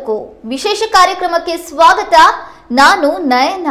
ಬದುಕು ವಿಶೇಷ ಕಾರ್ಯಕ್ರಮಕ್ಕೆ ಸ್ವಾಗತ ನಾನು ನಯನ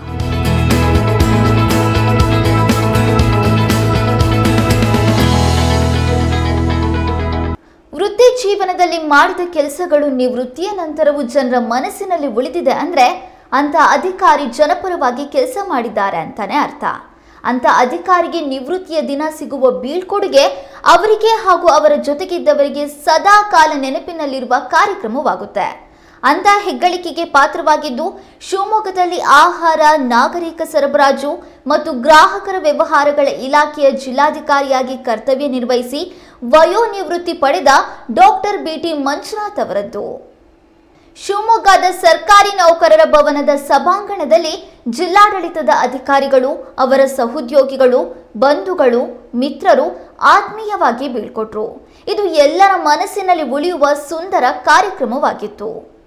ವೃತ್ತಿ ಜೀವನದಲ್ಲಿ ಮಾಡಿದ ಕೆಲಸಗಳು ನಿವೃತ್ತಿಯ ನಂತರವೂ ಜನರ ಮನಸ್ಸಿನಲ್ಲಿ ಉಳಿದಿದೆ ಅಂದ್ರೆ ಅಂತ ಅಧಿಕಾರಿ ಜನಪರವಾಗಿ ಕೆಲಸ ಮಾಡಿದ್ದಾರೆ ಅಂತಾನೆ ಅರ್ಥ ಅಂತ ಅಧಿಕಾರಿಗೆ ನಿವೃತ್ತಿಯ ದಿನ ಸಿಗುವ ಬೀಳ್ಕೊಡುಗೆ ಅವರಿಗೆ ಹಾಗೂ ಅವರ ಜೊತೆಗಿದ್ದವರಿಗೆ ಸದಾ ಕಾಲ ನೆನಪಿನಲ್ಲಿರುವ ಕಾರ್ಯಕ್ರಮವಾಗುತ್ತೆ ಅಂತ ಹೆಗ್ಗಳಿಕೆಗೆ ಪಾತ್ರವಾಗಿದ್ದು ಶಿವಮೊಗ್ಗದಲ್ಲಿ ಆಹಾರ ನಾಗರಿಕ ಸರಬರಾಜು ಮತ್ತು ಗ್ರಾಹಕರ ವ್ಯವಹಾರಗಳ ಇಲಾಖೆಯ ಜಿಲ್ಲಾಧಿಕಾರಿಯಾಗಿ ಕರ್ತವ್ಯ ನಿರ್ವಹಿಸಿ ವಯೋನಿವೃತ್ತಿ ಪಡೆದ ಡಾಕ್ಟರ್ ಬಿಟಿ ಮಂಜುನಾಥ್ ಅವರದ್ದು ಶಿವಮೊಗ್ಗದ ಸರ್ಕಾರಿ ನೌಕರರ ಭವನದ ಸಭಾಂಗಣದಲ್ಲಿ ಜಿಲ್ಲಾಡಳಿತದ ಅಧಿಕಾರಿಗಳು ಅವರ ಸಹೋದ್ಯೋಗಿಗಳು ಬಂಧುಗಳು ಮಿತ್ರರು ಆತ್ಮೀಯವಾಗಿ ಬೀಳ್ಕೊಟ್ರು ಇದು ಎಲ್ಲರ ಮನಸ್ಸಿನಲ್ಲಿ ಉಳಿಯುವ ಸುಂದರ ಕಾರ್ಯಕ್ರಮವಾಗಿತ್ತು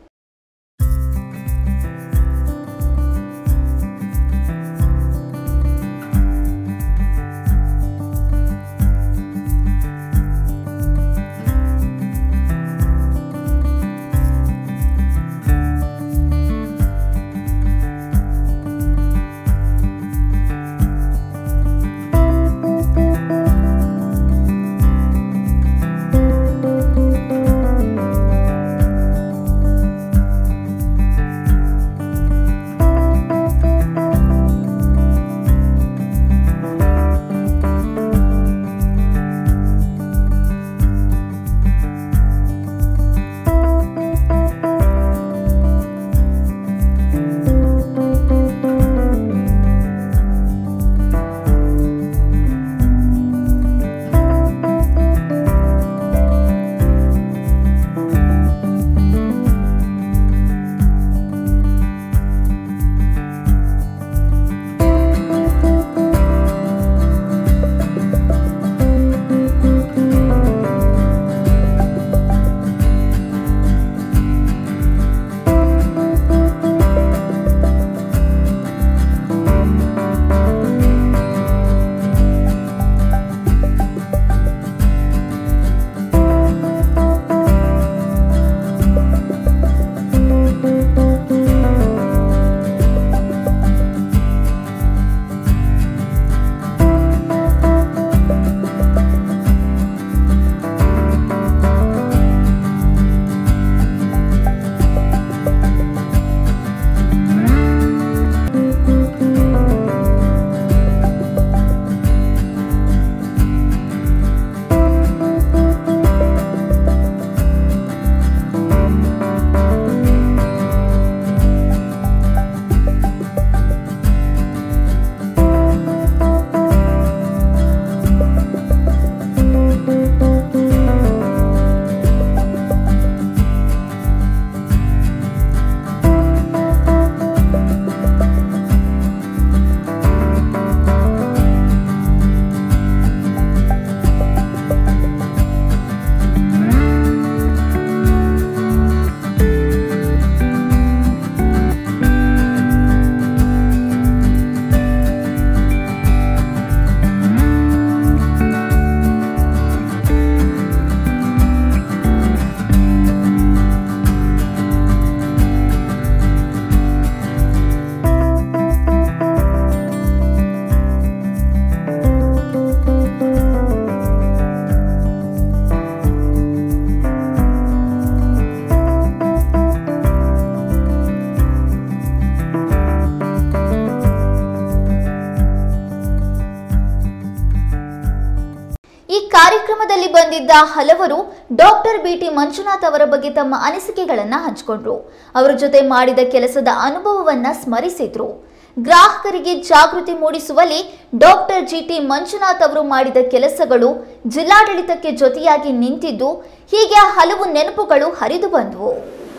ಈ ಕಾರ್ಯಕ್ರಮದಲ್ಲಿ ಬಂದಿದ್ದ ಹಲವರು ಡಾಕ್ಟರ್ ಬಿಟಿ ಮಂಜುನಾಥ್ ಅವರ ಬಗ್ಗೆ ತಮ್ಮ ಅನಿಸಿಕೆಗಳನ್ನ ಹಂಚಿಕೊಂಡ್ರು ಅವರ ಜೊತೆ ಮಾಡಿದ ಕೆಲಸದ ಅನುಭವವನ್ನ ಸ್ಮರಿಸಿದ್ರು ಗ್ರಾಹಕರಿಗೆ ಜಾಗೃತಿ ಮೂಡಿಸುವಲ್ಲಿ ಡಾಕ್ಟರ್ ಜಿಟಿ ಮಂಜುನಾಥ್ ಅವರು ಮಾಡಿದ ಕೆಲಸಗಳು ಜಿಲ್ಲಾಡಳಿತಕ್ಕೆ ಜೊತೆಯಾಗಿ ನಿಂತಿದ್ದು ಹೀಗೆ ಹಲವು ನೆನಪುಗಳು ಹರಿದು ಬಂದವು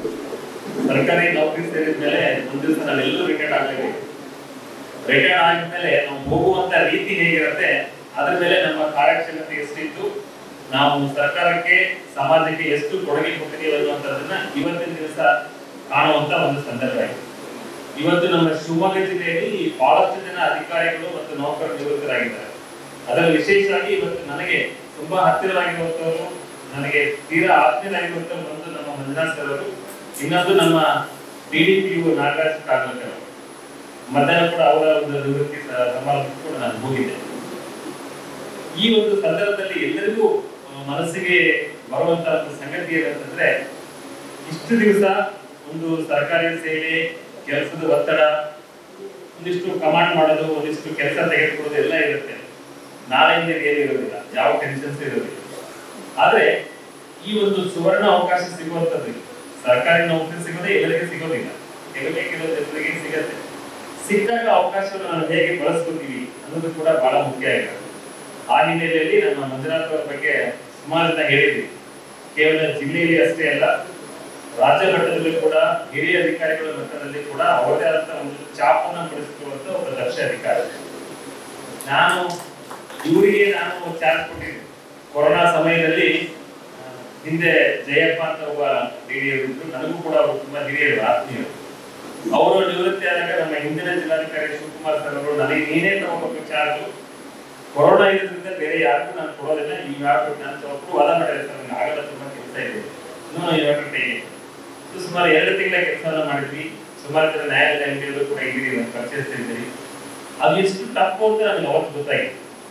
ಸರ್ಕಾರಿ ನೌಕರಿ ಸೇರಿದ್ಮೇಲೆ ಒಂದ್ ದಿವಸ ನಾವೆಲ್ಲರೂ ರಿಟೈರ್ಡ್ ಆಗ್ಲೇಬೇಕು ರಿಟೈರ್ಡ್ ಆದ್ಮೇಲೆ ನಾವು ಹೋಗುವಂತ ರೀತಿ ಹೇಗಿರುತ್ತೆ ಅದ್ರ ಮೇಲೆ ನಮ್ಮ ಕಾರ್ಯಕ್ಷಮತೆ ಎಷ್ಟಿತ್ತು ನಾವು ಸರ್ಕಾರಕ್ಕೆ ಸಮಾಜಕ್ಕೆ ಎಷ್ಟು ಕೊಡುಗೆ ಕೊಟ್ಟಿದ್ದೀವಿ ಅನ್ನುವಂಥದ್ದನ್ನ ಇವತ್ತಿನ ದಿವಸ ಕಾಣುವಂತ ಒಂದು ಸಂದರ್ಭ ಇದೆ ಇವತ್ತು ನಮ್ಮ ಶಿವಮೊಗ್ಗ ಜಿಲ್ಲೆಯಲ್ಲಿ ಬಹಳಷ್ಟು ಜನ ಅಧಿಕಾರಿಗಳು ಮತ್ತು ನೌಕರರು ನಿವೃತ್ತರಾಗಿದ್ದಾರೆ ಅದರಲ್ಲಿ ವಿಶೇಷವಾಗಿ ಇವತ್ತು ನನಗೆ ತುಂಬಾ ಹತ್ತಿರವಾಗಿರುವಂತವರು ನನಗೆ ತೀರಾ ಆತ್ಮೀಯರಾಗಿರುವಂತ ಒಂದು ನಮ್ಮ ಮಂಜುನಾಥ್ ಸರ್ ಅವರು ಇನ್ನೊಂದು ನಮ್ಮ D D P U Nagaraj Kagalkar ಅವರು. ಮಧ್ಯಾಹ್ನ ಕೂಡ ಅವರ ಒಂದು ನಿವೃತ್ತಿ ಸ- ಸಮಾರಂಭಕ್ಕೂ ಕೂಡ ನಾನು ಹೋಗಿದ್ದೆ ಈ ಒಂದು ಸಂದರ್ಭದಲ್ಲಿ ಎಲ್ಲರಿಗೂ ಆ, ಮನಸ್ಸಿಗೆ ಬರುವಂತಹ ಒಂದು ಸಂಗತಿ ಏನಂತಂದ್ರೆ ಇಷ್ಟು ದಿವಸ ಒಂದು ಸರ್ಕಾರಿ ಸೇವೆ ಕೆಲಸದ ಒತ್ತಡ ಒಂದಿಷ್ಟು ಕಮಾಂಡ್ ಮಾಡೋದು ಒಂದಿಷ್ಟು ಕೆಲಸ ತೆಗೆದುಕೊಳ್ಳೋದು ಎಲ್ಲ ಇರುತ್ತೆ ನಾಳೆಯಿಂದ ಏನು ಇರೋದಿಲ್ಲ ಯಾವ ಟೆನ್ಷನ್ಸ್ ಇರೋದಿಲ್ಲ ಆದ್ರೆ ಈ ಒಂದು ಸುವರ್ಣ ಅವಕಾಶ ಸಿಗುವಂತದ್ದು ಇದು. ಸರ್ಕಾರಿ ನೌಕರಿ ಸಿಗೋದೇ ಎಲ್ಲರಿಗೆ ಸಿಗೋದಿಲ್ಲ ಕೆಲವೇ ಕೆಲವು ಜನರಿಗೆ ಸಿಗತ್ತೆ ಸಿಕ್ಕಾಗ ಅವಕಾಶವನ್ನು ನಾವು ಹೇಗೆ ಬಳಸ್ಕೊತೀವಿ ಅನ್ನೋದು ಕೂಡ ಬಹಳ ಮುಖ್ಯ ಆಗಿರುತ್ತೆ ಆ ಹಿನ್ನೆಲೆಯಲ್ಲಿ ನಮ್ಮ ಮಂಜುನಾಥ್ ಅವರ ಬಗ್ಗೆ ಸುಮಾರು ಜನ ಹೇಳಿದ್ವಿ ಕೇವಲ ಜಿಲ್ಲೆಯಲ್ಲಿ ಅಷ್ಟೇ ಅಲ್ಲ ರಾಜ್ಯ ಮಟ್ಟದಲ್ಲಿ ಕೂಡ ಹಿರಿಯ ಅಧಿಕಾರಿಗಳ ಮಟ್ಟದಲ್ಲಿ ಕೂಡ ಅವರದೇ ಆದಂತ ಒಂದು ಚಾಪನ್ನ ಪಡಿಸಿಕೊಳ್ಳುವಂತ ಒಬ್ಬ ದಕ್ಷ ಅಧಿಕಾರಿ ನಾನು ಇವರಿಗೆ ನಾನು ಚಾರ್ಜ್ ಕೊಟ್ಟಿದ್ದೆ ಕೊರೋನಾ ಸಮಯದಲ್ಲಿ ಆ, ಹಿಂದೆ ಜಯಪ್ಪ ಅಂತ ಒಬ್ಬ ಹಿರಿಯರಿದ್ರು ನನಗೂ ಕೂಡ ಅವರು ತುಂಬಾ ಹಿರಿಯರು ಆತ್ಮೀಯರು ಅವರು ನಿವೃತ್ತಿ ಆದಾಗ ನಮ್ಮ ಹಿಂದಿನ ಜಿಲ್ಲಾಧಿಕಾರಿ ಶಿವಕುಮಾರ್ ಸರ್ ಅವರು ನನಗೆ ನೀನೇ ತಗೋಬೇಕು ಚಾರ್ಜ್ ಕೊರೋನಾ ಇರೋದ್ರಿಂದ ಬೇರೆ ಯಾರಿಗೂ ನಾನು ಕೊಡೋದಿಲ್ಲ ನೀವು ಯಾರು ನಾನು ಒಬ್ಬರು ವಾದ ಮಾಡಿದ್ರೆ ಸರ್ ನನಗೆ ಆಗಲ್ಲ ತುಂಬಾ ಕೆಲಸ ಇದೆ ಇನ್ನೂ ಇವಾಗ ಇದು ಸುಮಾರು ಎರಡು ತಿಂಗಳ ಕೆಲಸವನ್ನ ಮಾಡಿದ್ವಿ ಸುಮಾರು ಜನ ನ್ಯಾಯಾಲಯ ಅಂಗಡಿಗಳು ಕೂಡ ಇದ್ದೀರಿ ನಾನು ಪರಿಚಯಿಸ್ತಾ ಇದ್ದೀರಿ ಅದು ಎಷ್ಟು ತಪ್ಪು ಅಂತ ನನಗೆ ಅವತ್ತು ಗೊತ್ತಾಗಿತ್ತು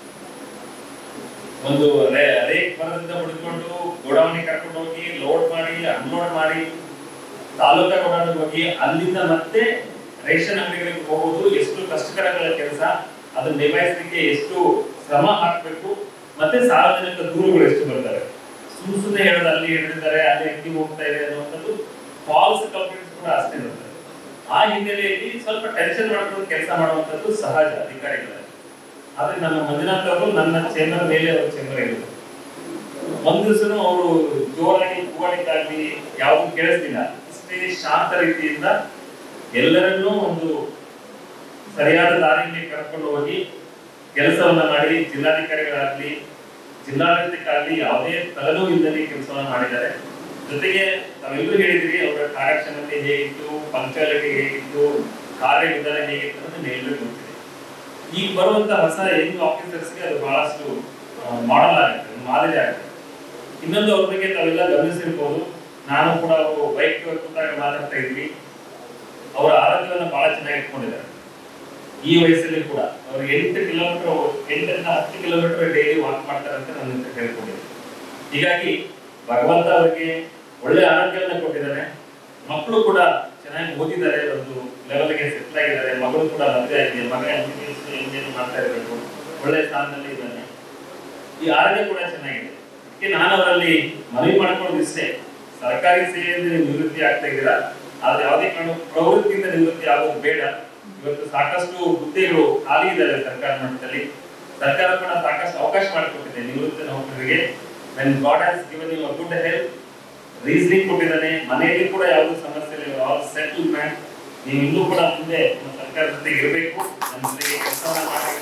ಒಂದು ರೇ- ರೇಕ್ ಮರದಿಂದ ಹುಡ್ಕೊಂಡು ಗೋಡೌನಿಗೆ ಕರ್ಕೊಂಡು ಹೋಗಿ ಲೋಡ್ ಮಾಡಿ ಅನ್ಲೋಡ್ ಮಾಡಿ ತಾಲೂಕಾ ಗೋಡೌನಿಗೆ ಹೋಗಿ ಅಲ್ಲಿಂದ ಮತ್ತೆ ರೇಷನ್ ಅಂಗಡಿಗಳಿಗೆ ಹೋಗೋದು ಎಷ್ಟು ಕಷ್ಟಕರಗಳ ಕೆಲಸ ಅದನ್ನ ನಿಭಾಯಿಸಲಿಕ್ಕೆ ಎಷ್ಟು ಶ್ರಮ ಹಾಕಬೇಕು ಮತ್ತೆ ಸಾರ್ವಜನಿಕ ದೂರುಗಳು ಎಷ್ಟು ಬರ್ತವೆ ಸುಮ್ ಸುಮ್ಮನೆ ಹೇಳೋದು ಅಲ್ಲಿ ಹಿಡಿದಿದ್ದಾರೆ ಅಲ್ಲಿ ಅಂಗಡಿ ಹೋಗ್ತಾ ಇದೆ ಅನ್ನುವಂಥದ್ದು ಫಾಲ್ಸ್ ಕಂಪ್ಲೇಂಟ್ಸ್ ಕೂಡ ಅಷ್ಟೇ ಇರ್ತದೆ ಆ ಹಿನ್ನೆಲೆಯಲ್ಲಿ ಸ್ವಲ್ಪ ಟೆನ್ಷನ್ ಮಾಡ್ಕೊಂಡು ಕೆಲಸ ಮಾಡುವಂಥದ್ದು ಸಹಜ ಅಧಿಕಾರಿಗಳಲ್ಲಿ ಆದ್ರೆ ನಮ್ಮ ಮಂಜುನಾಥ್ ಅವರು ನನ್ನ ಚೇಂಬರ್ ಮೇಲೆ ಅವ್ರ ಚೇಂಬರ್ ಇರೋದು ಒಂದ್ ದಿವಸನೂ ಅವರು ಜೋರಾಗಿ ಕೂಗಾಡಿದ್ದಾಗ್ಲಿ ಯಾವುದು ಕೇಳಿಸ್ತಿಲ್ಲ ಇಷ್ಟೇ ಶಾಂತ ರೀತಿಯಿಂದ ಎಲ್ಲರನ್ನೂ ಒಂದು ಸರಿಯಾದ ದಾರಿಯಲ್ಲಿ ಕರ್ಕೊಂಡು ಹೋಗಿ ಕೆಲಸವನ್ನ ಮಾಡಿ ಜಿಲ್ಲಾಧಿಕಾರಿಗಳಾಗ್ಲಿ ಜಿಲ್ಲಾಡಳಿತಕ್ಕಾಗ್ಲಿ ಯಾವುದೇ ತಲೆನೋವು ಇಲ್ಲದೆ ಕೆಲಸವನ್ನ ಮಾಡಿದ್ದಾರೆ ಜೊತೆಗೆ ತಾವೆಲ್ಲರೂ ಹೇಳಿದ್ರಿ ಅವರ ಕಾರ್ಯಕ್ಷಮತೆ ಹೇಗಿತ್ತು ಪಂಕ್ಚುಯಾಲಿಟಿ ಹೇಗಿತ್ತು ಕಾರ್ಯವಿಧಾನ ಹೇಗಿತ್ತು ಅಂತ ಎಲ್ಲರಿಗೂ ಗೊತ್ತಿದೆ ಈಗ ಬರುವಂತ ಹೊಸ ಯಂಗ್ ಆಫೀಸರ್ಸ್ಗೆ ಅದು ಬಹಳಷ್ಟು ಮಾಡಲ್ ಆಗುತ್ತೆ ಒಂದು ಮಾದರಿ ಆಗುತ್ತೆ ಇನ್ನೊಂದು ಅವ್ರ ಬಗ್ಗೆ ತಾವೆಲ್ಲ ಗಮನಿಸಿರ್ಬೋದು ನಾನು ಕೂಡ ಅವರು ಬೈಕ್ ಕೂತಾಗ ಮಾತಾಡ್ತಾ ಇದ್ವಿ ಅವರ ಆರೋಗ್ಯವನ್ನು ಬಹಳ ಚೆನ್ನಾಗಿ ಇಟ್ಕೊಂಡಿದ್ದಾರೆ ಈ ವಯಸ್ಸಲ್ಲಿ ಕೂಡ ಅವರು ಎಂಟು ಕಿಲೋಮೀಟರ್ ಎಂಟರಿಂದ ಹತ್ತು ಕಿಲೋಮೀಟರ್ ಡೈಲಿ ವಾಕ್ ಮಾಡ್ತಾರೆ ಅಂತ ನನ್ನ ಹತ್ರ ಹೇಳ್ಕೊಂಡಿದ್ದೆ ಹೀಗಾಗಿ ಭಗವಂತ ಅವರಿಗೆ ಒಳ್ಳೆ ಆರೋಗ್ಯವನ್ನು ಕೊಟ್ಟಿದ್ದಾನೆ ಮಕ್ಕಳು ಕೂಡ ಚೆನ್ನಾಗಿ ಓದಿದ್ದಾರೆ ಒಂದು ಲೆವೆಲ್ಗೆ ಸೆಟ್ಲ್ ಆಗಿದ್ದಾರೆ ಮಗಳು ಕೂಡ ಮದುವೆ ಆಗಿದೆ ಮಗ ಎಂಜಿನಿಯರ್ ಮಾಡ್ತಾ ಇರಬೇಕು ಒಳ್ಳೆ ಸ್ಥಾನದಲ್ಲಿ ಇದ್ದಾನೆ ಈ ಆರೋಗ್ಯ ಕೂಡ ಚೆನ್ನಾಗಿದೆ ಅದಕ್ಕೆ ನಾನು ಅವರಲ್ಲಿ ಮನವಿ ಮಾಡ್ಕೊಳ್ಳೋದು ಇಷ್ಟೇ ಸರ್ಕಾರಿ ಸೇವೆಯಿಂದ ನೀವು ನಿವೃತ್ತಿ ಆಗ್ತಾ ಇದ್ದೀರಾ ಆದ್ರೆ ಯಾವುದೇ ಕಾರಣ ಪ್ರವೃತ್ತಿಯಿಂದ ನಿವೃತ್ತಿ ಆಗೋದು ಬೇಡ ಇವತ್ತು ಸಾಕಷ್ಟು ಹುದ್ದೆಗಳು ಖಾಲಿ ಇದ್ದಾವೆ ಸರ್ಕಾರ ಮಟ್ಟದಲ್ಲಿ ಸರ್ಕಾರ ಕೂಡ ಸಾಕಷ್ಟು ಅವಕಾಶ ಮಾಡಿಕೊಟ್ಟಿದೆ ನಿವೃತ್ತ ನೌಕರರಿಗೆ when God has given you good health reasoning ಕೊಟ್ಟಿದ್ದಾನೆ ಮನೆಯಲ್ಲಿ ಕೂಡ ಯಾವುದೂ ಸಮಸ್ಯೆ ಇಲ್ಲ ಆಲ್ ಸೆಟಲ್ ಮ್ಯಾನ್ ನೀವು ಇನ್ನೂ ಕೂಡ ಮುಂದೆ ನಮ್ಮ ಸರ್ಕಾರದ ಜೊತೆಗೆ ಇರಬೇಕು ನಮ್ಮ ಜೊತೆಗೆ ಕೆಲಸವನ್ನ ಮಾಡಬೇಕು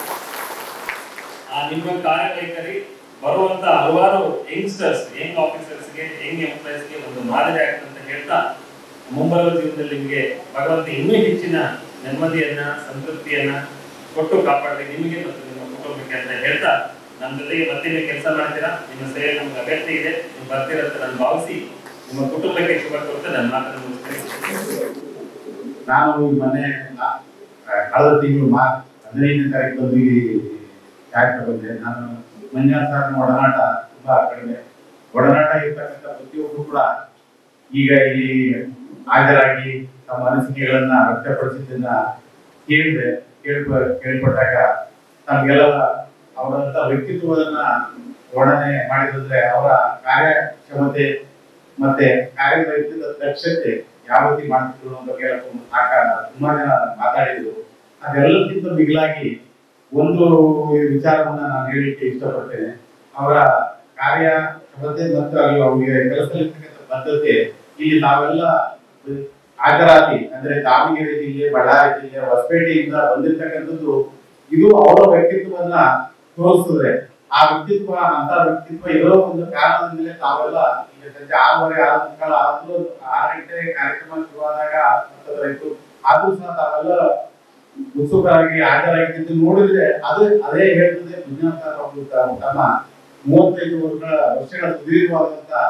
ಆ ನಿಮ್ಮ ಕಾರ್ಯವೈಖರಿ ಬರುವಂತ ಹಲವಾರು ಯಂಗ್ಸ್ಟರ್ಸ್ ಯಂಗ್ ಆಫೀಸರ್ಸ್ಗೆ ಯಂಗ್ ಎಂಪ್ಲಾಯೀಸ್ಗೆ ಒಂದು ಮಾದರಿ ಆಗ್ತದೆ ಅಂತ ಹೇಳ್ತಾ ಮುಂಬರುವ ಜೀವನದಲ್ಲಿ ನಿಮಗೆ ಭಗವಂತ ಇನ್ನೂ ಹೆಚ್ಚಿನ ನೆಮ್ಮದಿಯನ್ನ ಸಂತೃಪ್ತಿಯನ್ನ ಕೊಟ್ಟು ಕಾಪಾಡಲಿ ನಿಮಗೆ ಮತ್ತು ನಿಮ್ಮ ಕುಟುಂಬಕ್ಕೆ ಅಂತ ಹೇಳ್ತಾ ನಮ್ಮ ಜೊತೆಗೆ ಮತ್ತೆ ನೀವು ಕೆಲಸ ಮಾಡ್ತೀರಾ ನಿಮ್ಮ ಸೇವೆ ನಮ್ಗೆ ಅಗತ್ಯ ಇದೆ ನೀವು ಬರ್ತೀರಾ ಅಂತ ನಾನು ಭಾವಿಸಿ ನಿಮ್ಮ ಕುಟುಂಬಕ್ಕೆ ಶುಭ ಕೊಡ್ತಾ ನನ್ನ ಮಾತನ್ನು ಮುಗಿಸ್ತೇನೆ ನಾನು ಈ ಮೊನ್ನೆ ನಾ- ಕಳೆದ ತಿಂಗಳು ಮಾರ್ಚ್ ಹದಿನೈದನೇ ತಾರೀಕು ಬಂದು ಈ ಟ್ಯಾಕ್ಸ್ ಬಂದೆ ನಾನು ಮಂಜುನಾಥ್ ಸರ್ ಒಡನಾಟ ತುಂಬಾ ಕಡಿಮೆ ಒಡನಾಟ ಇರ್ತಕ್ಕಂಥ ಪ್ರತಿಯೊಬ್ಬರು ಕೂಡ ಈಗ ಇಲ್ಲಿ ಹಾಜರಾಗಿ ತಮ್ಮ ಅನಿಸಿಕೆಗಳನ್ನ ವ್ಯಕ್ತಪಡಿಸಿದ್ದನ್ನ ಕೇಳಿದೆ ಕೇಳ್ಪ ಕೇಳ್ಪಟ್ಟಾಗ ನಮ್ಗೆಲ್ಲ ಅವರಂತ ವ್ಯಕ್ತಿತ್ವವನ್ನ ವರ್ಣನೆ ಮಾಡಿದ್ರೆ ಅವರ ಕಾರ್ಯಕ್ಷಮತೆ ಮತ್ತೆ ಕಾರ್ಯನಿರ್ವಹಿಸಿದ ದಕ್ಷತೆ ಯಾವ ರೀತಿ ಮಾಡ್ತಿದ್ರು ಅನ್ನೋ ಬಗ್ಗೆ ಎಲ್ಲ ತುಂಬ ಸಾಕ ತುಂಬಾ ಜನ ಮಾತಾಡಿದ್ರು ಅದೆಲ್ಲಕ್ಕಿಂತ ಮಿಗಿಲಾಗಿ ಒಂದು ವಿಚಾರವನ್ನ ನಾನು ಹೇಳಲಿಕ್ಕೆ ಇಷ್ಟಪಡ್ತೇನೆ ಅವರ ಕಾರ್ಯಕ್ಷಮತೆ ಮತ್ತು ಅಲ್ಲಿ ಅವರಿಗೆ ಕೆಲಸದಲ್ಲಿರ್ತಕ್ಕಂಥ ಬದ್ಧತೆ ಇಲ್ಲಿ ನಾವೆಲ್ಲ ಹಾಜರಾತಿ ಅಂದ್ರೆ ದಾವಣಗೆರೆ ಜಿಲ್ಲೆ ಬಳ್ಳಾರಿ ಜಿಲ್ಲೆ ಹೊಸಪೇಟೆಯಿಂದ ಬಂದಿರ್ತಕ್ಕಂಥದ್ದು ಇದು ಅವರ ವ್ಯಕ್ತಿತ್ವವನ್ನ ತೋರಿಸ್ತದೆ ಆ ವ್ಯಕ್ತಿತ್ವ ಅಂತ ವ್ಯಕ್ತಿತ್ವ ಇರೋ ಒಂದು ಕಾರಣದ ಮೇಲೆ ತಾವೆಲ್ಲ ಈಗ ಸಂಜೆ ಆರೂವರೆ ಆರು ಮುಕ್ಕಾಲ ಆದ್ರೂ ಆರು ಗಂಟೆ ಕಾರ್ಯಕ್ರಮ ಶುರುವಾದಾಗ ಹತ್ತತ್ರ ಇತ್ತು ಆದ್ರೂ ಸಹ ತಾವೆಲ್ಲ ಉತ್ಸುಕರಾಗಿ ಹಾಜರಾಗಿದ್ದು ನೋಡಿದ್ರೆ ಅದು ಅದೇ ಹೇಳ್ತದೆ ಮಂಜುನಾಥ್ ಸರ್ ಅವರು ತ- ತಮ್ಮ ಮೂವತ್ತೈದು ವರ್ಷಗಳ ವರ್ಷಗಳ ಸುದೀರ್ಘವಾದಂತ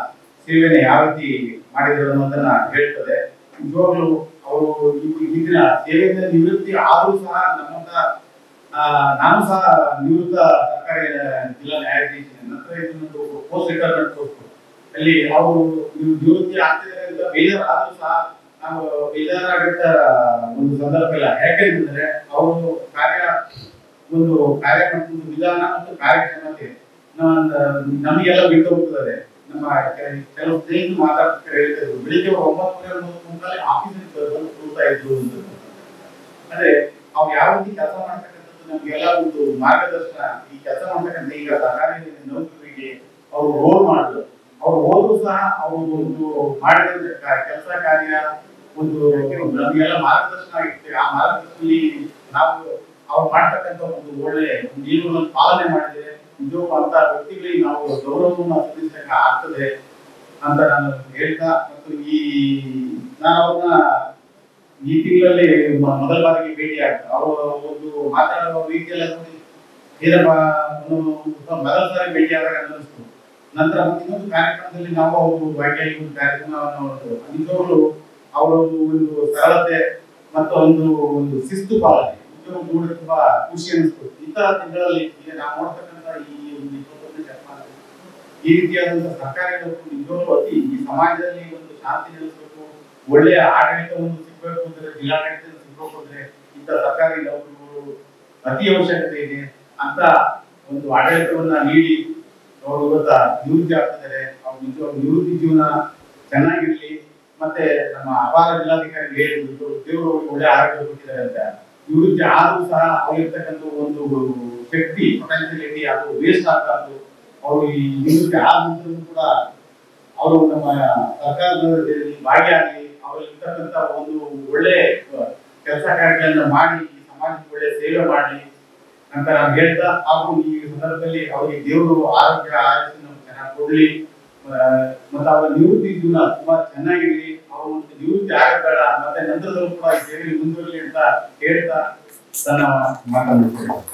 ಸೇವೆನ ಯಾವ ರೀತಿ ಮಾಡಿದ್ರು ಅನ್ನೋದನ್ನ ಹೇಳ್ತದೆ ನಿಜವಾಗ್ಲೂ ಅವರು ಈಗಿನ ಸೇವೆಯಿಂದ ನಿವೃತ್ತಿ ಆದ್ರೂ ಸಹ ನಮ್ಮಂತ ಆ, ನಾನು ಸಹ ನಿವೃತ್ತ ಸರ್ಕಾರಿ ಜಿಲ್ಲಾ ನ್ಯಾಯಾಧೀಶ ನಂತರ ಇದನ್ನೊಂದು ಪೋಸ್ಟ್ ರಿಟೈರ್ಮೆಂಟ್ ಪೋಸ್ಟ್ ಅಲ್ಲಿ ಅವರು ನಿವೃತ್ತಿ ಆಗ್ತಿದ್ದಾರೆ ಅಂತ ಬೇಜಾರಾದ್ರೂ ಸಹ ನಾವು ಬೇಜಾರಾಗತ್ತ ಒಂದು ಸಂದರ್ಭ ಇಲ್ಲ ಯಾಕೆಂದ್ರೆ ಅವರು ಕಾರ್ಯ ಒಂದು ಕಾರ್ಯ ಮಾಡುವ ವಿಧಾನ ಮತ್ತು ಕಾರ್ಯಕ್ಷಮತೆ ನ- ನಮಗೆಲ್ಲ ಬಿಟ್ಟು ಹೋಗ್ತದೆ ನಮ್ಮ ಕೆಲ- ಕೆಲವು ಸ್ನೇಹಿತರು ಮಾತಾಡ್ತಾರೆ ಹೇಳ್ತಿದ್ರು ಬೆಳಿಗ್ಗೆ ಒಂಬತ್ತುವರೆ ಒಂಬತ್ತು ಮುಕ್ಕಾಲಿ ಆಫೀಸಿಗೆ ಬಂದು ಕೂರ್ತಾ ಇದ್ರು ಅಂತ ಅಂದ್ರೆ ಅವ್ರು ಯಾವ ರೀತಿ ಕೆಲಸ ಮಾಡ್ತಕ್ಕಂಥದ್ದು ನಮ್ಗೆಲ್ಲ ಒಂದು ಮಾರ್ಗದರ್ಶನ ಈ ಕೆಲಸ ಮಾಡ್ತಕ್ಕಂಥ ಈಗ ಸರ್ಕಾರಿ ನೌಕರರಿಗೆ ಅವರು ರೋಲ್ ಮಾಡಿದ್ರು ಅವ್ರು ಹೋದ್ರು ಸಹ ಅವರು ಒಂದು ಮಾಡಿದ ಕೆಲಸ ಕಾರ್ಯ ಒಂದು ನಮಗೆಲ್ಲ ಮಾರ್ಗದರ್ಶನ ಆಗಿರ್ತದೆ ಆ ಮಾರ್ಗದರ್ಶನದಲ್ಲಿ ನಾವು ಅವ್ರು ಮಾಡ್ತಕ್ಕಂಥ ಒಂದು ಒಳ್ಳೆ ನಿಯಮಗಳನ್ನು ಪಾಲನೆ ಮಾಡಿದ್ರೆ ನಿಜವೂ ಅಂತ ವ್ಯಕ್ತಿಗಳಿಗೆ ನಾವು ಗೌರವವನ್ನು ಸಲ್ಲಿಸಕ ಆಗ್ತದೆ ಅಂತ ನಾನು ಹೇಳ್ತಾ ಮತ್ತು ಈ ನಾನು ಅವ್ರನ್ನ ಈ ತಿಂಗಳಲ್ಲಿ ಮ- ಮೊದಲ ಬಾರಿಗೆ ಭೇಟಿ ಆಗ್ತದೆ ಅವರು ಒಂದು ಮಾತಾಡುವ ರೀತಿಯೆಲ್ಲ ನೋಡಿ ಏನಪ್ಪ ಒಂದು ಮೊದಲ ಸಾರಿ ಭೇಟಿ ಆದಾಗ ಅನ್ನಿಸ್ತು ನಂತರ ಮತ್ತೆ ಇನ್ನೊಂದು ಕಾರ್ಯಕ್ರಮದಲ್ಲಿ ನಾವು ಅವರು ಭಾಗಿಯಾಗಿ ಒಂದು ಕಾರ್ಯಕ್ರಮವನ್ನು ನೋಡಿದ್ರು ನಿಜವಾಗ್ಲೂ ಅವರು ಒಂದು ಸರಳತೆ ಮತ್ತು ಒಂದು ಒಂದು ಶಿಸ್ತು ಪಾಲನೆ ನಿಜವಾಗ್ಲೂ ನೋಡಿ ತುಂಬಾ ಖುಷಿ ಅನಿಸ್ತು ಇಂತಹ ತಿಂಗಳಲ್ಲಿ ಈಗ ನಾವು ನೋಡ್ತಕ್ಕಂಥ ಈ ಒಂದು ಇಪ್ಪತ್ತೊಂದನೇ ಶತಮಾನದಲ್ಲಿ ಈ ರೀತಿಯಾದಂತಹ ಸರ್ಕಾರಿ ನೌಕರು ನಿಜವಾಗ್ಲೂ ಅತಿ ಈ ಸಮಾಜದಲ್ಲಿ ಒಂದು ಶಾಂತಿ ನೆಲೆಸಬೇಕು ಒಳ್ಳೆಯ ಆಡಳಿತವನ್ನು ಸಿಗಬೇಕು ಅಂದ್ರೆ ಜಿಲ್ಲಾಡಳಿತ ಸಿಗಬೇಕು ಅಂದ್ರೆ ಇಂಥ ಸರ್ಕಾರಿ ನೌಕರರು ಅತಿ ಅವಶ್ಯಕತೆ ಇದೆ ಅಂತ ಒಂದು ಆಡಳಿತವನ್ನ ನೀಡಿ ಅವರು ಇವತ್ತ ನಿವೃತ್ತಿ ಆಗ್ತಿದ್ದಾರೆ ಅವ್ರು ನಿಜವಾಗ್ಲೂ ನಿವೃತ್ತಿ ಜೀವನ ಚೆನ್ನಾಗಿರ್ಲಿ ಮತ್ತೆ ನಮ್ಮ ಅಪಾರ ಜಿಲ್ಲಾಧಿಕಾರಿ ಹೇಳಿದ್ರು ದೇವರು ಅವ್ರಿಗೆ ಒಳ್ಳೆ ಆರೋಗ್ಯ ಕೊಟ್ಟಿದ್ದಾರೆ ಅಂತ ನಿವೃತ್ತಿ ಆದ್ರೂ ಸಹ ಅವ್ರಿರ್ತಕ್ಕಂಥ ಒಂದು ಶಕ್ತಿ ಪೊಟೆನ್ಶಿಯಲಿಟಿ ಅದು ವೇಸ್ಟ್ ಆಗ್ಬಾರ್ದು ಅವರು ಈ ನಿವೃತ್ತಿ ಆದ ನಂತರ ಕೂಡ ಅವರು ನಮ್ಮ ಸರ್ಕಾರದಲ್ಲಿ ಭಾಗಿಯಾಗಿ ಅವರಲ್ಲಿರ್ತಕ್ಕಂಥ ಒಂದು ಒಳ್ಳೆ ಕೆಲಸ ಕಾರ್ಯಗಳನ್ನ ಮಾಡಿ ಈ ಸಮಾಜಕ್ಕೆ ಒಳ್ಳೆ ಸೇವೆ ಮಾಡಲಿ ಅಂತ ನಾನು ಹೇಳ್ತಾ ಹಾಗೂ ಈ ಸಂದರ್ಭದಲ್ಲಿ ಅವರಿಗೆ ದೇವರು ಆರೋಗ್ಯ ಆಯಸ್ಸನ್ನು ಚೆನ್ನಾಗಿ ಕೊಡ್ಲಿ ಆ, ಮತ್ತೆ ಅವರ ನಿವೃತ್ತಿ ಜೀವನ ತುಂಬಾ ಚೆನ್ನಾಗಿರ್ಲಿ ಅವರು ಮತ್ತೆ ನಿವೃತ್ತಿ ಆಗಬೇಡ ಮತ್ತೆ ನಂತರದಲ್ಲೂ ಕೂಡ ಈ ಸೇವೆಯಲ್ಲಿ ಮುಂದುವರಲಿ ಅಂತ ಹೇಳ್ತಾ ತನ್ನ ಮಾತನ್ನು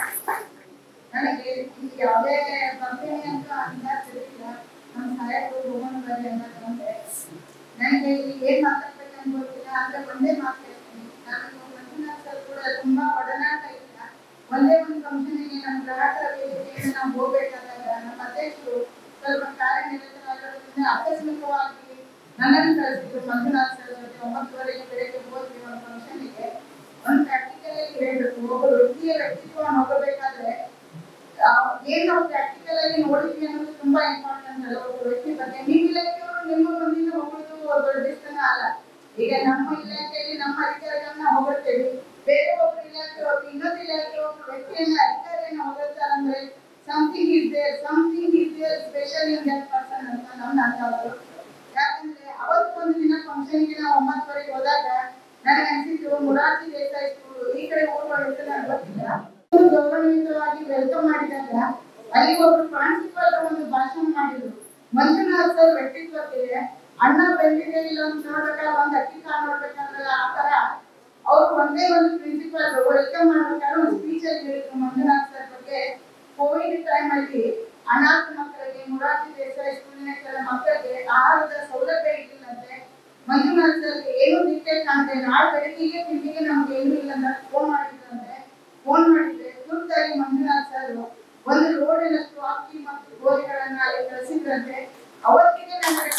ನನಗೆ ಇಲ್ಲಿ ಯಾವುದೇ ಬರ್ತೀನಿ ಅಂತ ಅಂದಾಜಿಲ್ಲ ನಮ್ಮ ಸಾಹೇಬರು ಭುವನ್ ಬರಿ ಅನ್ನೋದಂದ್ರೆ ನನಗೆ ಇಲ್ಲಿ ಏನ್ ಮಾತಾಡ್ಬೇಕಂತ ಗೊತ್ತಿಲ್ಲ ಆದ್ರೆ ಒಂದೇ ಮಾತು ಹೇಳ್ತೀನಿ ನಾನು ಮಂಜುನಾಥ್ ಸರ್ ಕೂಡ ತುಂಬಾ ಒಡನಾಟ ಇಲ್ಲ ಒಂದೇ ಒಂದು ಫಂಕ್ಷನ್ಗೆ ನಮ್ಮ ಗ್ರಾಹಕರ ವೇದಿಕೆಯಿಂದ ನಾವು ಹೋಗ್ಬೇಕಾದಾಗ ನಮ್ಮ ಅಧ್ಯಕ್ಷರು ಸ್ವಲ್ಪ ಕಾರ್ಯನಿರತರಾಗಿರೋದ್ರಿಂದ ಆಕಸ್ಮಿಕವಾಗಿ ನನ್ನನ್ನು ಕಳಿಸಿದ್ರು ಮಂಜುನಾಥ್ ಸರ್ ಜೊತೆ ಒಂಬತ್ತುವರೆಗೆ ಬೆಳಗ್ಗೆ ಹೋದ್ವಿ ಒಂದು ಫಂಕ್ಷನ್ಗೆ ಒಂದು ಪ್ರಾಕ್ಟಿಕಲ್ ಆಗಿ ಹೇಳ್ಬೇಕು ಒಬ್ಬ ವ್ಯಕ್ತಿಯ ವ್ಯಕ್ತಿತ್ವವನ್ನು ಹೋಗಬೇಕಾದ್ರೆ ಆ, ಏನ್ ನಾವು ಪ್ರಾಕ್ಟಿಕಲ್ ಆಗಿ ನೋಡಿದ್ವಿ ಅನ್ನೋದು ತುಂಬಾ ಇಂಪಾರ್ಟೆಂಟ್ ಅಲ್ಲ ಒಬ್ಬ ವ್ಯಕ್ತಿ ಬಗ್ಗೆ ನಿಮ್ ಇಲಾಖೆಯವರು ನಿಮ್ಮ ಮುಂದಿನ ಹೋಗೋದು ದೊಡ್ಡಸ್ತನ ಅಲ್ಲ ಈಗ ನಮ್ಮ ಇಲಾಖೆಯಲ್ಲಿ ನಮ್ಮ ಅಧಿಕಾರಿಗಳನ್ನ ಹೊಗಳ್ತೇವೆ ಬೇರೆ ಒಬ್ಬರು ಇಲಾಖೆಯವರು ಇನ್ನೊಂದು ಇಲಾಖೆಯವರು ವ್ಯಕ್ತಿಯನ್ನ ಅಧಿಕಾರಿಯನ್ನ ಹೊಗಳ್ತಾರಂದ್ರೆ something is there something is there special in that person ಅಂತ ನಮ್ಮ ಅಂದವರು ಯಾಕಂದ್ರೆ ಅವತ್ತು ಒಂದು ದಿನ ಫಂಕ್ಷನ್ಗೆ ನಾವು ಒಂಬತ್ತುವರೆಗೆ ಹೋದಾಗ ನನಗೆ ಅನ್ಸಿದ್ದು ಮುರಾರ್ಜಿ ದೇಸಾಯಿ ಸ್ಕೂಲ್ ಈ ಕಡೆ ಹೋಗುವ ಹೆಸರು ನನಗೆ ಗೊತ್ತಿಲ್ಲ ಒಂದು ಗೌರವಯುತವಾಗಿ ವೆಲ್ಕಮ್ ಮಾಡಿದಾಗ ಅಲ್ಲಿ ಒಬ್ರು ಪ್ರಾಂಶುಪಾಲರು ಒಂದು ಭಾಷಣ ಮಾಡಿದ್ರು ಮಂಜುನಾಥ್ ಸರ್ ವ್ಯಕ್ತಿತ್ವಕ್ಕೆ ಅಣ್ಣ ಬೆಂದಿದೆ ಇಲ್ಲ ಅಂತ ನೋಡ್ಬೇಕಾದ್ರೆ ಒಂದು ಅಕ್ಕಿ ಕಾಳು ನೋಡ್ಬೇಕಂದ್ರೆ ಆ ತರ ಅವ್ರು ಒಂದೇ ಒಂದು ಪ್ರಿನ್ಸಿಪಲ್ ವೆಲ್ಕಮ್ ಮಾಡ್ಬೇಕಾದ್ರೆ ಒಂದು ಸ್ಪೀಚ್ ಅಲ್ಲಿ ಹೇಳಿದ್ರು ಮಂಜುನಾಥ್ ಸರ್ ಬಗ್ಗೆ ಕೋವಿಡ್ ಟೈಮ್ ಅಲ್ಲಿ ಅನಾಥ ಮಕ್ಕಳಿಗೆ ಮುರಾರ್ಜಿ ದೇಸಾಯಿ ಸ್ಕೂಲಿನ ಕೆಲ ಮಕ್ಕಳಿಗೆ ಆಹಾರದ ಸೌಲಭ್ಯ ಇರ್ಲಿಲ್ಲಂತೆ ಮಂಜುನಾಥ್ ಸರ್ ಏನು ದಿಟ್ಟೆ ಕಾಣ್ತೆ ನಾಳೆ ಬೆಳಗ್ಗೆಗೆ ತಿಂಡಿಗೆ ನಮ್ಗೆ ಏನು ಇಲ್ಲ ಅಂತ ಫೋನ್ ಮಾಡಿದ್ರಂತೆ ಫೋನ್ ಮಾಡಿದ್ರೆ ತುರ್ತಾಗಿ ಮಂಜುನಾಥ್ ಸರ್ ಒಂದು ರೋಡಿನಷ್ಟು ಅಕ್ಕಿ ಮತ್ತು ಗೋಧಿಗಳನ್ನ ಅಲ್ಲಿ ಕಳಿಸಿದ್ರಂತೆ ಅವತ್ತಿಗೆ ನನಗೆ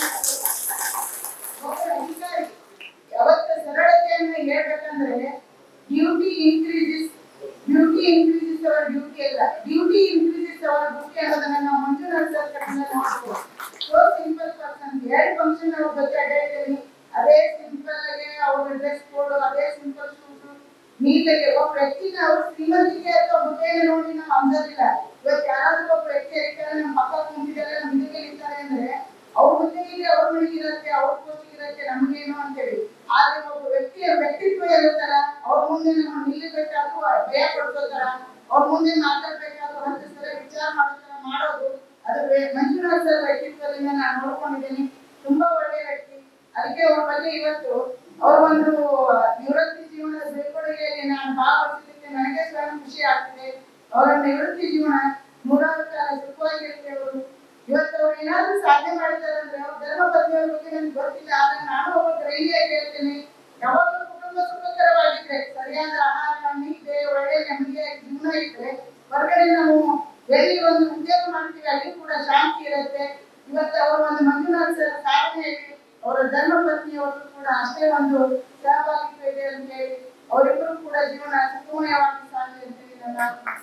ಒಬ್ಬ ಅಧಿಕಾರಿ ಯಾವತ್ತ ಸರಳತೆಯನ್ನ ಹೇಳ್ಬೇಕಂದ್ರೆ ಡ್ಯೂಟಿ ಇನ್ಕ್ರೀಸಸ್ ಡ್ಯೂಟಿ ಇನ್ಕ್ರೀಸಸ್ ಅವರ ಡ್ಯೂಟಿ ಅಲ್ಲ ಡ್ಯೂಟಿ ಇನ್ಕ್ರೀಸಸ್ ಅವರ ಡ್ಯೂಟಿ ಅನ್ನೋದನ್ನ ನಾವು ಮಂಜುನಾಥ್ ಸರ್ ಕಡೆಯಿಂದ ನೋಡ್ಬೋದು ಸೋ ಸಿಂಪಲ್ ಪರ್ಸನ್ ಎರಡು ಫಂಕ್ಷನ್ ಅವ್ರ ಜೊತೆ ಅಡ್ಡಾಡಿದ್ದೀನಿ ಅದೇ ಸಿಂಪಲ್ ಆಗಿ ಅವ್ರ ಡ್ರೆಸ್ ಕೋಡ್ ಅದೇ ಸಿಂಪಲ್ ಶೂಸ್ ನೀಟಾಗಿ ಒಬ್ಬ ವ್ಯಕ್ತಿನ ಅವ್ರ ಶ್ರೀಮಂತಿಕೆ ಅಥವಾ ಹುದ್ದೆಯನ್ನು ನೋಡಿ ನಾವು ಅಂಜೋದಿಲ್ಲ ಇವತ್ತು ಯಾರಾದ್ರೂ ಒಬ್ಬ ವ್ಯಕ್ತಿ ಇರ್ತಾರೆ ನಮ್ಮ ಪಕ್ಕ ಕುಂತಿದ್ದಾರೆ ನಮ್ಮ ಹಿಂದೆ ನಿಂತಾರೆ ಅಂದ್ರೆ ಅವ್ರ ಹುದ್ದೆಗೆ ಅವ್ರ ಮನೆಗೆ ಇರುತ್ತೆ ಅವ್ರ ಪೋಸ್ಟಿಗೆ ಇರುತ್ತೆ ನಮಗೇನು ಅಂತೇಳಿ ಆದ್ರೆ ಒಬ್ಬ ವ್ಯಕ್ತಿಯ ವ್ಯಕ್ತಿತ್ವ ಇರುತ್ತಲ್ಲ ಅವ್ರ ಮುಂದೆ ನಾವು ನಿಲ್ಲಬೇಕಾದ್ರೂ ಭಯ ಪಡ್ಕೋತಾರ ಅವ್ರ ಮುಂದೆ ಮಾತಾಡ್ಬೇಕಾದ್ರೂ ಹತ್ತು ಸಲ ವಿಚಾರ ಮಾಡೋ ತರ ಮಾಡೋದು ಅದು ವೇ- ಮಂಜುನಾಥ್ ಸರ್ ವ್ಯಕ್ತಿತ್ವದಿಂದ ನಾನು ನೋಡ್ಕೊಂಡಿದ್ದೀನಿ ತುಂಬಾ ಒಳ್ಳೆಯ ವ್ಯಕ್ತಿ ಅದಕ್ಕೆ ಅವ್ರ ಬಗ್ಗೆ ಇವತ್ತು ಅವ್ರ ಒಂದು ನಿವೃತ್ತಿ ಜೀವನದ ಬೀಳ್ಕೊಡುಗೆಯಲ್ಲಿ ನಾನು ಭಾಗವಹಿಸಿದ್ದಕ್ಕೆ ನನಗೆ ಸ್ವಯಂ ಖುಷಿ ಆಗ್ತಿದೆ ಅವರ ನಿವೃತ್ತಿ ಜೀವನ ನೂರಾರು ಕಾಲ ಸುಖವಾಗಿರುತ್ತೆ ಅವರು ಇವತ್ತು ಅವ್ರು ಏನಾದ್ರೂ ಸಾಧನೆ ಮಾಡಿದ್ದಾರೆ ಅಂದ್ರೆ ಅವ್ರ ಧರ್ಮ ಪತ್ನಿಯವ್ರ ಬಗ್ಗೆ ನನ್ಗೆ ಗೊತ್ತಿಲ್ಲ ಆದ್ರೆ ನಾನು ಒಬ್ಬ ಗೃಹಿಣಿಯಾಗಿ ಹೇಳ್ತೀನಿ ಯಾವಾಗಲೂ ಕುಟುಂಬ ಸುಖಕರವಾಗಿದ್ರೆ ಸರಿಯಾದ ಆಹಾರ ನೀತೆ ಒಳ್ಳೆ ನೆಮ್ಮದಿಯಾಗಿ ಜೀವನ ಇದ್ರೆ ಹೊರಗಡೆ ನಾವು ಎಲ್ಲಿ ಒಂದು ಉದ್ಯೋಗ ಮಾಡ್ತೀವಿ ಅಲ್ಲಿ ಕೂಡ ಶಾಂತಿ ಇರುತ್ತೆ ಇವತ್ತು ಅವರು ಒಂದು ಮಂಜುನಾಥ್ ಸರ್ ಸಾಧನೆಯಲ್ಲಿ ಅವರ ಧರ್ಮ ಪತ್ನಿಯವರು ಕೂಡ ಅಷ್ಟೇ ಒಂದು ಸಹಭಾಗಿತ್ವ ಇದೆ ಅಂತ ಹೇಳಿ ಅವರಿಬ್ಬರು ಕೂಡ ಜೀವನ ಸುಖಮಯವಾಗಿ ಸಾಗಲಿ ಅಂತ ಹೇಳಿ ನನ್ನ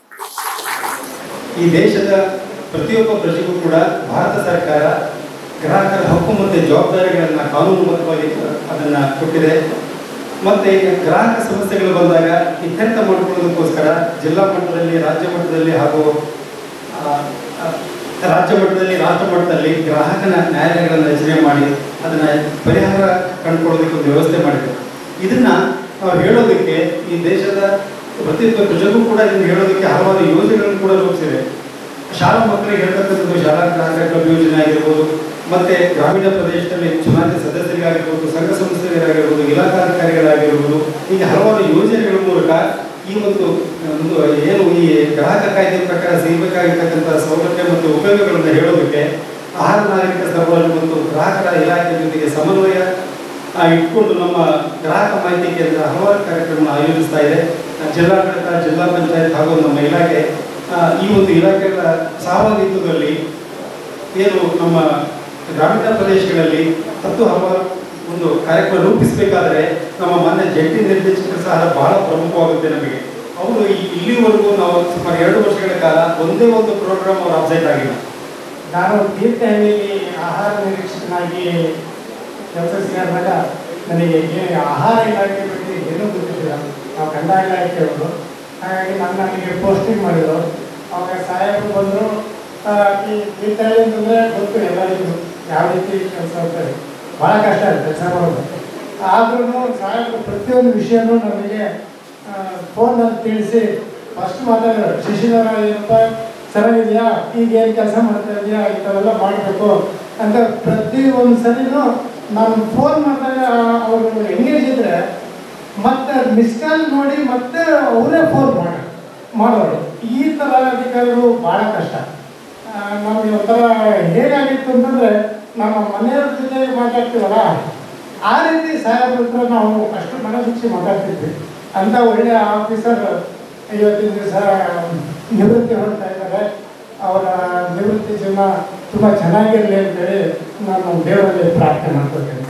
ಈ ದೇಶದ ಪ್ರತಿಯೊಬ್ಬ ಪ್ರಜೆಗೂ ಕೂಡ ಭಾರತ ಸರ್ಕಾರ ಗ್ರಾಹಕರ ಹಕ್ಕು ಮತ್ತು ಜವಾಬ್ದಾರಿಗಳನ್ನು ಕಾನೂನುಬದ್ಧವಾಗಿ ಅದನ್ನು ಕೊಟ್ಟಿದೆ ಮತ್ತು ಈಗ ಗ್ರಾಹಕ ಸಮಸ್ಯೆಗಳು ಬಂದಾಗ ಇತ್ಯರ್ಥ ಮಾಡಿಕೊಳ್ಳೋದಕ್ಕೋಸ್ಕರ ಜಿಲ್ಲಾ ಮಟ್ಟದಲ್ಲಿ ರಾಜ್ಯ ಮಟ್ಟದಲ್ಲಿ ಹಾಗೂ ಆ, ಆ, ರಾಜ್ಯ ಮಟ್ಟದಲ್ಲಿ ರಾಷ್ಟ್ರ ಮಟ್ಟದಲ್ಲಿ ಗ್ರಾಹಕನ ನ್ಯಾಯಾಲಯಗಳನ್ನು ರಚನೆ ಮಾಡಿ ಅದನ್ನು ಪರಿಹಾರ ಕಂಡುಕೊಳ್ಳೋದಕ್ಕೆ ಒಂದು ವ್ಯವಸ್ಥೆ ಮಾಡಿದೆ ಇದನ್ನ ನಾವು ಹೇಳೋದಕ್ಕೆ ಈ ದೇಶದ ಪ್ರತಿಯೊಬ್ಬ ಪ್ರಜೆಗೂ ಕೂಡ ಇದನ್ನು ಹೇಳೋದಕ್ಕೆ ಹಲವಾರು ಯೋಜನೆಗಳನ್ನು ಕೂಡ ರೂಪಿಸಿದೆ ಶಾಲಾ ಮಕ್ಕಳಿಗೆ ಹೇಳ್ತಕ್ಕಂಥದ್ದು ಶಾಲಾ ಗ್ರಾಹಕ ಕ್ಲಬ್ ಯೋಜನೆ ಆಗಿರ್ಬೋದು ಮತ್ತೆ ಗ್ರಾಮೀಣ ಪ್ರದೇಶದಲ್ಲಿ ಚುನಾಯಿತ ಸದಸ್ಯರಿಗಾಗಿರ್ಬೋದು ಸಂಘ ಸಂಸ್ಥೆಗಳಿಗಾಗಿರ್ಬೋದು ಇಲಾಖಾಧಿಕಾರಿಗಳಾಗಿರ್ಬೋದು ಹೀಗೆ ಹಲವಾರು ಯೋಜನೆಗಳ ಮೂಲಕ ಈ ಒಂದು ಒಂದು ಏನು ಈ ಗ್ರಾಹಕ ಕಾಯ್ದೆ ಪ್ರಕಾರ ಸಿಗಬೇಕಾಗಿರ್ತಕ್ಕಂಥ ಸೌಲಭ್ಯ ಮತ್ತು ಉಪಯೋಗಗಳನ್ನು ಹೇಳೋದಕ್ಕೆ ಆಹಾರ ನಾಗರಿಕ ಸರಬರಾಜು ಮತ್ತು ಗ್ರಾಹಕರ ಇಲಾಖೆ ಜೊತೆಗೆ ಸಮನ್ವಯ ಆ, ಇಟ್ಕೊಂಡು ನಮ್ಮ ಗ್ರಾಹಕ ಮಾಹಿತಿ ಕೇಂದ್ರ ಹಲವಾರು ಕಾರ್ಯಕ್ರಮ ಆಯೋಜಿಸ್ತಾ ಇದೆ ಆ, ಜಿಲ್ಲಾಡಳಿತ ಜಿಲ್ಲಾ ಪಂಚಾಯತ್ ಹಾಗೂ ನಮ್ಮ ಇಲಾಖೆ ಆ, ಈ ಒಂದು ಇಲಾಖೆಗಳ ಸಹಭಾಗಿತ್ವದಲ್ಲಿ ಏನು ನಮ್ಮ ಗ್ರಾಮೀಣ ಪ್ರದೇಶಗಳಲ್ಲಿ ಹತ್ತು ಹಲವಾರು ಒಂದು ಕಾರ್ಯಕ್ರಮ ರೂಪಿಸಬೇಕಾದ್ರೆ ನಮ್ಮ ಮನೆ ಜಂಟಿ ನಿರ್ದೇಶಕರು ಸಹ ಬಹಳ ಪ್ರಮುಖವಾಗುತ್ತೆ ನಮಗೆ ಅವರು ಈ ಇಲ್ಲಿವರೆಗೂ ನಾವು ಸುಮಾರು ಎರಡು ವರ್ಷಗಳ ಕಾಲ ಒಂದೇ ಒಂದು ಪ್ರೋಗ್ರಾಮ್ ಅವರು ಅಬ್ಸೆಂಟ್ ಆಗಿಲ್ಲ ನಾನು ತೀರ್ಥಹಳ್ಳಿಯಲ್ಲಿ ಆಹಾರ ನಿರೀಕ್ಷಕನಾಗಿ ಕೆಲಸ ಸೇರಿದಾಗ ನನಗೆ ಏನು ಆಹಾರ ಇಲಾಖೆ ಬಗ್ಗೆ ಏನೂ ಗೊತ್ತಿಲ್ಲ ನಾವು ಕಂದಾಯ ಇಲಾಖೆಯವರು ಹಾಗಾಗಿ ನನ್ನ ನನಗೆ ಪೋಸ್ಟಿಂಗ್ ಮಾಡಿದರು ಅವಾಗ ಸಾಹೇಬರು ಬಂದರು ಈ ತೀರ್ಥಹಳ್ಳಿ ಅಂತಂದರೆ ಗೊತ್ತು ಎಲ್ಲರಿಗೂ ಯಾವ ರೀತಿ ಕೆಲಸ ಇರ್ತದೆ ಭಾಳ ಕಷ್ಟ ಇದೆ ಕೆಲಸ ಮಾಡೋದು ಆದ್ರೂ ಸಾಹೇಬರು ಪ್ರತಿಯೊಂದು ವಿಷಯನೂ ನಮಗೆ ಫೋನಲ್ಲಿ ತಿಳಿಸಿ ಫಸ್ಟ್ ಮಾತಾಡೋರು ಶಶಿಧರ ಏನಪ್ಪ ಚೆನ್ನಾಗಿದೆಯಾ ಈಗ ಏನು ಕೆಲಸ ಮಾಡ್ತಾ ಇದೆಯಾ ಈ ಥರ ಎಲ್ಲ ಮಾಡಬೇಕು ಅಂತ ಪ್ರತಿ ಒಂದು ಸರಿನೂ ನಾನು ಫೋನ್ ಮಾಡಿದಾಗ ಅವರು ಎಂಗೇಜ್ ಇದ್ದರೆ ಮತ್ತೆ ಮಿಸ್ ಕಾಲ್ ನೋಡಿ ಮತ್ತೆ ಅವರೇ ಫೋನ್ ಮಾಡಿ ಮಾಡೋರು ಈ ಥರ ಅಧಿಕಾರಿಗಳು ಭಾಳ ಕಷ್ಟ ಆ, ನಮಗೆ ಒಂಥರ ಹೇಗಾಗಿತ್ತು ಅಂತಂದರೆ ನಮ್ಮ ಮನೆಯವ್ರ ಜೊತೆ ಮಾತಾಡ್ತೀವಲ್ಲ ಆ ರೀತಿ ಸಾಹೇಬ್ರ ಹತ್ರ ನಾವು ಅಷ್ಟು ಮನಸ್ಸಿಚ್ಚಿ ಮಾತಾಡ್ತಿದ್ವಿ ಅಂತ ಒಳ್ಳೆಯ ಆಫೀಸರ್ ಇವತ್ತಿನ ದಿವಸ ನಿವೃತ್ತಿ ಹೊರಡ್ತಾ ಇದ್ದಾರೆ ಅವರ ನಿವೃತ್ತಿ ಜೀವನ ತುಂಬ ಚೆನ್ನಾಗಿರಲಿ ಅಂತೇಳಿ ನಾನು ದೇವರಲ್ಲಿ ಪ್ರಾರ್ಥನೆ ಮಾಡ್ಕೊಳ್ತೇನೆ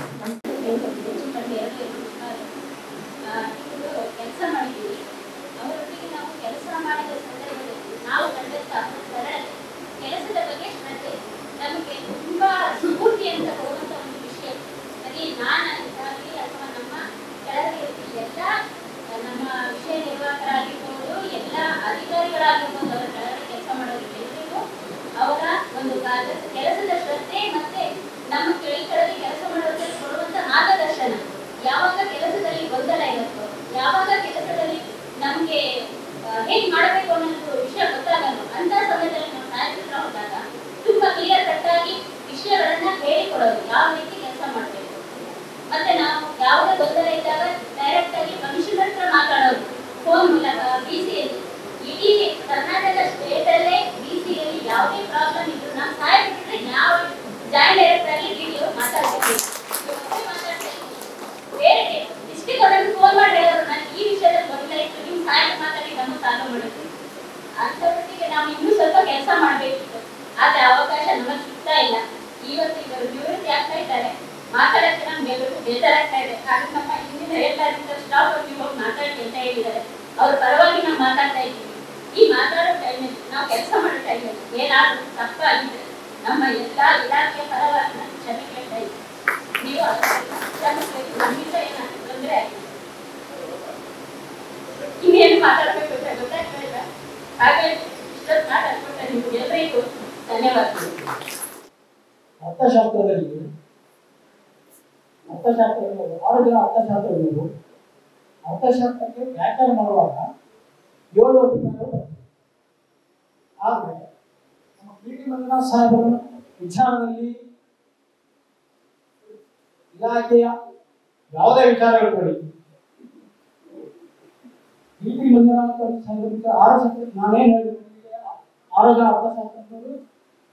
ಕೆಲಸ ಮಾಡಿದ್ದೀವಿ ಅವರೊಟ್ಟಿಗೆ ನಾವು ಕೆಲಸ ಮಾಡಿದ ಸಂದರ್ಭದಲ್ಲಿ ನಾವು ಕಂಡಂತ ಸರಳತೆ ಕೆಲಸದ ಬಗ್ಗೆ ಶ್ರದ್ಧೆ ನಮಗೆ ತುಂಬಾ ಸ್ಫೂರ್ತಿ ಅಂತ ಹೋಗುವಂತ ಒಂದು ವಿಷಯ ಅಲ್ಲಿ ನಾನಾಗಲಿ ಅಥವಾ ನಮ್ಮ ಕೆಳಗೆ ಎಲ್ಲ ನಮ್ಮ ವಿಷಯ ನಿರ್ವಾಹಕರಾಗಿರ್ಬೋದು ಎಲ್ಲ ಅಧಿಕಾರಿಗಳಾಗಿರ್ಬೋದು ಅವರ ಕೆಳಗಡೆ ಕೆಲಸ ಮಾಡೋರು ಎಲ್ಲರಿಗೂ ಅವರ ಒಂದು ಕಾರ್ಯ- ಕೆಲಸದ ಶ್ರದ್ಧೆ ಮತ್ತೆ ನಮ್ಮ ಕೆಳ ಕೆಳಗೆ ಕೆಲಸ ಮಾಡೋರಿಗೆ ಕೊಡುವಂತ ಮಾರ್ಗದರ್ಶನ ಯಾವಾಗ ಕೆಲಸದಲ್ಲಿ ಗೊಂದಲ ಇರುತ್ತೋ ಯಾವಾಗ ಕೆಲಸದಲ್ಲಿ ನಮ್ಗೆ ಆ, ಹೇಗ್ ಮಾಡಬೇಕು ಅನ್ನೋದು ವಿಷಯ ಗೊತ್ತಾಗಲ್ಲ ಅಂತ ಸಮಯದಲ್ಲಿ ನಾವು ಸಾಹಿತ್ಯ ಹತ್ರ ಹೋದಾಗ ತುಂಬಾ ಕ್ಲಿಯರ್ ಕಟ್ ಆಗಿ ವಿಷಯಗಳನ್ನ ಹೇಳಿಕೊಡೋದು ಯಾವ ರೀತಿ ಕೆಲಸ ಮಾಡಬೇಕು ಮತ್ತೆ ನಾವು ಯಾವುದೇ ಗೊಂದಲ ಇದ್ದಾಗ ಡೈರೆಕ್ಟ್ ಆಗಿ ಕಮಿಷನರ್ ಹತ್ರ ಮಾತಾಡೋದು ಫೋನ್ ಮೂಲಕ ಬಿಸಿಯಲ್ಲಿ ಇಡೀ ಕರ್ನಾಟಕ ಸ್ಟೇಟ್ ಅಲ್ಲೇ ಬಿಸಿಯಲ್ಲಿ ಯಾವುದೇ ಪ್ರಾಬ್ಲಮ್ ಇದ್ರು ನಾವು ಸಹಾಯ ಬಿಟ್ಟರೆ ಯಾವ ಜಾಯಿಂಟ್ ಡೈರೆಕ್ಟರ್ ಆಗಿ ವಿಡಿಯೋ ಮಾತಾಡ್ಬೇಕು ಇವತ್ತೇ ಮಾತಾಡ್ತಾ ಇದ್ದೀನಿ. ಬೇರೆ ಡಿಸ್ಟಿಕ್ ಅವರನ್ನು ಫೋನ್ ಮಾಡಿ ಹೇಳೋರು ನಾನು ಈ ವಿಷಯದಲ್ಲಿ ಗೊಂದಲ ಇತ್ತು ನೀವು ಸಹಾಯ ಮಾತಾಡಿ ನಮ್ಮ ಸಾಲ್ವ್ ಮಾಡುತ್ತೆ ಅಂಥವರೊಟ್ಟಿಗೆ ನಾವು ಇನ್ನೂ ಸ್ವಲ್ಪ ಕೆಲಸ ಮಾಡಬೇಕಿತ್ತು ಆದ್ರೆ ಅವಕಾಶ ನಮಗೆ ಸಿಗ್ತಾ ಇಲ್ಲ ಇವತ್ತು ಇವರು ನಿವೃತ್ತಿ ಆಗ್ತಾ ಇದ್ದಾರೆ ಮಾತಾಡಕ್ಕೆ ನಮ್ಗೆ ಎಲ್ರಿಗೂ ಬೇಜಾರಾಗ್ತಾ ಇದೆ ಆದ್ರೆ ನಮ್ಮ ಹಿಂದಿನ ಎಲ್ಲ ಸ್ಟಾಫ್ ಅವ್ರಿಗೆ ಹೋಗಿ ಮಾತಾಡಿ ಅಂತ ಹೇಳಿದ್ದಾರೆ ಅವ್ರ ಪರವಾಗಿ ನಾವು ಮಾತಾಡ್ತಾ ಇದ್ದೀವಿ ಈ ಮಾತಾಡೋ ಟೈಮಲ್ಲಿ ನಾವು ಕೆಲಸ ಮಾಡೋ ಟೈಮಲ್ಲಿ ಏನಾದರೂ ತಪ್ಪಾಗಿದ್ರೆ ನಮ್ಮ ಎಲ್ಲ ಇಲಾಖೆಯ ಪರವಾಗಿ ನಾನು ಕ್ಷಮೆ ಕೇಳ್ತಾ ಇದ್ದೀನಿ ನೀವು ಅದನ್ನ ಕ್ಷಮಿಸ್ಬೇಕು ನಮ್ಮಿಂದ ಏನಾದ್ರು ತೊಂದರೆ ಆಗಿದೆ ಇನ್ನೇನು ಮಾತಾಡಬೇಕು ಅಂತ ಗೊತ್ತಾಗ್ತಾ ಇಲ್ಲ ಹಾಗಾಗಿ ಇಷ್ಟೊತ್ತು ಮಾತಾಡ್ಕೊಟ್ಟ ನಿಮ್ಗೆ ಎಲ್ಲರಿಗೂ ಧನ್ಯವಾದಗಳು ಅರ್ಥಶಾಸ್ತ್ರದಲ್ಲಿ ಅರ್ಥಶಾಸ್ತ್ರ ಆರು ಜನ ಅರ್ಥಶಾಸ್ತ್ರ ನೀವು ಅರ್ಥಶಾಸ್ತ್ರಕ್ಕೆ ವ್ಯಾಖ್ಯಾನ ಮಾಡುವಾಗ ಏಳು ಅಭಿಪ್ರಾಯಗಳು ಬರ್ತವೆ ಆದರೆ ನಮ್ಮ ಪಿ ಟಿ ಮಂಜುನಾಥ್ ಸಾಹೇಬರ ವಿಚಾರದಲ್ಲಿ ಇಲಾಖೆಯ ಯಾವುದೇ ವಿಚಾರಗಳು ಕೊಡಿ ಪಿ ಟಿ ಮಂಜುನಾಥ್ ಸಾಹೇಬರ ವಿಚಾರ ಆರು ಸೆಕ್ರೆ ನಾನೇನು ಹೇಳಿದ್ರೆ ಆರು ಜನ ಅರ್ಥಶಾಸ್ತ್ರಜ್ಞರು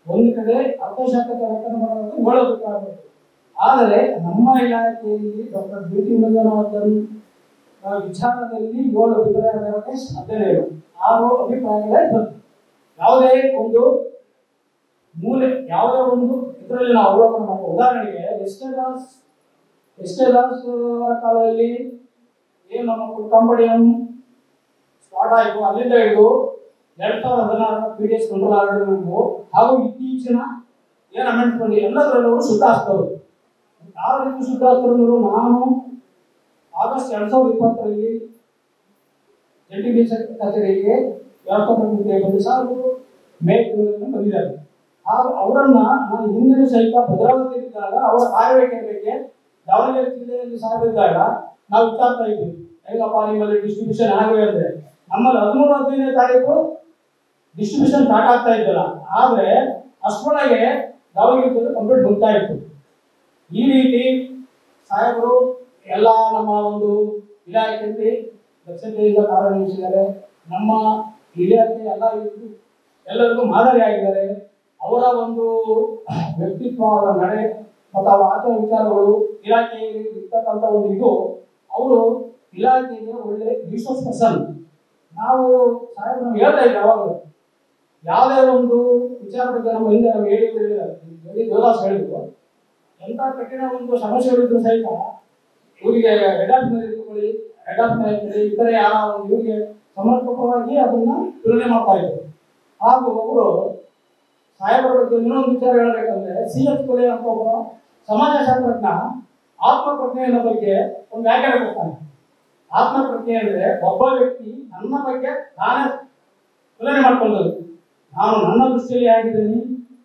ಒಂದು ಕಡೆ ಅರ್ಥಶಾಸ್ತ್ರ ಲೆಕ್ಕನ ಮಾಡೋದು ಏಳು ಅಭಿಪ್ರಾಯಗಳು ಆದರೆ ನಮ್ಮ ಇಲಾಖೆಯಲ್ಲಿ ಡಾಕ್ಟರ್ ಬಿ ಟಿ ಮಂಜುನಾಥನ್ ಆ ವಿಚಾರದಲ್ಲಿ ಏಳು ಅಭಿಪ್ರಾಯ ಬರೋಕ್ಕೆ ಸಾಧ್ಯನೇ ಇಲ್ಲ ಆರು ಅಭಿಪ್ರಾಯಗಳೇ ಬಂತು ಯಾವುದೇ ಒಂದು ಮೂಲೆ ಯಾವುದೇ ಒಂದು ಇದರಲ್ಲಿ ನಾವು ಅವಲೋಕನ ಮಾಡುವ ಉದಾಹರಣೆಗೆ ಎಷ್ಟೇ ದಾಸ್ ಎಷ್ಟೇ ದಾಸ್ ಅವರ ಕಾಲದಲ್ಲಿ ಏನು ನಮ್ಮ ಕುಟ್ಟಂಬಡಿಯಂ ಸ್ಟಾರ್ಟ್ ಆಯಿತು ಅಲ್ಲಿಂದ ಹಿಡಿದು ಎರಡ್ ಸಾವಿರದ ಹದಿನಾರರ ಪಿ ಡಿ ಎಸ್ ಕಂಟ್ರೋಲ್ ಆರ್ಡರ್ವರೆಗೂ ಹಾಗೂ ಇತ್ತೀಚಿನ ಏನು ಅಮೆಂಡ್ ಮಾಡಿ ಎಲ್ಲದರಲ್ಲೂ ಶುದ್ಧಾಸ್ತರು ಯಾವ ರೀತಿ ಶುದ್ಧಾಸ್ತರು ನಾನು ಆಗಸ್ಟ್ ಎರಡ್ ಸಾವಿರದ ಇಪ್ಪತ್ತರಲ್ಲಿ ಜಂಟಿ ಬಿ ಕಚೇರಿಗೆ ವ್ಯವಸ್ಥಾಪಕ ಬಂದು ಸಾರು ಮೇ ತಿಂಗಳಲ್ಲಿ ಬಂದಿದ್ದಾರೆ ಹಾಗೂ ಅವರನ್ನ ನಾನು ಹಿಂದಿನ ಸಹಿತ ಭದ್ರಾವತಿ ಇದ್ದಾಗ ಅವರ ಕಾರ್ಯವೈಖರಿಗೆ ದಾವಣಗೆರೆ ಜಿಲ್ಲೆಯಲ್ಲಿ ಸಾಗಿದ್ದಾಗ ನಾವು ವಿಚಾರ್ತಾ ಇದ್ವಿ ಹೇಗಪ್ಪ ನಿಮ್ಮಲ್ಲಿ ಡಿಸ್ಟ್ರಿಬ್ಯೂಷನ್ ಆಗಿದೆ ಅಂದ್ರೆ ನಮ್ಮಲ್ಲಿ ಹದಿಮೂರು ಹದಿನೈದನೇ ತಾರೀಕು ಡಿಸ್ಟ್ರಿಬ್ಯೂಷನ್ ಸ್ಟಾರ್ಟ್ ಆಗ್ತಾ ಇದ್ದಲ್ಲ ಆದ್ರೆ ಅಷ್ಟರೊಳಗೆ ದಾವಣಗೆರೆ ಜಿಲ್ಲೆ ಕಂಪ್ಲೀಟ್ ಹೋಗ್ತಾ ಇತ್ತು ಈ ರೀತಿ ಸಾಹೇಬರು ಎಲ್ಲ ನಮ್ಮ ಒಂದು ಇಲಾಖೆಯಲ್ಲಿ ದಕ್ಷತೆಯಿಂದ ಕಾರ್ಯನಿರ್ವಹಿಸಿದ್ದಾರೆ ನಮ್ಮ ಇಲಾಖೆ ಎಲ್ಲ ಇದು ಎಲ್ಲರಿಗೂ ಮಾದರಿಯಾಗಿದ್ದಾರೆ ಅವರ ಒಂದು ವ್ಯಕ್ತಿತ್ವ ಅವರ ನಡೆ ಮತ್ತು ಅವರ ಆಚಾರ ವಿಚಾರಗಳು ಇಲಾಖೆಯಲ್ಲಿ ಇರ್ತಕ್ಕಂಥ ಒಂದು ಇದು ಅವರು ಇಲಾಖೆಗೆ ಒಳ್ಳೆ ರಿಸೋರ್ಸ್ ಪರ್ಸನ್ ನಾವು ಸಾಹೇಬ್ ನಾವು ಹೇಳ್ತಾ ಇದ್ದೆ ಯಾವಾಗಲೂ ಯಾವುದೇ ಒಂದು ವಿಚಾರ ಬಗ್ಗೆ ನಮ್ಮ ಹಿಂದೆ ನಾವು ಹೇಳಿ ಹೇಳಿ ಯೋಗಾಸ್ ಹೇಳಿದ್ರು ಎಂಥ ಕಠಿಣ ಒಂದು ಸಮಸ್ಯೆಗಳಿದ್ರು ಸಹಿತ ಇವರಿಗೆ ಹೆಡ್ ಆಫ್ ಇಟ್ಕೊಳ್ಳಿ ಹೆಡ್ ಆಫ್ ಇಟ್ಕೊಳ್ಳಿ ಇತರೆ ಯಾರ ಒಂದು ಇವರಿಗೆ ಸಮರ್ಪಕವಾಗಿ ಅದನ್ನ ತುಲನೆ ಮಾಡ್ತಾ ಇದ್ರು ಹಾಗೂ ಅವರು ಸಾಹೇಬರ ಬಗ್ಗೆ ಇನ್ನೊಂದು ವಿಚಾರ ಹೇಳಬೇಕಂದ್ರೆ ಸಿ ಎಚ್ ಕೊಲೆ ಅಂತ ಒಬ್ಬ ಸಮಾಜಶಾಸ್ತ್ರಜ್ಞ ಆತ್ಮಪ್ರಜ್ಞೆಯ ಬಗ್ಗೆ ಒಂದು ವ್ಯಾಖ್ಯಾನ ಕೊಡ್ತಾನೆ ಆತ್ಮಪ್ರಜ್ಞೆ ಅಂದ್ರೆ ಒಬ್ಬ ವ್ಯಕ್ತಿ ನನ್ನ ಬಗ್ಗೆ ನಾನೇ ತುಲನೆ ಮಾಡ್ಕೊಂಡದ್ದು ನಾನು ನನ್ನ ದೃಷ್ಟಿಯಲ್ಲಿ ಆಗಿದ್ದೀನಿ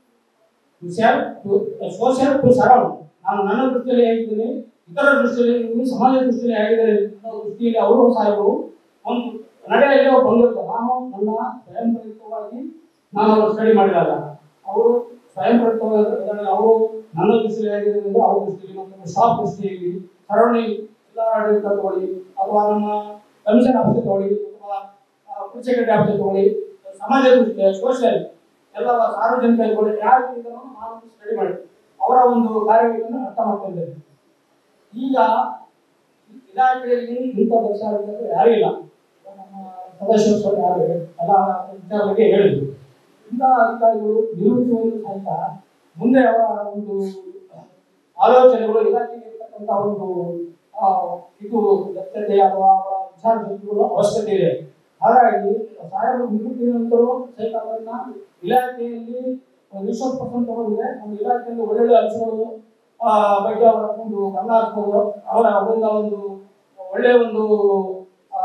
ಸೋಷಿಯಲ್ ಟು ಸರೌಂಡ್ ನಾನು ನನ್ನ ದೃಷ್ಟಿಯಲ್ಲಿ ಹೇಗಿದ್ದೀನಿ ಇತರ ದೃಷ್ಟಿಯಲ್ಲಿ ಇದ್ದೀನಿ, ಸಮಾಜ ದೃಷ್ಟಿಯಲ್ಲಿ ಹೇಗಿದ್ದಾರೆ ಅನ್ನೋ ದೃಷ್ಟಿಯಲ್ಲಿ ಅವರು ಸಾಹೇಬರು ಒಂದು ನಡೆಯಲ್ಲಿ ಅವ್ರು ಬಂದಿರ್ತಾರೆ ನಾನು ನನ್ನ ಸ್ವಯಂ ಪ್ರೇರಿತವಾಗಿ ನಾನು ಅವರು ಸ್ಟಡಿ ಮಾಡಿದಾಗ ಅವರು ಸ್ವಯಂ ಪ್ರೇರಿತವಾಗಿ ಅವರು ನನ್ನ ದೃಷ್ಟಿಯಲ್ಲಿ ಹೇಗಿರೋದ್ರಿಂದ ಅವ್ರ ದೃಷ್ಟಿಯಲ್ಲಿ ಮತ್ತು ಸ್ಟಾಫ್ ದೃಷ್ಟಿಯಲ್ಲಿ ಸರೌಂಡಿಂಗ್ ಎಲ್ಲ ಆಡಳಿತ ತಗೊಳ್ಳಿ ಅಥವಾ ನಮ್ಮ ಕಮಿಷನ್ ಆಫೀಸ್ ತಗೊಳ್ಳಿ ಅಥವಾ ಸೆಕ್ರೆಟರಿ ಆಫೀಸ್ ತಗೊಳ್ಳಿ ಸಮಾಜ ದೃಷ್ಟಿ ಸೋಷಿಯಲ್ ಎಲ್ಲ ಸಾರ್ವಜನಿಕ ಇರ್ಬೋದು ಯಾರು ಇದನ್ನು ನಾನು ಸ್ಟಡಿ ಮಾಡಿ ಅವರ ಒಂದು ಕಾರ್ಯವನ್ನು ಅರ್ಥ ಮಾಡ್ಕೊಂಡಿದ್ದೇನೆ ಈಗ ಇಲಾಖೆಯಲ್ಲಿ ಇಂಥ ದಕ್ಷ ಯಾರೂ ಇಲ್ಲ ನಮ್ಮ ಸದಸ್ಯರು ಸ್ವಲ್ಪ ಯಾರು ಎಲ್ಲ ವಿಚಾರ ಬಗ್ಗೆ ಹೇಳಿದ್ರು ಇಂಥ ಅಧಿಕಾರಿಗಳು ನಿರೂಪಿಸುವುದು ಸಹಿತ ಮುಂದೆ ಅವರ ಒಂದು ಆಲೋಚನೆಗಳು ಇಲಾಖೆಗೆ ಇರ್ತಕ್ಕಂಥ ಒಂದು ಆ, ಇದು ದಕ್ಷತೆ ಅಥವಾ ಅವರ ವಿಚಾರ ಶಕ್ತಿಗಳು ಅವಶ್ಯಕತೆ ಇದೆ ಹಾಗಾಗಿ ಸಾಹೇಬರು ನಿವೃತ್ತಿ ನಂತರ ಸಹಿತ ಅವರನ್ನ ಇಲಾಖೆಯಲ್ಲಿ ರಿಸೋರ್ಸ್ ಪರ್ಸನ್ ತಗೊಂಡಿದೆ ನಮ್ಮ ಇಲಾಖೆಯಲ್ಲಿ ಒಳ್ಳೊಳ್ಳೆ ಅಂಶಗಳು ಆ, ಬಗ್ಗೆ ಅವರ ಒಂದು ಗಮನ ಹರಿಸ್ಬೋದು ಅವರ ಅವರಿಂದ ಒಂದು ಒಳ್ಳೆಯ ಒಂದು ಆ,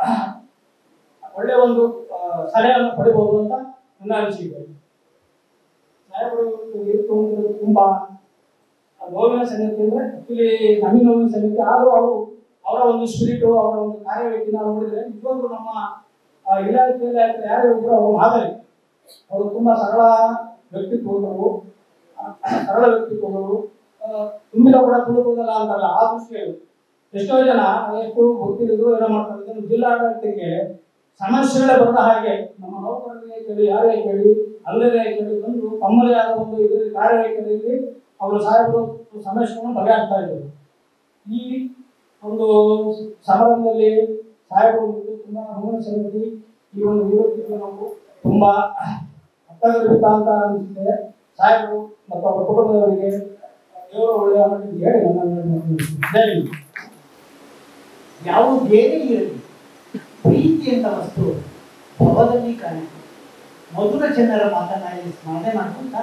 ಒಳ್ಳೆಯ ಒಂದು ಆ, ಸಲಹೆಯನ್ನು ಪಡಿಬಹುದು ಅಂತ ನನ್ನ ಅನಿಸಿಕೆ ಸಾಹೇಬರು ಇರ್ತಕ್ಕಂಥದ್ದು ತುಂಬಾ ನೋವಿನ ಸಂಗತಿ ಅಂದ್ರೆ ಆಕ್ಚುಲಿ ನಮಗೆ ನೋವಿನ ಸಂಗತಿ ಆದರೂ ಅವರು ಅವರ ಒಂದು ಸ್ಪಿರಿಟು ಅವರ ಒಂದು ಕಾರ್ಯವೈಖರಿ ನಾವು ನೋಡಿದ್ರೆ ನಿಜವಾಗ್ಲೂ ನಮ್ಮ ಆ, ಇಲಾಖೆಯಲ್ಲಿ ಆಗ್ತದೆ ಯಾರೇ ಒಬ್ಬರು ಅವರು ಮಾದರಿ ಅವರು ತುಂಬಾ ಸರಳ ವ್ಯಕ್ತಿತ್ವಗಳು ಆ, ಸರಳ ವ್ಯಕ್ತಿತ್ವಗಳು ಆ, ತುಂಬಿದ ಕೂಡ ತುಳುಕುವುದಲ್ಲ ಅಂತಲ್ಲ ಆ ದೃಷ್ಟಿಯಲ್ಲಿ ಎಷ್ಟೋ ಜನ ಎಷ್ಟು ಗೊತ್ತಿದ್ರು ಏನೋ ಮಾಡ್ತಾರೆ ಇದನ್ನು ಜಿಲ್ಲಾಡಳಿತಕ್ಕೆ ಸಮಸ್ಯೆಗಳೇ ಬರದ ಹಾಗೆ ನಮ್ಮ ನೌಕರರಿಗೆ ಕೇಳಿ ಯಾರೇ ಕೇಳಿ ಅಲ್ಲದೇ ಕೇಳಿ ಬಂದು ತಮ್ಮದೇ ಆದ ಒಂದು ಇದರಲ್ಲಿ ಕಾರ್ಯವೈಖರಿಯಲ್ಲಿ ಅವರು ಸಾಹೇಬರು ಸಮಸ್ಯೆಗಳನ್ನು ಬಗೆಹರಿಸ್ತಾ ಇದ್ರು ಈ ಒಂದು ಸಮಾರಂಭದಲ್ಲಿ ಸಾಹೇಬರು ಇದು ತುಂಬಾ ನೋವಿನ ಸಂಗತಿ ಈ ಒಂದು ನಿವೃತ್ತಿಗೆ ನಾವು ತುಂಬಾ ಅರ್ಥಗರ್ಭಿತ ಅಂತ ಅನಿಸುತ್ತೆ ಸಾಹೇಬರು ಮತ್ತು ಅವರ ಕುಟುಂಬದವರಿಗೆ ದೇವರು ಒಳ್ಳೆಯ ಮಟ್ಟಿಗೆ ಹೇಳಿ ನನ್ನ ಜೈ ಹಿಂದ್. ಯಾವ ಬೇರೆ ಇರಲಿ ಪ್ರೀತಿ ಅಂತ ವಸ್ತು ಭವದಲ್ಲಿ ಕಾಣುತ್ತೆ ಮಧುರ ಜನರ ಮಾತನಾಡಿ ಸ್ಮರಣೆ ಮಾಡ್ಕೊಂತ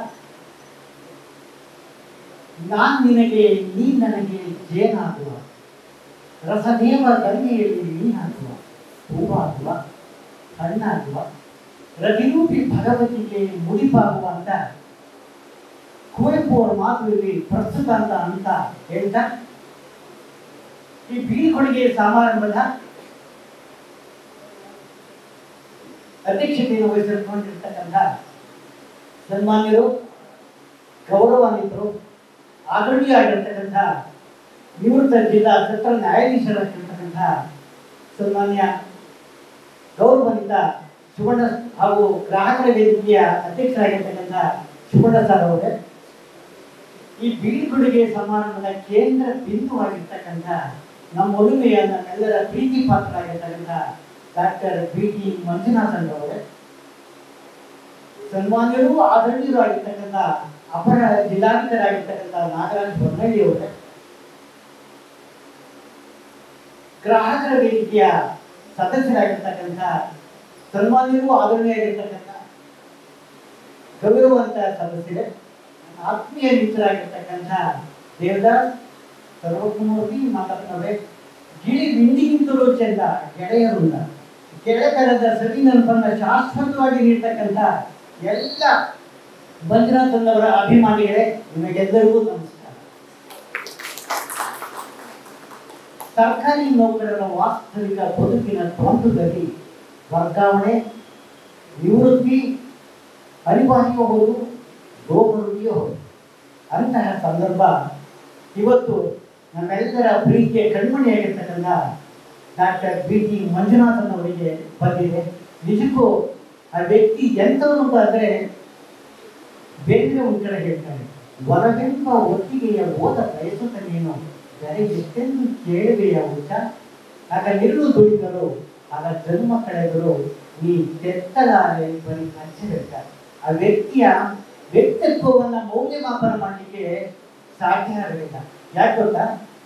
ನಾನ್ ನಿನಗೆ ನೀ ನನಗೆ ಜೇನಾಗುವ ರಸದೇವ ಗಂಗೆಯಲ್ಲಿ ನೀನಾಗುವ ಹೂವಾಗುವ ಹಣ್ಣಾಗುವ ರತಿರೂಪಿ ಭಗವತಿಗೆ ಮುಡಿಪಾಗುವ ಅಂತ ಕುವೆಂಪು ಅವರ ಮಾತು ಇಲ್ಲಿ ಪ್ರಸ್ತುತ ಅಂತ ಅಂತ ಹೇಳ್ತಾ ಈ ಬೀಳ್ಕೊಡುಗೆ ಸಮಾರಂಭದ ಅಧ್ಯಕ್ಷತೆಯನ್ನು ವಹಿಸಿಕೊಂಡಿರ್ತಕ್ಕಂಥ ಸನ್ಮಾನ್ಯರು ಗೌರವಾನ್ವಿತರು ಆಗಳ್ಳಿಯಾಗಿರ್ತಕ್ಕಂಥ ನಿವೃತ್ತ ಜಿಲ್ಲಾ ಸತ್ರ ನ್ಯಾಯಾಧೀಶರಾಗಿರ್ತಕ್ಕಂಥ ಸನ್ಮಾನ್ಯ ಗೌರವಾನ್ವಿತ ಸುವರ್ಣ ಹಾಗೂ ಗ್ರಾಹಕರ ವೇದಿಕೆಯ ಅಧ್ಯಕ್ಷರಾಗಿರ್ತಕ್ಕಂಥ ಸುವರ್ಣ ಸರ್ ಅವರೇ ಈ ಬೀಳ್ಕೊಡುಗೆ ಸಮಾರಂಭದ ಕೇಂದ್ರ ಬಿಂದುವಾಗಿರ್ತಕ್ಕಂಥ ನಮ್ಮ ಒಲುಮೆಯ ನಮ್ಮೆಲ್ಲರ ಪ್ರೀತಿ ಪಾತ್ರರಾಗಿರ್ತಕ್ಕಂಥ ಡಾಕ್ಟರ್ ಬಿ ಟಿ ಮಂಜುನಾಥನ್ ಅವರೇ ಸನ್ಮಾನ್ಯರು ಆದರಣೀಯರು ಆಗಿರ್ತಕ್ಕಂಥ ಅಪರ ಜಿಲ್ಲಾಧಿಕಾರಿಯಾಗಿರ್ತಕ್ಕಂಥ ನಾಗರಾಜ್ ಹೊನ್ನಳ್ಳಿ ಅವರೇ ಗ್ರಾಹಕರ ವೇದಿಕೆಯ ಸದಸ್ಯರಾಗಿರ್ತಕ್ಕಂಥ ಸನ್ಮಾನ್ಯರು ಆದರಣೀಯರಾಗಿರ್ತಕ್ಕಂಥ ಗೌರವಂತ ಸದಸ್ಯರೇ ನನ್ನ ಆತ್ಮೀಯ ಮಿತ್ರರಾಗಿರ್ತಕ್ಕಂಥ ದೇವದಾಸ್ ಸರ್ವಕುಮಾರಿ ಮಾತಾಡ್ತವೆ ಗಿಳಿ ಬಿಂದಿಗಿಂತಲೂ ಚೆಂದ ಗೆಳೆಯರುಂದ ಗೆಳೆತನದ ಸವಿ ನೆನಪನ್ನ ಶಾಶ್ವತವಾಗಿ ನೀಡ್ತಕ್ಕಂಥ ಎಲ್ಲ ಮಂಜುನಾಥನವರ ಅಭಿಮಾನಿಗಳೇ ನಿಮಗೆಲ್ಲರಿಗೂ ನಮಸ್ಕಾರ ಸರ್ಕಾರಿ ನೌಕರರ ವಾಸ್ತವಿಕ ಬದುಕಿನ ದ್ವಂದ್ವದಲ್ಲಿ ವರ್ಗಾವಣೆ ನಿವೃತ್ತಿ ಅನಿವಾರ್ಯ ಹೋದು ಗೋಪರುಡಿಯೋ ಹೋದು ಅಂತಹ ಸಂದರ್ಭ ಇವತ್ತು ನಮ್ಮೆಲ್ಲರ ಪ್ರೀತಿಯ ಕಣ್ಮಣಿಯಾಗಿರ್ತಕ್ಕಂಥ ಡಾಕ್ಟರ್ ಬಿ ಟಿ ಮಂಜುನಾಥನ್ ಅವರಿಗೆ ಬಂದಿದೆ ನಿಜಕ್ಕೂ ಆ ವ್ಯಕ್ತಿ ಎಂಥವ್ರು ಅಂತ ಅಂದರೆ ಬೇರೆ ಒಂದು ಕಡೆ ಹೇಳ್ತಾರೆ ಒಲವೆಂಬ ಒತ್ತಿಗೆಯ ಓದ ಬಯಸುತ್ತ ನೀನು ಬೆರೆ ಎಷ್ಟೆಂದು ಕೇಳುವೆಯ ಹುಚ್ಚ ಆಗ ನಿಲ್ಲು ದುಡಿದರು ಆಗ ಜನ್ಮ ಕಳೆದರು ನೀ ತೆತ್ತಲಾರೆ ಬರೀ ಹಚ್ಚಬೇಕ ಆ ವ್ಯಕ್ತಿಯ ವ್ಯಕ್ತಿತ್ವವನ್ನ ಮೌಲ್ಯಮಾಪನ ಮಾಡಲಿಕ್ಕೆ ಸಾಧ್ಯ ಆಗಲಿಲ್ಲ ಯಾಕೆ ಗೊತ್ತಾ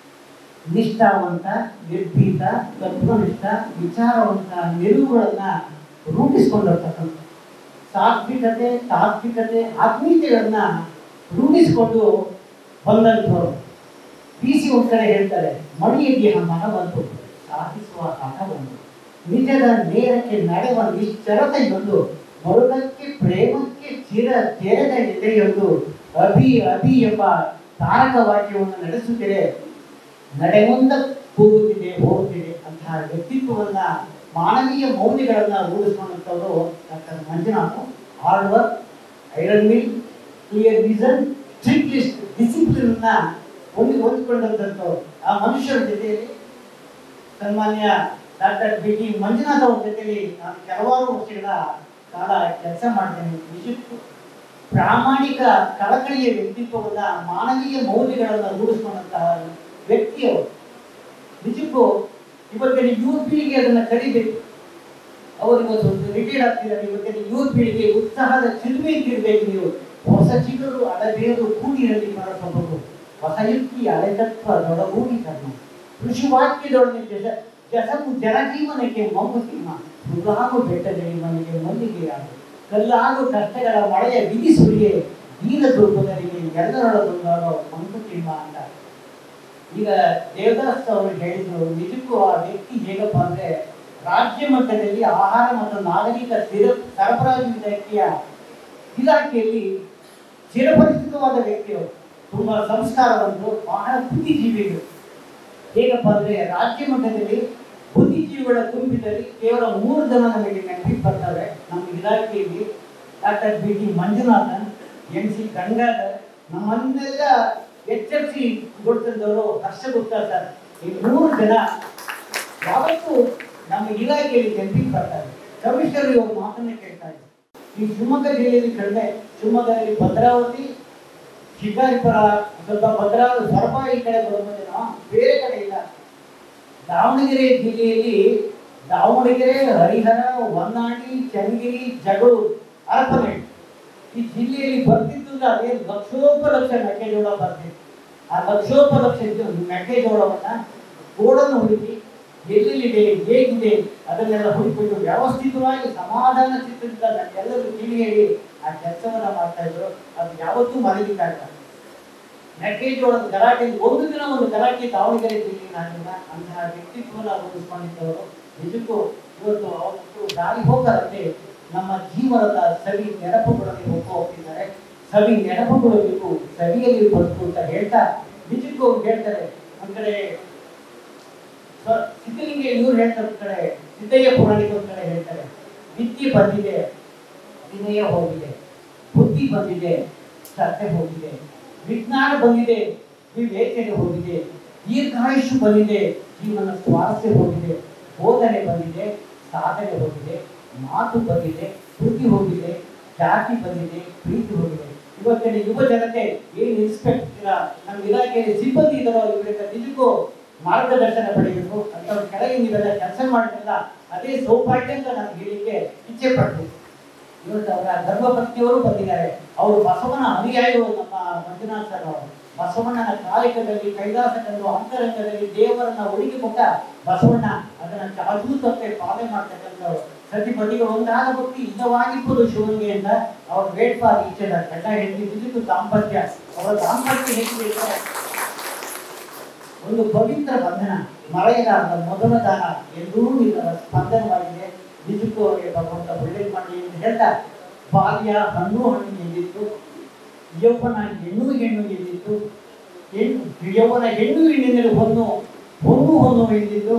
ನಿಷ್ಠಾವಂತ ನಿರ್ಭೀತ ತತ್ವನಿಷ್ಠ ವಿಚಾರವಂತ ನಿಲುವುಗಳನ್ನ ರೂಢಿಸಿಕೊಂಡಿರ್ತಕ್ಕಂಥ ಸಾತ್ವಿಕತೆ ತಾತ್ವಿಕತೆ ಆತ್ಮೀಯತೆಗಳನ್ನ ರೂಢಿಸಿಕೊಂಡು ಬಂದಂಥವ್ರು ಪಿ ಸಿ ಒಂದ್ ಕಡೆ ಹೇಳ್ತಾರೆ ಮಣಿಯಲ್ಲಿ ಮನ ಬಂತು ಸಾಧಿಸುವ ಹಠ ಬಂತು ನಿಜದ ನೇರಕ್ಕೆ ನಡೆವ ನಿಶ್ಚರತೆಯೊಂದು ಮರುಗಕ್ಕೆ ಪ್ರೇಮಕ್ಕೆ ಚಿರ ತೆರೆದ ಎದೆಯೊಂದು ಅಭಿ ಅಭಿ ಎಂಬ ತಾರಕ ವಾಕ್ಯವನ್ನು ನಡೆಸುತ್ತಿದೆ ನಡೆ ಮುಂದ ಕೂಗುತ್ತಿದೆ ಹೋಗುತ್ತಿದೆ ಅಂತಹ ವ್ಯಕ್ತಿತ್ವವನ್ನ ಮಾನವೀಯ ಮೌಲ್ಯಗಳನ್ನ ರೂಢಿಸಿಕೊಂಡಂಥವರು doctor Manjunath hard work iron will clear vision strict list discipline ಅನ್ನ ಹೊಂದಿ ಹೊಂದಿಕೊಂಡಂಥವ್ರು ಆ ಮನುಷ್ಯರ ಜೊತೆಯಲ್ಲಿ ಸನ್ಮಾನ್ಯ ಡಾಕ್ಟರ್ ಬಿ ಟಿ ಮಂಜುನಾಥ್ ಅವ್ರ ಜೊತೆಯಲ್ಲಿ ನಾನು ಕೆಲವಾರು ವರ್ಷಗಳ ಕಾಲ ಕೆಲಸ ಮಾಡಿದ್ದೇನೆ ನಿಜಕ್ಕೂ ಪ್ರಾಮಾಣಿಕ ಕಳಕಳಿಯ ವ್ಯಕ್ತಿತ್ವವನ್ನ ಮಾನವೀಯ ಮೌಲ್ಯಗಳನ್ನು ರೂಢಿಸಿಕೊಂಡಂತಹ ವ್ಯಕ್ತಿಯವರು ನಿಜಕ್ಕೂ ಇವತ್ತಿನ ಯೂತ್ ಪೀಳಿಗೆ ಅದನ್ನ ಕಲಿಬೇಕು ಅವರು ಇವತ್ತು ರಿಟೈರ್ಡ್ ಆಗ್ತಿದ್ದಾರೆ ಇವತ್ತಿನ ಯೂತ್ ಪೀಳಿಗೆ ಉತ್ಸಾಹದ ಚಿಲುಮೆ ಇರಬೇಕು ನೀವು ಹೊಸ ಚಿಗುರು ಅಡಬೇರು ಕೂಡಿರಲಿ ಮನಸ್ಸೊಬ್ಬರು ಹೊಸ ಯುಕ್ತಿ ಅಲೆತತ್ವ ದೊಡಗೂಡಿ ಕರ್ಮ ಕೃಷಿ ವಾಕ್ಯದೊಡನೆ ಜಸ ಜಸವು ಜನಜೀವನಕ್ಕೆ ಮಂಕುತಿಮ್ಮ ಮೃಗಾಗು ಬೆಟ್ಟದಲ್ಲಿ ಮನೆಗೆ ಮಲ್ಲಿಗೆಯಾಗು ಕಲ್ಲಾಗು ಕಷ್ಟಗಳ ಮಳೆಯ ಬಿಗಿ ಸುಳಿಗೆ ದೀನ ದುರ್ಗದರಿಗೆ ಎಲ್ಲರೊಳಗೊಂದಾಡೋ ಮಂಕುತಿಮ್ಮ ಅಂತ ಈಗ ದೇವದಾಸ್ ಅವರು ಹೇಳಿದ್ರು ನಿಜಕ್ಕೂ ಆ ವ್ಯಕ್ತಿ ಹೇಗಪ್ಪ ಅಂದ್ರೆ ರಾಜ್ಯ ಮಟ್ಟದಲ್ಲಿ ಆಹಾರ ಮತ್ತು ನಾಗರಿಕ ಸ್ಥಿರ ಸರಬರಾಜು ಇಲಾಖೆಯ ಇಲಾಖೆಯಲ್ಲಿ ಚಿರಪರಿಚಿತವಾದ ವ್ಯಕ್ತಿಯವರು ತುಂಬಾ ಸಂಸ್ಕಾರವಂತರು ಬಹಳ ಬುದ್ಧಿಜೀವಿಗಳು ಹೇಗಪ್ಪ ಅಂದ್ರೆ ರಾಜ್ಯ ಮಟ್ಟದಲ್ಲಿ ಬುದ್ಧಿಜೀವಿಗಳ ಗುಂಪಿನಲ್ಲಿ ಕೇವಲ ಮೂರು ಜನ ನಮಗೆ ನೆನಪಿಗೆ ಬರ್ತಾರೆ ನಮ್ಮ ಇಲಾಖೆಯಲ್ಲಿ doctor B T Manjunathan M C Gangadhar ನಮ್ಮನ್ನೆಲ್ಲ ಎಚ್ಚರಿಸಿ ಕೊಡ್ತಿದ್ದವರು ಹರ್ಷಗುಪ್ತ ಸರ್ ಈ ಮೂರು ಜನ ಯಾವತ್ತೂ ನಮ್ಮ ಇಲಾಖೆಯಲ್ಲಿ ನೆನಪಿಗೆ ಬರ್ತಾರೆ ಕಮಿಷನರ್ ಇವರು ಮಾತನ್ನ ಕೇಳ್ತಾ ಇದ್ದಾರೆ ಈ ಶಿವಮೊಗ್ಗ ಜಿಲ್ಲೆಯಲ್ಲಿ ಕಡಿಮೆ ಶಿವಮೊಗ್ಗದಲ್ಲಿ ಭದ್ರಾವತಿ ಶಿಕಾರಿಪುರ ಸ್ವಲ್ಪ ಭದ್ರಾವತಿ ಸ್ವಲ್ಪ ಈ ಕಡೆ ಬರುವುದಿಲ್ಲ ಬೇರೆ ಕಡೆ ಇಲ್ಲ ದಾವಣಗೆರೆ ಜಿಲ್ಲೆಯಲ್ಲಿ ದಾವಣಗೆರೆ ಹರಿಹರ ಹೊನ್ನಾಳಿ ಚನ್ನಗಿರಿ ಜಗಳೂರು ಅರಪನಹಳ್ಳಿ ಈ ಜಿಲ್ಲೆಯಲ್ಲಿ ಬರ್ತಿದ್ದು ಅದೇ ಲಕ್ಷೋಪಲಕ್ಷ ಮೆಕ್ಕೆಜೋಳ ಬರ್ತಿತ್ತು ಆ ಲಕ್ಷೋಪಲಕ್ಷ ಮೆಕ್ಕೆಜೋಳವನ್ನ ಗೋಡನ್ನು ಹುಡುಕಿ ಎಲ್ಲೆಲ್ಲಿದೆ ಹೇಗಿದೆ ಅದನ್ನೆಲ್ಲ ಹುಡುಕಿಕೊಂಡು ವ್ಯವಸ್ಥಿತವಾಗಿ ಸಮಾಧಾನ ಚಿತ್ರದಿಂದ ಎಲ್ಲರೂ ತಿಳಿ ಹೇಳಿ ಆ ಕೆಲಸವನ್ನ ಮಾಡ್ತಾ ಇದ್ರು ಅದು ಯಾವತ್ತೂ ಮರೆಯಲಿಕ್ಕಾಗಲ್ಲ ಮೆಕ್ಕೆಜೋಳದ ಗಲಾಟೆಯಲ್ಲಿ ಒಂದು ದಿನ ಒಂದು ಗಲಾಟೆ ದಾವಣಗೆರೆ ಜಿಲ್ಲೆಗೆ ಆಗಿಲ್ಲ ಅಂತಹ ವ್ಯಕ್ತಿತ್ವನ ರೂಪಿಸ್ಕೊಂಡಿದ್ದವರು ನಿಜಕ್ಕೂ ಇವತ್ತು ಅವತ್ತು ದಾರಿ ಹೋಗದಂತೆ ನಮ್ಮ ಜೀವನದ ಸವಿ ನೆನಪುಗಳಲ್ಲಿ ಹೋಗ್ತಾ ಹೋಗ್ತಿದ್ದಾರೆ ಸವಿ ನೆನಪುಗೊಳ್ಳಬೇಕು ಸವಿಯಲ್ಲಿ ಬದುಕು ಅಂತ ಹೇಳ್ತಾ ನಿಜಕ್ಕೂ ಅವ್ರು ಹೇಳ್ತಾರೆ ಒಂದ್ ಕಡೆ ಸ್ವ- ಸಿದ್ಧಲಿಂಗ ಇವ್ರು ಹೇಳ್ತಾರೆ ಒಂದ್ ಕಡೆ ಸಿದ್ದಯ್ಯ ಪುರಾಣಿಕ ಒಂದ್ ಕಡೆ ಹೇಳ್ತಾರೆ ವಿದ್ಯೆ ಬಂದಿದೆ ವಿನಯ ಹೋಗಿದೆ ಬುದ್ಧಿ ಬಂದಿದೆ ಶ್ರದ್ಧೆ ಹೋಗಿದೆ ವಿಜ್ಞಾನ ಬಂದಿದೆ ವಿವೇಚನೆ ಹೋಗಿದೆ ದೀರ್ಘಾಯುಷು ಬಂದಿದೆ ಜೀವನ ಸ್ವಾರಸ್ಯ ಹೋಗಿದೆ ಬೋಧನೆ ಬಂದಿದೆ ಸಾಧನೆ ಹೋಗಿದೆ ಮಾತು ಬಂದಿದೆ ಬುದ್ಧಿ ಹೋಗಿದೆ ಜಾತಿ ಬಂದಿದೆ ಪ್ರೀತಿ ಹೋಗಿದೆ ಇವತ್ತಿನ ಯುವ ಜನತೆ ಏನು ಇನ್ಸ್ಪೆಕ್ಟರ್ ನಮ್ಮ ಇಲಾಖೆಯಲ್ಲಿ ಸಿಬ್ಬಂದಿ ಇದ್ದಾರೋ ಇವರಿಂದ ನಿಜಕ್ಕೂ ಮಾರ್ಗದರ್ಶನ ಪಡೆಯಬೇಕು ಅಂತ ಕೆಳಗೆ ನೀವೆಲ್ಲ ಕೆಲಸ ಮಾಡಿದ್ರಲ್ಲ ಅದೇ ಸೌಭಾಗ್ಯ ಅಂತ ನಾನು ಹೇಳಲಿಕ್ಕೆ ಇಚ್ಛೆ ಪಡ್ತೀನಿ ಇವತ್ತು ಅವರ ಧರ್ಮಪತ್ನಿಯವರು ಬಂದಿದ್ದಾರೆ ಅವರು ಬಸವನ ಅನುಯಾಯಿಗಳು ನಮ್ಮ ಮಂಜುನಾಥ್ ಸರ್ ಅವರು ಬಸವಣ್ಣನ ಕಾಯಕದಲ್ಲಿ ಕೈಲಾಸ ಕಂಡು ಅಂತರಂಗದಲ್ಲಿ ದೇವರನ್ನ ಒಳಗೆ ಕೊಟ್ಟ ಬಸವಣ್ಣ ಅದನ್ನ ಚಾಚೂ ತಪ್ಪೆ ಪಾಲನೆ ಮಾಡ್ತಕ್ಕಂಥವ್ರು ಸತಿಪತಿಗಳು ಒಂದಾದ ಭಕ್ತಿ ಇಲ್ಲವಾಗಿರ್ಬೋದು ಶಿವನಿಗೆ ಅಂತ ಅವ್ರ ವೇಟ್ ಫಾರ್ ಈಚೆದ ಗಂಡ ಹೆಂಡತಿ ಬಿದ್ದು ದಾಂಪತ್ಯ ಅವರ ದಾಂಪತ್ಯ ಹೇಗಿದೆ ಒಂದು ಪವಿತ್ರ ಬಂಧನ ಮರೆಯಲಾರದ ಮೊದಲ ದಾನ ಎಂದೂ ಇದರ ಸ್ಪಂದನವಾಗಿದೆ ನಿಜಕ್ಕೂ ಅವರಿಗೆ ಭಗವಂತ ಒಳ್ಳೇದು ಮಾಡಲಿ ಅಂತ ಹೇಳ್ತಾ ಬಾಲ್ಯ ಹಣ್ಣು ಹಣ್ಣು ಎಂದಿತ್ತು ಯೌವನ ಹೆಣ್ಣು ಹೆಣ್ಣು ಎಂದಿತ್ತು ಹೆಣ್ಣು ಯೌವನ ಹೆಣ್ಣು ಹೆಣ್ಣಿನಲ್ಲಿ ಹೊನ್ನು ಹೊನ್ನು ಹೊನ್ನು ಎಂದಿತ್ತು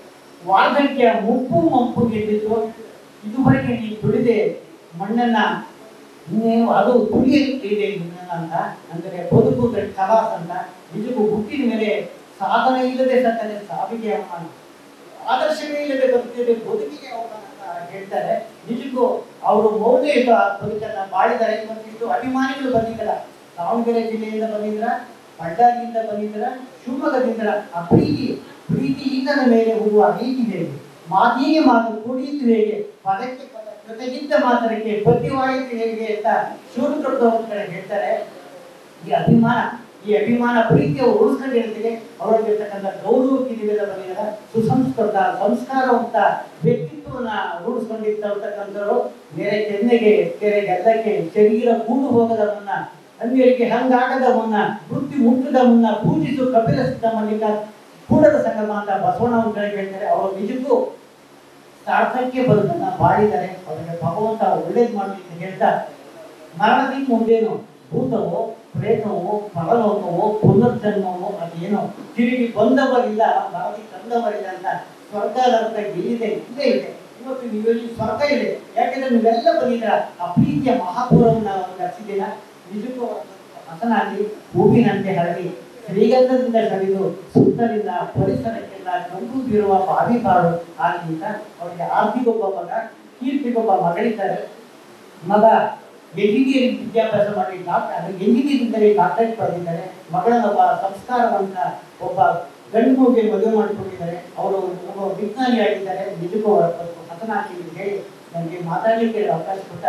ವಾರ್ಧಕ್ಯ ಮುಪ್ಪು ಮಂಪು ಎಂದಿತ್ತು ಇದುವರೆಗೆ ನೀನು ತುಳಿದೆ ಮಣ್ಣನ್ನ ಇನ್ನೇನು ಅದು ತುಳಿಯಲಿದೆ ನಿನ್ನನ್ನ ಅಂತ ಅಂದರೆ ಬದುಕು ಕಲಾಸ್ ಅಂತ ನಿಜಕ್ಕೂ ಹುಟ್ಟಿದ ಮೇಲೆ ಸಾಧನೆ ಇಲ್ಲದೆ ಸತ್ತರೆ ಸಾವಿಗೆ ಅವಮಾನ ಆದರ್ಶವೇ ಇಲ್ಲದೆ ಬದುಕಿದೆ ಬದುಕಿಗೆ ಅವಮಾನ ಅಂತ ಹೇಳ್ತಾರೆ ನಿಜಕ್ಕೂ ಅವರು ಮೌಲ್ಯಯುತ ಬದುಕನ್ನ ಬಾಳಿದ್ದಾರೆ ಇವತ್ತಿಷ್ಟು ಅಭಿಮಾನಿಗಳು ಬಂದಿದ್ದರ ದಾವಣಗೆರೆ ಜಿಲ್ಲೆಯಿಂದ ಬಂದಿದ್ರ ಬಳ್ಳಾರಿಯಿಂದ ಬಂದಿದ್ರ ಶಿವಮೊಗ್ಗದಿಂದ ಆ ಪ್ರೀತಿ ಪ್ರೀತಿ ಈತನ ಮೇಲೆ ಹೂವ ರೀತಿ ಹೇಗೆ ಮಾತಿಗೆ ಮಾತು ಕುಡಿಯಿತು ಹೇಗೆ ಪದಕ್ಕೆ ಪದ ಜೊತೆಗಿದ್ದ ಮಾತರಕ್ಕೆ ಬದ್ಧವಾಯಿತು ಹೇಗೆ ಅಂತ ಶಿವರುದ್ರಪ್ಪ ಕಡೆ ಹೇಳ್ತಾರೆ ಈ ಅಭಿಮಾನ ಈ ಅಭಿಮಾನ ಪ್ರೀತಿಯ ಉಳಿಸ್ಕೊಂಡಿರ್ತೀವಿ ಅವರಲ್ಲಿರ್ತಕ್ಕಂಥ ಗೌರವಕ್ಕೆ ನೀವೆಲ್ಲ ಬಂದಿದ್ದಾರೆ ಸುಸಂಸ್ಕೃತ ಸಂಸ್ಕಾರವಂತ ವ್ಯಕ್ತಿತ್ವವನ್ನ ರೂಢಿಸ್ಕೊಂಡಿರ್ತಕ್ಕಂಥವ್ರು ಬೇರೆ ಕೆನ್ನೆಗೆ ಕೆರೆ ಗೆದ್ದಕ್ಕೆ ಶರೀರ ಕೂಡು ಹೋಗದ ಮುನ್ನ ಅನ್ಯರಿಗೆ ಹಂಗಾಗದ ಮುನ್ನ ವೃತ್ತಿ ಮುಟ್ಟದ ಮುನ್ನ ಪೂಜಿಸು ಕಪಿಲ ಸಿದ್ಧ ಮಲ್ಲಿಕ ಕೂಡದ ಸಂಗಮ ಅಂತ ಬಸವಣ್ಣನ ಕಡೆ ಹೇಳ್ತಾರೆ ಅವರು ನಿಜಕ್ಕೂ ಸಾರ್ಥಕ್ಕೆ ಬದುಕನ್ನ ಬಾಳಿದ್ದಾರೆ ಅವರಿಗೆ ಭಗವಂತ ಒಳ್ಳೇದು ಮಾಡಲಿ ಅಂತ ಹೇಳ್ತಾ ಮರಣದಿಂದ ಮುಂದೇನು ಭೂತವೋ ಪ್ರೇತವೋ ಪರಲೋಕವೋ ಪುನರ್ಜನ್ಮವೋ ಅದೇನೋ ತಿರುಗಿ ಬಂದವರಿಲ್ಲ ಮರದಿ ತಂದವರಿಲ್ಲ ಅಂತ ಸ್ವರ್ಗದ ಅರ್ಥ ಎಲ್ಲಿದೆ ಇಲ್ಲೇ ಇದೆ ಇವತ್ತು ನೀವೆಲ್ಲಿ ಸ್ವರ್ಗ ಇದೆ ಯಾಕಂದ್ರೆ ನೀವೆಲ್ಲ ಬಂದಿದ್ದೀರ ಆ ಪ್ರೀತಿಯ ಮಹಾಪುರವನ್ನ ರಚಿಸಿದ್ದೀರ ನಿಜಕ್ಕೂ ಹಸನಾಗಿ ಹೂವಿನಂತೆ ಹರಡಿ ಶ್ರೀಗಂಧದಿಂದ ಸರಿದು ಸುತ್ತಲಿಂದ ಪರಿಸರಕ್ಕೆಲ್ಲ ಕಂಡು ಬೀರುವ ಬಾವಿ ಕಾಡು ಆಗಿಂದ ಅವರಿಗೆ ಆರ್ತಿಗೊಬ್ಬ ಮಗ ಕೀರ್ತಿಗೊಬ್ಬ ಮಗಳಿದ್ದಾರೆ ಮಗ ಎಂಜಿನಿಯರಿಂಗ್ ವಿದ್ಯಾಭ್ಯಾಸ ಮಾಡಿ ಡಾಕ್ಟರ್ ಎಂಜಿನಿಯರಿಂಗ್ ಡಾಕ್ಟರೇಟ್ ಪಡೆದಿದ್ದಾರೆ ಮಗಳನ್ನ ಒಬ್ಬ ಸಂಸ್ಕಾರವಂತ ಒಬ್ಬ ಗಂಡು ಮಗುವಿಗೆ ಮದುವೆ ಮಾಡಿಕೊಂಡಿದ್ದಾರೆ ಅವರು ಒಬ್ಬ ವಿಜ್ಞಾನಿಯಾಗಿದ್ದಾರೆ ನಿಜಕ್ಕೂ ಅವರ ಬದುಕು ಹಸನಾಗಿ ಅಂತ ಹೇಳಿ ನನಗೆ ಮಾತಾಡಲಿಕ್ಕೆ ಅವಕಾಶ ಕೊಟ್ಟ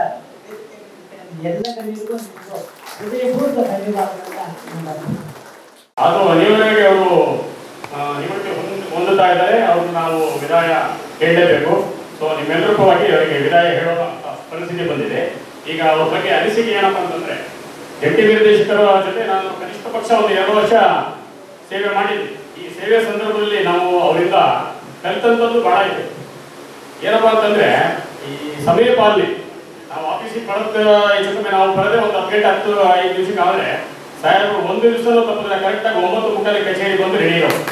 ಎಲ್ಲ ಗಣ್ಯರಿಗೂ ನಿಮಗೂ ಹೃದಯಪೂರ್ವಕ ಧನ್ಯವಾದಗಳನ್ನ ನಾನು ಅದು ಅನಿವಾರ್ಯವಾಗಿ ಅವರು ನಿವೃತ್ತಿ ಹೊಂದ್- ಹೊಂದುತ್ತಾ ಇದ್ದಾರೆ ಅವ್ರನ್ನ ನಾವು ವಿದಾಯ ಹೇಳಲೇಬೇಕು ಸೊ ನಿಮ್ಮೆಲ್ಲರ ಪರವಾಗಿ ಅವರಿಗೆ ವಿದಾಯ ಹೇಳೋ ಪರಿಸ್ಥಿತಿ ಬಂದಿದೆ ಈಗ ಅವ್ರ ಬಗ್ಗೆ ಅನಿಸಿಕೆ ಏನಪ್ಪ ಅಂತಂದ್ರೆ ಜಂಟಿ ನಿರ್ದೇಶಕರ ಜೊತೆ ನಾನು ಕನಿಷ್ಠ ಪಕ್ಷ ಒಂದು ಎರಡು ವರ್ಷ ಸೇವೆ ಮಾಡಿದ್ದೆ ಈ ಸೇವೆ ಸಂದರ್ಭದಲ್ಲಿ ನಾವು ಅವರಿಂದ ಕಲಿತಂಥದ್ದು ಬಹಳ ಇದೆ ಏನಪ್ಪಾ ಅಂತಂದ್ರೆ ಈ ಸಮಯ ಪಾಲನೆ ನಾವು ಆಫೀಸಿಗೆ ಬರೋದ್ ಹೆಚ್ಚು ಕಮ್ಮಿ ನಾವು ಬರದೆ ಒಂದು ಹತ್ತು ಗಂಟೆ ಹತ್ತು ಐದು ನಿಮಿಷಕ್ಕೆ ಆದ್ರೆ ಸಾಹೇಬರು ಒಂದು ದಿವಸನೂ ತಪ್ಪಿದ್ರೆ ಕರೆಕ್ಟಾಗಿ ಒಂಬತ್ತು ಮುಕ್ಕಾಲಿ ಕಚೇರಿ ಬಂದು ರೆಡಿ ಇರೋದು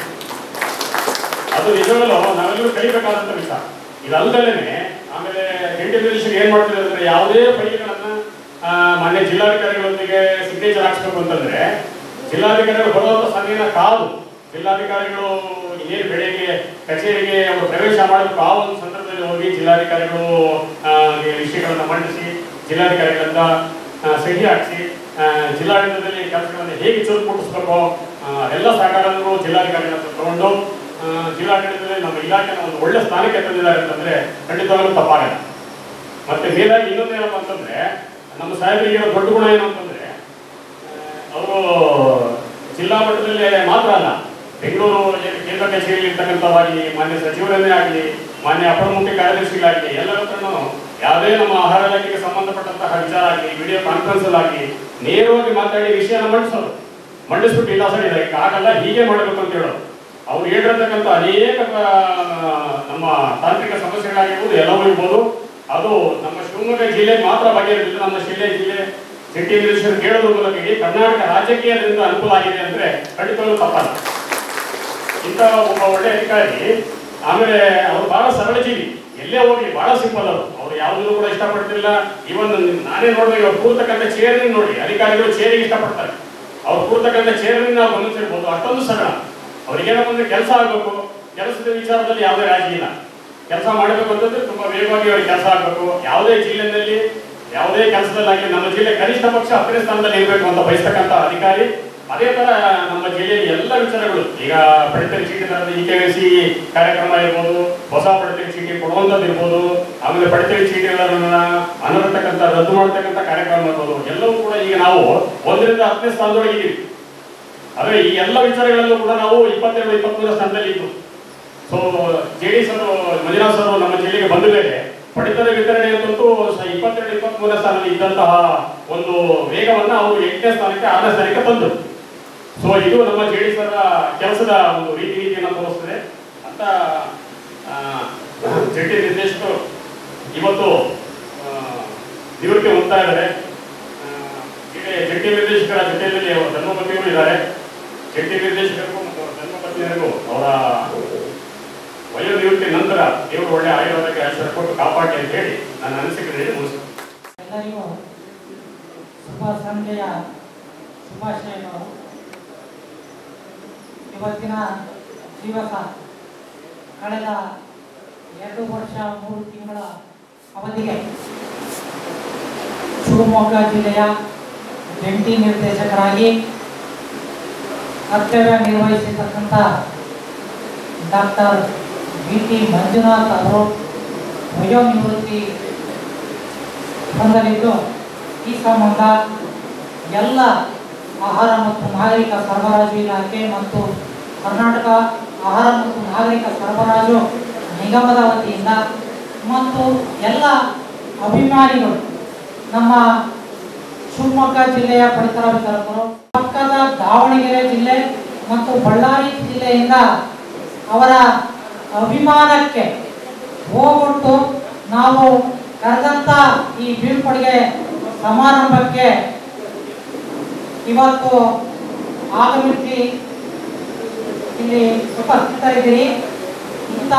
ಅದು ನಿಜವಾಗ್ಲೂ ನಾವೆಲ್ಲರೂ ಕಲಿಬೇಕಾದಂತ ವಿಷಯ ಇದಲ್ದಲೇನೆ ಆಮೇಲೆ ಜಂಟಿ ನಿರ್ದೇಶಕರು ಏನ್ ಮಾಡ್ತಿದ್ದಾರೆ ಅಂದ್ರೆ ಯಾವುದೇ ಫೈಲ್ಗಳನ್ನ ಆ, ಮಾನ್ಯ ಜಿಲ್ಲಾಧಿಕಾರಿಗಳೊಂದಿಗೆ ಸಿಗ್ನೇಚರ್ ಹಾಕ್ಸ್ಬೇಕು ಅಂತಂದ್ರೆ ಜಿಲ್ಲಾಧಿಕಾರಿಗಳು ಬರುವಂತ ಸಮಯನ ಕಾದು ಜಿಲ್ಲಾಧಿಕಾರಿಗಳು ಏನ್ ಬೆಳಗ್ಗೆ ಕಚೇರಿಗೆ ಅವರು ಪ್ರವೇಶ ಮಾಡಬೇಕು ಆ ಒಂದು ಸಂದರ್ಭದಲ್ಲಿ ಹೋಗಿ ಜಿಲ್ಲಾಧಿಕಾರಿಗಳು ಆ, ಈ ವಿಷಯಗಳನ್ನ ಮಂಡಿಸಿ ಜಿಲ್ಲಾಧಿಕಾರಿಗಳಿಂದ ಆ, ಸಹಿ ಹಾಕಿಸಿ ಆ, ಜಿಲ್ಲಾಡಳಿತದಲ್ಲಿ ಕೆಲಸಗಳನ್ನು ಹೇಗೆ ಚುರುಕು ಮುಟ್ಟಿಸ್ಬೇಕು ಆ, ಎಲ್ಲ ಸಹಕಾರವನ್ನು ಜಿಲ್ಲಾಧಿಕಾರಿಗಳ ಹತ್ರ ತಗೊಂಡು ಆ, ಜಿಲ್ಲಾಡಳಿತದಲ್ಲಿ ನಮ್ಮ ಇಲಾಖೆನ ಒಂದು ಒಳ್ಳೆ ಸ್ಥಾನಕ್ಕೆ ತಂದಿದ್ದಾರೆ ಅಂತಂದ್ರೆ ಖಂಡಿತವಾಗ್ಲೂ ತಪ್ಪಾಗಲ್ಲ ಮತ್ತೆ ಮೇಲಾಗಿ ಇನ್ನೊಂದು ಏನಪ್ಪ ಅಂತಂದ್ರೆ ನಮ್ಮ ಸಾಹೇಬರಿಗೆ ಇರೋ ದೊಡ್ಡ ಗುಣ ಏನು ಅಂತಂದ್ರೆ ಅವರು ಜಿಲ್ಲಾ ಮಟ್ಟದಲ್ಲಿ ಮಾತ್ರ ಅಲ್ಲ ಬೆಂಗಳೂರು ಏನು ಕೇಂದ್ರ ಕಚೇರಿಯಲ್ಲಿ ಇರ್ತಕ್ಕಂಥವಾಗಿ ಮಾನ್ಯ ಸಚಿವರನ್ನೇ ಆಗಲಿ ಮಾನ್ಯ ಅಪರ ಮುಖ್ಯ ಕಾರ್ಯದರ್ಶಿಗಳಾಗಲಿ ಎಲ್ಲರ ಹತ್ರನೂ ಯಾವುದೇ ನಮ್ಮ ಆಹಾರ ಇಲಾಖೆಗೆ ಸಂಬಂಧಪಟ್ಟಂತಹ ವಿಚಾರ ಆಗಲಿ ವಿಡಿಯೋ ಕಾನ್ಫರೆನ್ಸ್ ಆಗಲಿ ನೇರವಾಗಿ ಮಾತಾಡಿ ವಿಷಯನ ಮಂಡಿಸೋದು ಮಂಡಿಸ್ಬಿಟ್ಟು ಇಲ್ಲ ಸರ್ ಇದಕ್ಕೆ ಆಗಲ್ಲ ಹೀಗೆ ಮಾಡಬೇಕು ಅಂತ ಹೇಳೋದು ಅವ್ರು ಹೇಳಿರ್ತಕ್ಕಂಥ ಅನೇಕ ಆ, ನಮ್ಮ ತಾಂತ್ರಿಕ ಸಮಸ್ಯೆಗಳಾಗಿರ್ಬೋದು ಎಲ್ಲವೂ ಇರ್ಬೋದು ಅದು ನಮ್ಮ ಶಿವಮೊಗ್ಗ ಜಿಲ್ಲೆಗೆ ಮಾತ್ರ ಬಗೆಹರಿದಿಲ್ಲ ನಮ್ಮ ಜಿಲ್ಲೆ ಜಿಲ್ಲೆ ಸಿಟಿ ಮಿನಿಸ್ಟರ್ ಕೇಳೋದ್ರ ಮೂಲಕ ಇಡೀ ಕರ್ನಾಟಕ ರಾಜ್ಯಕ್ಕೆ ಅದರಿಂದ ಅನುಕೂಲ ಆಗಿದೆ ಅಂದ್ರೆ ಖಂಡಿತವಾಗ್ಲೂ ತಪ್ಪಲ್ಲ ಇಂಥ ಒಬ್ಬ ಒಳ್ಳೆ ಅಧಿಕಾರಿ ಆಮೇಲೆ ಅವ್ರು ಬಹಳ ಸರಳ ಜೀವಿ ಎಲ್ಲೇ ಹೋಗ್ಲಿ ಬಹಳ ಸಿಂಪಲ್ ಅವರು ಅವ್ರು ಯಾವುದನ್ನು ಕೂಡ ಇಷ್ಟಪಡ್ತಿಲ್ಲ ಇವನ್ ನಾನೇ ನೋಡಿದಾಗ ಅವ್ರು ಕೂರ್ತಕ್ಕಂಥ ಚೇರ್ ನೋಡಿ ಅಧಿಕಾರಿಗಳು ಚೇರಿಗೆ ಇಷ್ಟಪಡ್ತಾರೆ ಅವ್ರು ಕೂರ್ತಕ್ಕಂಥ ಚೇರ್ ನಾವು ಗಮನಿಸಿರ್ಬೋದು ಅಷ್ಟೊಂದು ಸರಳ ಅವ್ರಿಗೇನಪ್ಪ ಅಂದ್ರೆ ಕೆಲಸ ಆಗಬೇಕು ಕೆಲಸದ ವಿಚಾರದಲ್ಲಿ ಯಾವುದೇ ರಾಜಿ ಇಲ್ಲ ಕೆಲಸ ಮಾಡಬೇಕು ಅಂತಂದ್ರೆ ತುಂಬಾ ವೇಗವಾಗಿ ಅವ್ರಿಗೆ ಕೆಲಸ ಆಗಬೇಕು ಯಾವುದೇ ಜಿಲ್ಲೆಯಲ್ಲಿ ಯಾವುದೇ ಕೆಲಸದಲ್ಲಾಗಲಿ ನಮ್ಮ ಜಿಲ್ಲೆ ಕನಿಷ್ಠ ಪಕ್ಷ ಹತ್ತನೇ ಸ್ಥಾನದಲ್ಲಿ ಇರಬೇಕು ಅಂತ ಬಯಸ್ತಕ್ಕಂಥ ಅಧಿಕಾರಿ ಅದೇ ತರ ನಮ್ಮ ಜಿಲ್ಲೆಯಲ್ಲಿ ಎಲ್ಲ ವಿಚಾರಗಳು ಈಗ ಪಡಿತರ ಚೀಟಿ ತರದ ಇ ಕೆ ಸಿ ಕಾರ್ಯಕ್ರಮ ಇರ್ಬೋದು ಹೊಸ ಪಡಿತರ ಚೀಟಿ ಕೊಡುವಂಥದ್ದು ಇರ್ಬೋದು ಆಮೇಲೆ ಪಡಿತರ ಚೀಟಿಗಳನ್ನ ಅನರ್ತಕ್ಕಂಥ ರದ್ದು ಮಾಡತಕ್ಕಂಥ ಕಾರ್ಯಕ್ರಮ ಇರ್ಬೋದು ಎಲ್ಲವೂ ಕೂಡ ಈಗ ನಾವು ಒಂದರಿಂದ ಹತ್ತನೇ ಸ್ಥಾನದೊಳಗೆ ಇದ್ದೀವಿ ಆದರೆ ಈ ಎಲ್ಲ ವಿಚಾರಗಳಲ್ಲೂ ಕೂಡ ನಾವು ಇಪ್ಪತ್ತೆರಡು ಇಪ್ಪತ್ಮೂರರ ಸ್ಥಾನದಲ್ಲಿ ಇದ್ದು so J D sir Manjunath sir ನಮ್ಮ ಜಿಲ್ಲೆಗೆ ಬಂದ ಮೇಲೆ ಪಡಿತರ ವಿತರಣೆ ಅಂತಂತೂ ಸ- ಇಪ್ಪತ್ತೆರಡು ಇಪ್ಪತ್ಮೂರನೇ ಸ್ಥಾನದಲ್ಲಿ ಇದ್ದಂತಹ ಒಂದು ವೇಗವನ್ನ ಅವರು ಎಂಟನೇ ಸ್ಥಾನಕ್ಕೆ ಆರನೇ ಸ್ಥಾನಕ್ಕೆ ತಂದರು ಸೊ ಇದು ನಮ್ಮ ಜೆ ಡಿ ಸರ್ ಕೆಲಸದ ಒಂದು ರೀತಿ ನೀತಿಯನ್ನು ತೋರಿಸ್ತದೆ ಅಂತ ಆ, ಜಂಟಿ ನಿರ್ದೇಶಕರು ಇವತ್ತು ಆ, ನಿವೃತ್ತಿ ಹೊಂದ್ತಾ ಇದ್ದಾರೆ ಆ, ಹೀಗೆ ಜಂಟಿ ನಿರ್ದೇಶಕರ ಜೊತೆಯಲ್ಲಿ ಅವರ ಧರ್ಮಪತಿಯವರು ಇದ್ದಾರೆ ಜಂಟಿ ನಿರ್ದೇಶಕರಿಗೂ ಮತ್ತು ಅವರ ಧರ್ಮಪತ್ನಿಯರಿಗೂ ಅವರ ವಯೋನಿವೃತ್ತಿ ನಂತರ ದೇವರು ಒಳ್ಳೆ ಆಯುರ್ವೇದಕ್ಕೆ ಆಶ್ರಯ ಕೊಟ್ಟು ಕಾಪಾಡಿ ಅಂತ ಹೇಳಿ ನನ್ನ ಅನಿಸಿಕೆ ಹೇಳಿ ಮುಗಿಸ್ತೀನಿ ಎಲ್ಲರಿಗೂ ಶುಭ ಸಂಜೆಯ ಶುಭಾಶಯಗಳು ಇವತ್ತಿನ ದಿವಸ ಕಳೆದ ಎರಡು ವರ್ಷ ಮೂರು ತಿಂಗಳ ಅವಧಿಗೆ ಶಿವಮೊಗ್ಗ ಜಿಲ್ಲೆಯ ಜಂಟಿ ನಿರ್ದೇಶಕರಾಗಿ ಕರ್ತವ್ಯ ನಿರ್ವಹಿಸಿರ್ತಕ್ಕಂಥ ಡಾಕ್ಟರ್ ಬಿ ಟಿ ಮಂಜುನಾಥ್ ಅವರು ವಯೋನಿವೃತ್ತಿ ಹೊಂದಲಿದ್ದು ಈ ಸಂಬಂಧ ಎಲ್ಲ ಆಹಾರ ಮತ್ತು ನಾಗರಿಕ ಸರಬರಾಜು ಇಲಾಖೆ ಮತ್ತು ಕರ್ನಾಟಕ ಆಹಾರ ಮತ್ತು ನಾಗರಿಕ ಸರಬರಾಜು ನಿಗಮದ ವತಿಯಿಂದ ಮತ್ತು ಎಲ್ಲ ಅಭಿಮಾನಿಗಳು ನಮ್ಮ ಶಿವಮೊಗ್ಗ ಜಿಲ್ಲೆಯ ಪಡಿತರ ವಿತರಕರು ಪಕ್ಕದ ದಾವಣಗೆರೆ ಜಿಲ್ಲೆ ಮತ್ತು ಬಳ್ಳಾರಿ ಜಿಲ್ಲೆಯಿಂದ ಅವರ ಅಭಿಮಾನಕ್ಕೆ ಹೋಗೊಟ್ಟು ನಾವು ಕರೆದಂತ ಈ ಬೀಳ್ಕೊಡುಗೆ ಸಮಾರಂಭಕ್ಕೆ ಇವತ್ತು ಆಗಮಿಸಿ ಇಲ್ಲಿ ಉಪಸ್ಥಿತರಿದ್ದೀರಿ ಇಂಥ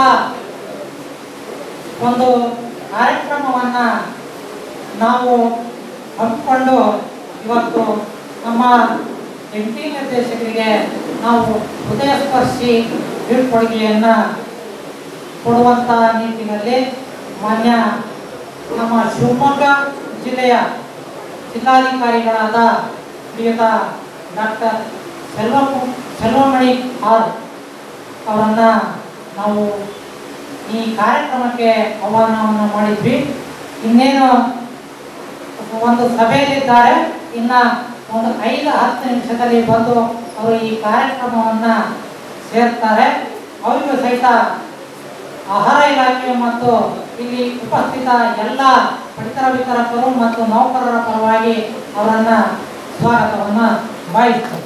ಒಂದು ಕಾರ್ಯಕ್ರಮವನ್ನ ನಾವು ಹಮ್ಮಿಕೊಂಡು ಇವತ್ತು ನಮ್ಮ ಎಂಟಿ ನಿರ್ದೇಶಕರಿಗೆ ನಾವು ಹೃದಯ ಸ್ಪರ್ಶಿ ಬೀಳ್ಕೊಡುಗೆಯನ್ನ ಕೊಡುವಂತ ನಿಟ್ಟಿನಲ್ಲಿ ಮಾನ್ಯ ನಮ್ಮ ಶಿವಮೊಗ್ಗ ಜಿಲ್ಲೆಯ ಜಿಲ್ಲಾಧಿಕಾರಿಗಳಾದ ಶ್ರೀಯುತ ಡಾಕ್ಟರ್ ಸೆಲ್ವ ಸೆಲ್ವಮಣಿ ಆರ್ ಅವರನ್ನ ನಾವು ಈ ಕಾರ್ಯಕ್ರಮಕ್ಕೆ ಆಹ್ವಾನವನ್ನು ಮಾಡಿದ್ವಿ ಇನ್ನೇನು ಒಂದು ಸಭೆಯಲ್ಲಿದ್ದಾರೆ ಇನ್ನ ಒಂದು ಐದು ಹತ್ತು ನಿಮಿಷದಲ್ಲಿ ಬಂದು ಅವರು ಈ ಕಾರ್ಯಕ್ರಮವನ್ನ ಸೇರ್ತಾರೆ ಅವರಿಗೂ ಸಹಿತ ಆಹಾರ ಇಲಾಖೆ ಮತ್ತು ಇಲ್ಲಿ ಉಪಸ್ಥಿತ ಎಲ್ಲ ಪಡಿತರ ವಿತರಕರು ಮತ್ತು ನೌಕರರ ಪರವಾಗಿ ಅವರನ್ನ ಸ್ವಾಗತವನ್ನ ಬಯಸ್ತೇನೆ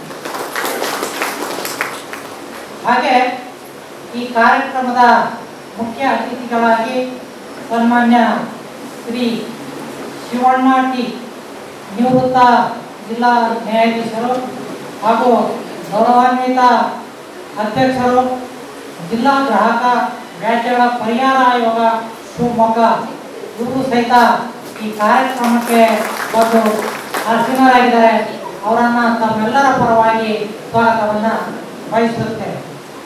ಹಾಗೆ ಈ ಕಾರ್ಯಕ್ರಮದ ಮುಖ್ಯ ಅತಿಥಿಗಳಾಗಿ ಸನ್ಮಾನ್ಯ ಶ್ರೀ ಶಿವಣ್ಣ ಟಿ ನಿವೃತ್ತ ಜಿಲ್ಲಾ ನ್ಯಾಯಾಧೀಶರು ಹಾಗೂ ಗೌರವಾನ್ವಿತ ಅಧ್ಯಕ್ಷರು ಜಿಲ್ಲಾ ಗ್ರಾಹಕ ವ್ಯಾಜ್ಯಗಳ ಪರಿಹಾರ ಆಯೋಗ ಶಿವಮೊಗ್ಗ ಇವರು ಸಹಿತ ಈ ಕಾರ್ಯಕ್ರಮಕ್ಕೆ ಒಂದು ಆಸೀನರಾಗಿದ್ದಾರೆ ಅವರನ್ನ ತಮ್ಮೆಲ್ಲರ ಪರವಾಗಿ ಸ್ವಾಗತವನ್ನ ಬಯಸುತ್ತೇನೆ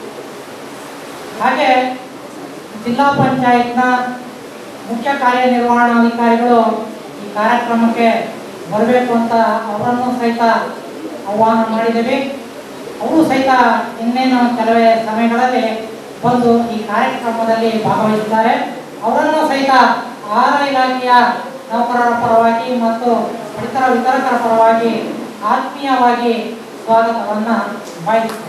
ಹಾಗೆ ಜಿಲ್ಲಾ ಪಂಚಾಯತ್ನ ಮುಖ್ಯ ಕಾರ್ಯನಿರ್ವಹಣಾಧಿಕಾರಿಗಳು ಈ ಕಾರ್ಯಕ್ರಮಕ್ಕೆ ಬರಬೇಕು ಅಂತ ಅವರನ್ನು ಸಹಿತ ಆಹ್ವಾನ ಮಾಡಿದ್ದೀವಿ ಅವರು ಸಹಿತ ಇನ್ನೇನು ಕೆಲವೇ ಸಮಯಗಳಲ್ಲಿ ಬಂದು ಈ ಕಾರ್ಯಕ್ರಮದಲ್ಲಿ ಭಾಗವಹಿಸಿದ್ದಾರೆ ಅವರನ್ನು ಸಹಿತ ಆಹಾರ ಇಲಾಖೆಯ ನೌಕರರ ಪರವಾಗಿ ಮತ್ತು ಪಡಿತರ ವಿತರಕರ ಪರವಾಗಿ ಆತ್ಮೀಯವಾಗಿ ಸ್ವಾಗತವನ್ನು ಬಯಸುತ್ತೇನೆ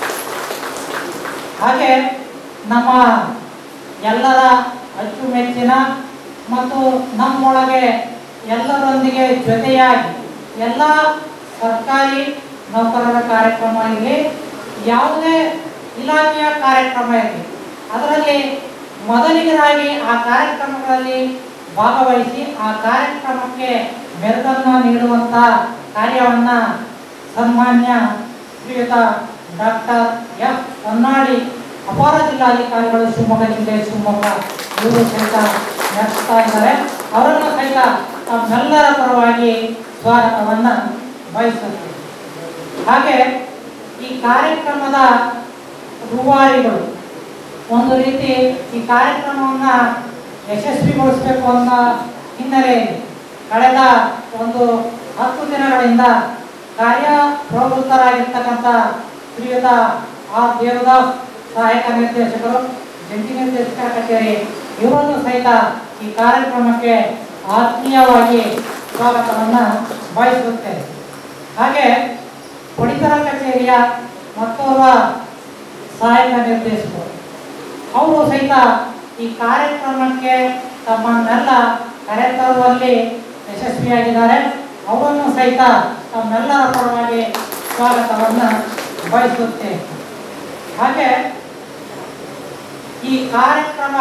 ಹಾಗೆ ನಮ್ಮ ಎಲ್ಲರ ಅಚ್ಚುಮೆಚ್ಚಿನ ಮತ್ತು ನಮ್ಮೊಳಗೆ ಎಲ್ಲರೊಂದಿಗೆ ಜೊತೆಯಾಗಿ ಎಲ್ಲ ಸರ್ಕಾರಿ ನೌಕರರ ಕಾರ್ಯಕ್ರಮ ಇರಲಿ ಯಾವುದೇ ಇಲಾಖೆಯ ಕಾರ್ಯಕ್ರಮ ಇರಲಿ ಅದರಲ್ಲಿ ಮೊದಲಿಗರಾಗಿ ಆ ಕಾರ್ಯಕ್ರಮಗಳಲ್ಲಿ ಭಾಗವಹಿಸಿ ಆ ಕಾರ್ಯಕ್ರಮಕ್ಕೆ ಮೆರುಗನ್ನು ನೀಡುವಂಥ ಕಾರ್ಯವನ್ನ ಸನ್ಮಾನ್ಯ ಶ್ರೀಯುತ ಡಾಕ್ಟರ್ ಎಫ್ ಹೊನ್ನಾಡಿ ಅಪಾರ ಜಿಲ್ಲಾಧಿಕಾರಿಗಳು ಶಿವಮೊಗ್ಗ ಜಿಲ್ಲೆ ಶಿವಮೊಗ್ಗ ಇವರು ಸಹಿತ ನಡೆಸ್ತಾ ಇದ್ದಾರೆ ಅವರನ್ನು ಸಹಿತ ತಮ್ಮೆಲ್ಲರ ಪರವಾಗಿ ಸ್ವಾಗತವನ್ನ ಬಯಸುತ್ತೇವೆ ಹಾಗೆ ಈ ಕಾರ್ಯಕ್ರಮದ ರೂವಾರಿಗಳು ಒಂದು ರೀತಿ ಈ ಕಾರ್ಯಕ್ರಮವನ್ನ ಯಶಸ್ವಿಗೊಳಿಸಬೇಕು ಅನ್ನೋ ಹಿನ್ನೆಲೆಯಲ್ಲಿ ಕಳೆದ ಒಂದು ಹತ್ತು ದಿನಗಳಿಂದ ಕಾರ್ಯಪ್ರವೃತ್ತರಾಗಿರ್ತಕ್ಕಂಥ ಶ್ರೀಯುತ ಆರ್ ದೇವದಾಸ್ ಸಹಾಯಕ ನಿರ್ದೇಶಕರು ಜಂಟಿ ನಿರ್ದೇಶಕರ ಕಚೇರಿ ಇವರನ್ನು ಸಹಿತ ಈ ಕಾರ್ಯಕ್ರಮಕ್ಕೆ ಆತ್ಮೀಯವಾಗಿ ಸ್ವಾಗತವನ್ನು ಬಯಸುತ್ತೇನೆ ಹಾಗೆ ಪಡಿತರ ಕಚೇರಿಯ ಮತ್ತೋರ್ವ ಸಹಾಯಕ ನಿರ್ದೇಶಕರು ಅವರು ಸಹಿತ ಈ ಕಾರ್ಯಕ್ರಮಕ್ಕೆ ತಮ್ಮನ್ನೆಲ್ಲ ಕರೆತರುವಲ್ಲಿ ಯಶಸ್ವಿಯಾಗಿದ್ದಾರೆ ಅವರನ್ನು ಸಹಿತ ತಮ್ಮೆಲ್ಲರ ಪರವಾಗಿ ಸ್ವಾಗತವನ್ನು ಬಯಸುತ್ತೇನೆ ಹಾಗೆ ಈ ಕಾರ್ಯಕ್ರಮ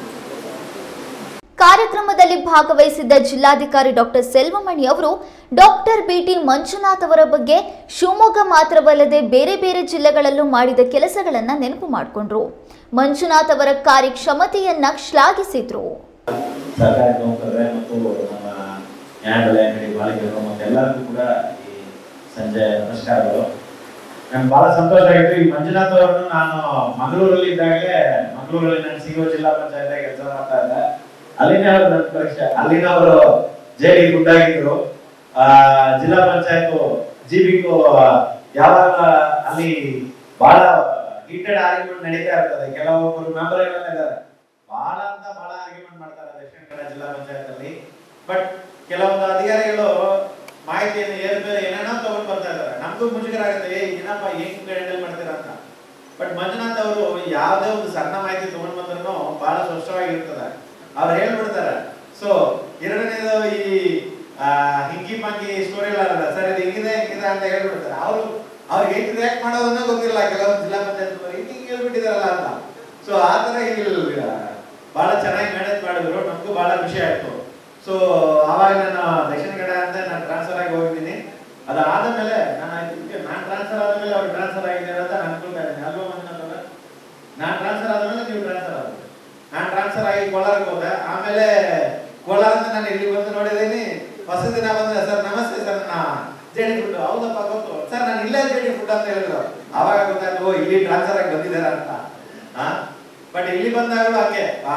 ಕಾರ್ಯಕ್ರಮದಲ್ಲಿ ಭಾಗವಹಿಸಿದ್ದ ಜಿಲ್ಲಾಧಿಕಾರಿ ಡಾಕ್ಟರ್ ಸೆಲ್ವಮಣಿ ಅವರು ಡಾಕ್ಟರ್ ಬಿಟಿ ಮಂಜುನಾಥ್ ಅವರ ಬಗ್ಗೆ ಶಿವಮೊಗ್ಗ ಮಾತ್ರವಲ್ಲದೆ ಬೇರೆ ಬೇರೆ ಜಿಲ್ಲೆಗಳಲ್ಲೂ ಮಾಡಿದ ಕೆಲಸಗಳನ್ನ ನೆನಪು ಮಾಡಿಕೊಂಡ್ರು ಮಂಜುನಾಥ್ ಅವರ ಕಾರ್ಯಕ್ಷಮತೆಯನ್ನ ಶ್ಲಾಘಿಸಿದ್ರು ಸರ್ಕಾರಿ ನೌಕರರೇ ಮತ್ತು ನಮ್ಮ ನ್ಯಾಯಾಲಯ ನಡಿ ಬಾಳಿಕೆಗಳು ಮತ್ತು ಎಲ್ಲರಿಗೂ ಕೂಡ ಈ ಸಂಜೆ ನಮಸ್ಕಾರಗಳು ನನ್ಗೆ ಬಹಳ ಸಂತೋಷ ಆಗಿತ್ತು ಈ ಮಂಜುನಾಥ್ ಅವರನ್ನು ನಾನು ಮಂಗಳೂರಲ್ಲಿ ಇದ್ದಾಗಲೇ ಮಂಗಳೂರಲ್ಲಿ ನಾನು ಸಿಒ ಜಿಲ್ಲಾ ಪಂಚಾಯತ್ ಕೆಲಸ ಮಾಡ್ತಾ ಇದ್ದೆ ಅಲ್ಲಿನೇ ಅವರು ನನ್ನ ಪರೀಕ್ಷೆ ಅಲ್ಲಿನ ಅವರು ಜೈಲಿ ಗುಡ್ಡಾಗಿದ್ರು ಆ ಜಿಲ್ಲಾ ಪಂಚಾಯತ್ ಜಿಬಿಗೂ ಯಾವಾಗ ಅಲ್ಲಿ ಬಹಳ ಹೀಟೆಡ್ ಆರ್ಗ್ಯುಮೆಂಟ್ ನಡೀತಾ ಇರ್ತದೆ ಕೆಲವೊಬ್ಬರು ಮೆಂಬರ್ ಇದ್ದಾರೆ ಬಹಳ ಅಂತ ಬಹಳ ಆರ್ಗ್ಯುಮೆಂಟ್ ಮಾಡ್ತಾರೆ ದಕ್ಷಿಣ ಕನ್ನಡ ಜಿಲ್ಲಾ ಪಂಚಾಯತ್ ಅಲ್ಲಿ ಬಟ್ ಕೆಲವೊಂದು ಅಧಿಕಾರಿಗಳು ಮಾಹಿತಿಯನ್ನು ಏರ್ಬೇರೆ ಏನೇನೋ ತಗೊಂಡ್ ಬರ್ತಾ ಇದ್ದಾರೆ ನಮ್ಗೂ ಮುಜುಗರ ಆಗುತ್ತೆ ಏ ಏನಪ್ಪ ಹೆಂಗ್ ಹ್ಯಾಂಡಲ್ ಮಾಡ್ತೀರಾ ಅಂತ ಬಟ್ ಮಂಜುನಾಥ್ ಅವರು ಯಾವುದೇ ಒಂದು ಸಣ್ಣ ಮಾಹಿತಿ ತಗೊಂಡ್ ಬಂದ್ರು ಬಹಳ ಸ್ಪಷ್ಟವಾಗಿರ್ತದೆ ಅವ್ರು ಹೇಳ್ಬಿಡ್ತಾರೆ ಸೊ ಎರಡನೇದು ಈ ಆ, ಹಿಂಗಿ ಮಂಗಿ ಸ್ಟೋರಿ ಎಲ್ಲ ಅಲ್ಲ ಸರ್ ಇದು ಹಿಂಗಿದೆ ಹಿಂಗಿದೆ ಅಂತ ಹೇಳ್ಬಿಡ್ತಾರೆ ಅವರು ಅವ್ರಿಗೆ ಹೆಂಗ್ ರಿಯಾಕ್ಟ್ ಮಾಡೋದನ್ನ ಗೊತ್ತಿಲ್ಲ ಕೆಲವೊಂದು ಜಿಲ್ಲಾ ಪಂಚಾಯತ್ ಹಿಂಗ್ ಹಿಂಗ್ ಹೇಳ್ಬಿಟ್ಟಿದಾರಲ್ಲ ಅಂತ ಸೊ ಆ ತರ ಇಲ್ಲಿ ಬಹಳ ಚೆನ್ನಾಗಿ ಮ್ಯಾನೇಜ್ ಮಾಡಿದ್ರು ನಮಗೂ ಬಹಳ ಖುಷಿ ಆಯ್ತು ಸೊ ಅವಾಗ ನಾನು ದಕ್ಷಿಣ ಕನ್ನಡ ಅಂತ ನಾನು ಟ್ರಾನ್ಸ್ಫರ್ ಆಗಿ ಹೋಗಿದ್ದೀನಿ ಅದಾದ ಮೇಲೆ ನಾನು ನಾನು ಟ್ರಾನ್ಸ್ಫರ್ ಆದ್ಮೇಲೆ ಅವ್ರು ಟ್ರಾನ್ಸ್ಫರ್ ಆಗಿದ್ದಾರೆ ಅಂತ ನಾನು ಅನ್ಕೊಳ್ತಾ ಇದ್ದೀನಿ ಅಲ್ವಾ ಮಂಜುನಾಥ್ ಅವ್ರೆ? ನಾನು ಟ್ರಾನ್ಸ್ಫರ್ ಆದ್ಮೇಲೆ ನೀವು ಟ್ರಾನ್ಸ್ಫರ್ ಆದ್ರಿ ನಾನು ಟ್ರಾನ್ಸ್ಫರ್ ಆಗಿ ಕೋಲಾರಕ್ಕೆ ಹೋದೆ ಆಮೇಲೆ ಕೋಲಾರದಿಂದ ನಾನು ಇಲ್ಲಿ ಬಂದು ನೋಡಿದ್ದೀನಿ ಹೊಸ ದಿನ ಬಂದ್ರೆ ಸರ್ ನಮಸ್ತೆ ಸರ್ ನಾ ಜೇಡಿ ಫುಡ್ ಹೌದಪ್ಪ ಗೊತ್ತು ಸರ್ ನಾನು ಇಲ್ಲೇ ಜೇಡಿ ಫುಡ್ ಅಂತ ಹೇಳಿದ್ರು ಅವಾಗ ಗೊತ್ತಾಯ್ತು ಓ ಇಲ್ಲಿ ಟ್ರಾನ್ಸ್ಫರ್ ಆಗಿ ಬಂದಿದ್ದಾರೆ ಅಂತ ಬಟ್ ಇಲ್ಲಿ ಬಂದಾಗಲೂ ಹಾಗೆ ಆ,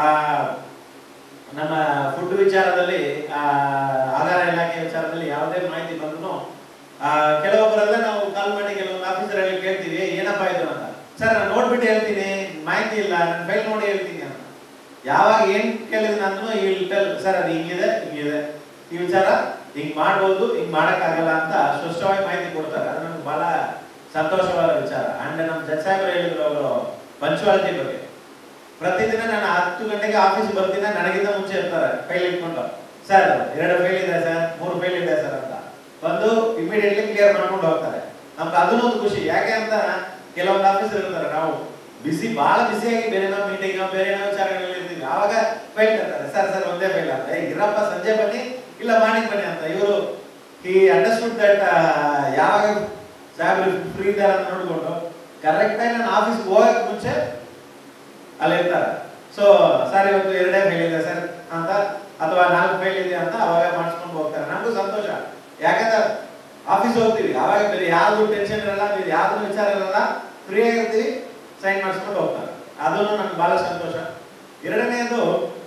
ನಮ್ಮ ಫುಡ್ ವಿಚಾರದಲ್ಲಿ ಆ, ಆಹಾರ ಇಲಾಖೆ ವಿಚಾರದಲ್ಲಿ ಯಾವುದೇ ಮಾಹಿತಿ ಬಂದ್ರು ಕೆಲವೊಬ್ಬರೆಲ್ಲ ನಾವು ಕಾಲ್ ಮಾಡಿ ಕೆಲವೊಂದು ಆಫೀಸರ್ ಅಲ್ಲಿ ಕೇಳ್ತೀವಿ ಏನಪ್ಪ ಇದು ಅಂತ ಸರ್ ನಾನು ನೋಡ್ಬಿಟ್ಟು ಹೇಳ್ತೀನಿ ಮಾಹಿತಿ ಇಲ್ಲ ನನ್ನ ಫೈಲ್ ನೋಡಿ ಹೇಳ್ತೀನಿ ಅಂತ ಯಾವಾಗ ಏನ್ ಕೇಳಿದ್ರೆ ನಾನು ಟೆಲ್ ಸರ್ ಅದು ಹಿಂಗಿದೆ ಹಿಂಗಿದೆ ಈ ವಿಚಾರ ಹಿಂಗ್ ಮಾಡ್ಬೋದು ಹಿಂಗ್ ಮಾಡಕ್ಕಾಗಲ್ಲ ಅಂತ ಸ್ಪಷ್ಟವಾಗಿ ಮಾಹಿತಿ ಕೊಡ್ತಾರೆ ಅದು ನಮ್ಗೆ ಬಹಳ ಸಂತೋಷವಾದ ವಿಚಾರ ಅಂಡ್ ನಮ್ಮ ಜಡ್ ಸಾಹೇಬರು ಹೇಳಿದ್ರು ಅವರು ಪಂಚುವಾಲಿಟಿ ಬಗ್ಗೆ ಪ್ರತಿದಿನ ನಾನು ಹತ್ತು ಗಂಟೆಗೆ ಆಫೀಸ್ ಬರ್ತೀನಿ ನನಗಿಂತ ಮುಂಚೆ ಇರ್ತಾರೆ ಫೈಲ್ ಇಟ್ಕೊಂಡು ಸರ್ ಎರಡು ಫೈಲ್ ಇದೆ ಸರ್ ಮೂರು ಫೈಲ್ ಇದೆ ಸರ್ ಅಂತ ಬಂದು ಇಮಿಡಿಯೇಟ್ಲಿ ಕ್ಲಿಯರ್ ಮಾಡ್ಕೊಂಡು ಹೋಗ್ತಾರೆ ನಮ್ಗೆ ಅದನ್ನೂ ಒಂದು ಖುಷಿ ಯಾಕೆ ಅಂತ ಕೆಲವೊಂದು ಆಫೀಸರ್ ಇರ್ತಾರೆ ನಾವು ಬಿಸಿ ಬಹಳ ಬಿಸಿಯಾಗಿ ಬೇರೆ ನಾವು ಮೀಟಿಂಗ್ ಬೇರೆ ಏನೋ ವಿಚಾರಗಳಲ್ಲಿ ಇರ್ತೀವಿ ಆವಾಗ ಫೈಲ್ ತರ್ತಾರೆ ಸರ್ ಸರ್ ಒಂದೇ ಫೈಲ್ ಅಂತ ಏ ಇರಪ್ಪ ಸಂಜೆ ಬನ್ನಿ ಇಲ್ಲ ಮಾರ್ನಿಂಗ್ ಬನ್ನಿ ಅಂತ ಇವರು ಈ ಅಂಡರ್ಸ್ಟುಡ್ ದಟ್ ಯಾವಾಗ ಸಾಹೇಬ್ರು ಫ್ರೀ ಇದ್ದಾರೆ ಅಂತ ನೋಡ್ಕೊಂಡು ಕರೆಕ್ಟ್ ಆಗಿ ನಾನು ಆಫೀಸ್ಗೆ ಹೋಗಕ್ ಮುಂಚೆ ಅಲ್ಲಿ ಇರ್ತಾರೆ ಸೊ ಸರ್ ಇವತ್ತು ಎರಡೇ ಫೈಲ್ ಇದೆ ಸರ್ ಅಂತ ಅಥವಾ ನಾಲ್ಕು ಫೈಲ್ ಇದೆ ಅಂತ ಅವಾಗ ಮಾಡಿಸ್ಕೊಂಡು ಹೋಗ್ತಾರೆ ನಮಗೂ ಸಂತೋಷ ಯಾಕಂದ್ರೆ ಆಫೀಸ್ ಹೋಗ್ತೀವಿ ಅವಾಗ ಬೇರೆ ಯಾವ್ದು ಟೆನ್ಷನ್ ಇರಲ್ಲ ಬೇರೆ ಯಾವ್ದು ವಿಚಾರ ಇರಲ್ಲ ಫ್ರೀ ಆಗಿರ್ತೀವಿ ಸೈನ್ ಮಾಡಿಸ್ಕೊಂಡು ಹೋಗ್ತಾರೆ ಅದನ್ನು ನಮ್ಗೆ ಬಹಳ ಸಂತೋಷ ಎರಡನೆಯದು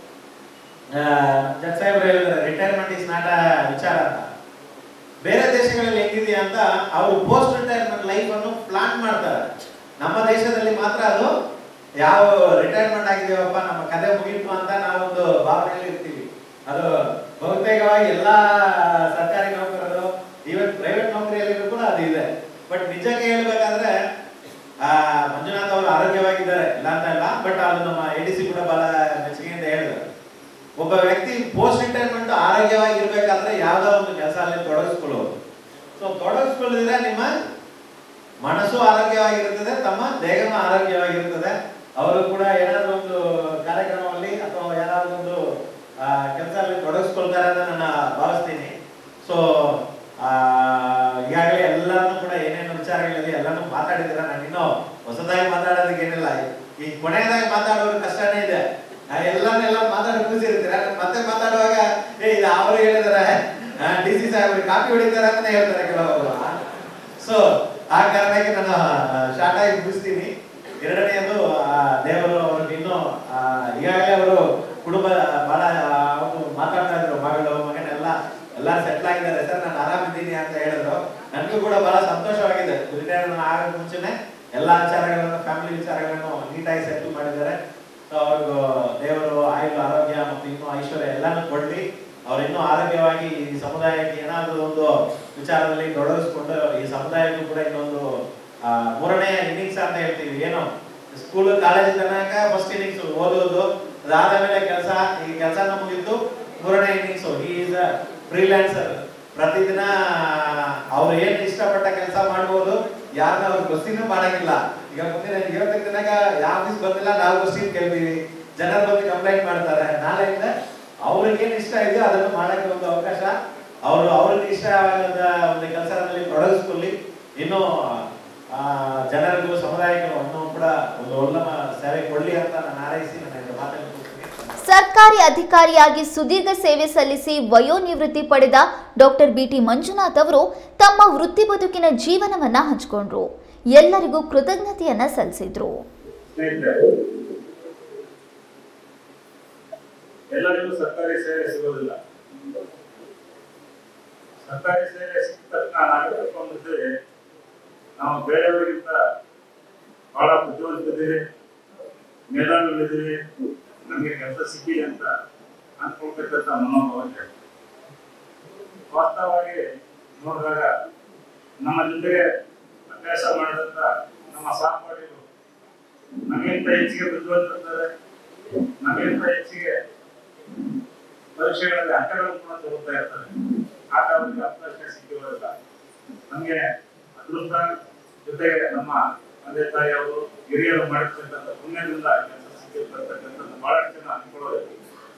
ಜಡ್ ಸಾಹೇಬ್ರು ಹೇಳಿದ್ದಾರೆ ರಿಟೈರ್ಮೆಂಟ್ ಇಸ್ ನಾಟ್ ಅ ವಿಚಾರ ಅಂತ ಬೇರೆ ದೇಶಗಳಲ್ಲಿ ಹೆಂಗಿದೆಯಾ ಅಂತ ಅವರು ಪೋಸ್ಟ್ ರಿಟೈರ್ಮೆಂಟ್ ಲೈಫ್ ಅನ್ನು ಪ್ಲಾನ್ ಮಾಡ್ತಾರೆ ನಮ್ಮ ದೇಶದಲ್ಲಿ ಮಾತ್ರ ಅದು ಯಾವ ರಿಟೈರ್ಮೆಂಟ್ ಆಗಿದೆಯಪ್ಪ ನಮ್ಮ ಕತೆ ಮುಗೀತು ಅಂತ ನಾವೊಂದು ಭಾವನೆಯಲ್ಲಿ ಇರ್ತೀವಿ ಅದು ಬಹುತೇಕವಾಗಿ ಎಲ್ಲಾ ಸರ್ಕಾರಿ ನೌಕರರು ಈವನ್ ಪ್ರೈವೇಟ್ ನೌಕರಿಯಲ್ಲಿ ಕೂಡ ಅದು ಇದೆ ಬಟ್ ನಿಜಕ್ಕೆ ಹೇಳ್ಬೇಕಾದ್ರೆ ಆ ಮಂಜುನಾಥ್ ಅವರು ಆರೋಗ್ಯವಾಗಿದ್ದಾರೆ ಇಲ್ಲ ಅಂತ ಇಲ್ಲ ಬಟ್ ಅದು ನಮ್ಮ ಎ ಡಿ ಸಿ ಕೂಡ ಬಹಳ ಮೆಚ್ಚುಗೆಯಿಂದ ಹೇಳಿದ್ದಾರೆ ಒಬ್ಬ ವ್ಯಕ್ತಿ ಪೋಸ್ಟ್ ರಿಟೈರ್ಮೆಂಟ್ ಆರೋಗ್ಯವಾಗಿ ಇರ್ಬೇಕಾದ್ರೆ ಯಾವ್ದೋ ಒಂದು ಕೆಲಸ ಅಲ್ಲಿ ತೊಡಗಿಸ್ಕೊಳ್ಳೋದು ಸೊ ತೊಡಗಿಸ್ಕೊಳ್ಳಿದ್ರೆ ನಿಮ್ಮ ಮನಸ್ಸು ಆರೋಗ್ಯವಾಗಿರುತ್ತದೆ ತಮ್ಮ ದೇಹನೂ ಆರೋಗ್ಯವಾಗಿರುತ್ತದೆ ಅವರು ಕೂಡ ಏನಾದ್ರು ಒಂದು ಕಾರ್ಯಕ್ರಮದಲ್ಲಿ ಅಥವಾ ಏನಾದ್ರು ಒಂದು ಕೆಲಸದಲ್ಲಿ ತೊಡಗಿಸ್ಕೊಳ್ತಾರೆ ಅಂತ ನಾನು ಭಾವಿಸ್ತೀನಿ ಸೊ ಈಗಾಗಲೇ ಎಲ್ಲರನ್ನೂ ಕೂಡ ಏನೇನು ವಿಚಾರಗಳಿದೆ ಎಲ್ಲಾನು ಮಾತಾಡಿದ್ದೀರ ನಾನು ಇನ್ನೂ ಹೊಸದಾಗಿ ಮಾತಾಡೋದಕ್ಕೆ ಏನಿಲ್ಲ ಈ ಕೊನೆಯದಾಗಿ ಮಾತಾಡೋರು ಕಷ್ಟನೇ ಇದೆ ನಾನು ಎಲ್ಲಾನೆಲ್ಲ ಮಾತಾಡಿ ಕೂಸಿರ್ತೀರ ಮತ್ತೆ ಮಾತಾಡುವಾಗ ಏ ಇದು ಅವರು ಹೇಳಿದಾರೆ ಡಿ ಸಿ ಸಾಹೇಬ್ರು ಕಾಪಿ ಹೊಡಿತಾರೆ ಅಂತ ಹೇಳ್ತಾರೆ ಕೆಲವರು ಸೊ ಆ ಕಾರಣಕ್ಕೆ ನಾನು ಶಾರ್ಟ್ ಆಗಿ ಮುಗಿಸ್ತೀನಿ ಎರಡನೆಯದು ಆ, ದೇವರು ಅವ್ರಿಗೆ ಇನ್ನೂ ಆ, ಈಗಾಗಲೇ ಅವರು ಕುಟುಂಬ ಬಹಳ ಅವರು ಮಾತಾಡ್ತಾ ಇದ್ರು ಮಗಳು ಮಗನೆಲ್ಲ ಎಲ್ಲ ಆಗಿದ್ದಾರೆ ಸರ್ ನಾನು ಆರಾಮಿದ್ದೀನಿ ಅಂತ ಹೇಳಿದ್ರು ನನಗೂ ಕೂಡ ಬಹಳ ಸಂತೋಷವಾಗಿದೆ ರಿಟೈರ್ ಆಗೋ ಮುಂಚೆನೆ ಎಲ್ಲ ವಿಚಾರಗಳನ್ನು ಫ್ಯಾಮಿಲಿ ವಿಚಾರಗಳನ್ನು ನೀಟಾಗಿ ಸೆಟ್ಲ್ ಮಾಡಿದ್ದಾರೆ ಸೊ ಅವ್ರಿಗೂ ದೇವರು ಆಯುಳು ಆರೋಗ್ಯ ಮತ್ತು ಇನ್ನೂ ಐಶ್ವರ್ಯ ಎಲ್ಲಾನು ಕೊಡ್ಲಿ ಅವ್ರು ಇನ್ನೂ ಆರೋಗ್ಯವಾಗಿ ಈ ಸಮುದಾಯಕ್ಕೆ ಏನಾದರೂ ಒಂದು ವಿಚಾರದಲ್ಲಿ ತೊಡಗಿಸ್ಕೊಂಡು ಈ ಸಮುದಾಯಕ್ಕೂ ಕೂಡ ಇನ್ನೊಂದು ಆ, ಮೂರನೇ ಇನ್ನಿಂಗ್ಸ್ ಅಂತ ಹೇಳ್ತೀವಿ ಏನು ಸ್ಕೂಲ್ ಕಾಲೇಜ್ ತನಕ ಫಸ್ಟ್ ಇನ್ನಿಂಗ್ಸ್ ಓದೋದು ಅದಾದ ಮೇಲೆ ಕೆಲಸ ಈ ಕೆಲಸನ ಮುಗಿತು ಮೂರನೇ ಇನ್ನಿಂಗ್ಸ್ ಈ ಇಸ್ ಫ್ರೀಲ್ಯಾನ್ಸರ್ ಪ್ರತಿದಿನ ಅವ್ರು ಏನ್ ಇಷ್ಟಪಟ್ಟ ಕೆಲಸ ಮಾಡ್ಬೋದು ಯಾರನ್ನ ಅವ್ರ ಕ್ವಶನ್ ಮಾಡಂಗಿಲ್ಲ ಈಗ ಮುಂದಿನ ಇವತ್ತಿನ ದಿನಾಗ ಯಾವ ಆಫೀಸ್ ಬಂದಿಲ್ಲ ನಾವು ಕ್ವಶನ್ ಕೇಳ್ತೀವಿ ಜನರು ಬಂದು ಕಂಪ್ಲೇಂಟ್ ಮಾಡ್ತಾರೆ ನಾಳೆಯಿಂದ ಅವ್ರಿಗೆ ಏನ್ ಇಷ್ಟ ಇದೆಯೋ ಅದನ್ನು ಮಾಡಕ್ಕೆ ಒಂದು ಅವಕಾಶ ಅವರು ಅವ್ರಿಗೆ ಇಷ್ಟವಾದ ಒಂದು ಕೆಲಸದಲ್ಲಿ ತೊಡಗಿಸ್ಕೊಳ್ಳಿ ಇನ್ನು ಆ, ಜನರಿಗೂ ಸಮುದಾಯಕ್ಕೂ ಇನ್ನೂ ಕೂಡ ಒಂದು ಒಳ್ಳೆ ಸೇವೆ ಕೊಡ್ಲಿ ಅಂತ ನಾನು ಹಾರೈಸಿ ನನ್ನ ಎರಡು ಮಾತನ್ನು ಮುಗಿಸ್ತೀನಿ. ಸರ್ಕಾರಿ ಅಧಿಕಾರಿಯಾಗಿ ಸುದೀರ್ಘ ಸೇವೆ ಸಲ್ಲಿಸಿ ವಯೋನಿವೃತ್ತಿ ಪಡೆದ ಡಾಕ್ಟರ್ ಬಿಟಿ ಮಂಜುನಾಥ್ ಅವರು ತಮ್ಮ ವೃತ್ತಿ ಬದುಕಿನ ಜೀವನವನ್ನ ಹಂಚಿಕೊಂಡ್ರು ಎಲ್ಲರಿಗೂ ಕೃತಜ್ಞತೆಯನ್ನ ಸಲ್ಲಿಸಿದ್ರು ಸ್ನೇಹಿತರೆ ಎಲ್ಲರಿಗೂ ಸರ್ಕಾರಿ ಸೇವೆ ಸಿಗೋದಿಲ್ಲ ಸರ್ಕಾರಿ ಸೇವೆ ಸಿಕ್ಕ ತಕ್ಷಣ ನಾವು ತಿಳ್ಕೊಂಡಿದ್ರೆ ನಾವು ಬೇರೆಯವರಿಗಿಂತ ಬಹಳ ಬುದ್ಧಿವಂತಿದ್ದೀವಿ ಮೇಧಾವಿಗಳಿದ್ದೀವಿ ನಮಗೆ ಕೆಲಸ ಸಿಕ್ಕಿದೆ ಅಂತ ಅನ್ಕೊಳ್ತಕ್ಕಂಥ ಮನೋಭಾವ ಇದೆ. ವಾಸ್ತವವಾಗಿ ನೋಡಿದಾಗ ನಮ್ಮ ಜೊತೆಗೆ ಅಭ್ಯಾಸ ಮಾಡಿದಂತ ನಮ್ಮ ಸಹಪಾಠಿಗಳು ನಮಗಿಂತ ಹೆಚ್ಚಿಗೆ ಬುದ್ಧಿವಂತಿರ್ತಾರೆ ನಮಗಿಂತ ಹೆಚ್ಚಿಗೆ ಪರೀಕ್ಷೆಗಳಲ್ಲಿ ಅಂಕಗಳನ್ನು ಕೂಡ ತಗೋತಾ ಇರ್ತಾರೆ ಆಗ ಅವರಿಗೆ ಅವಕಾಶ ಸಿಕ್ಕಿರೋದಿಲ್ಲ ನಮಗೆ ಅದೃಷ್ಟ ಜೊತೆಗೆ ನಮ್ಮ ತಂದೆ ತಾಯಿಯವರು ಹಿರಿಯರು ಮಾಡಿರ್ತಕ್ಕಂಥ ಪುಣ್ಯದಿಂದ ಕೆಲಸ ಸಿಕ್ಕಿರ್ತಕ್ಕಂಥ ಬಹಳಷ್ಟು ಜನ ಅನ್ಕೊಳ್ಳೋದಿಲ್ಲ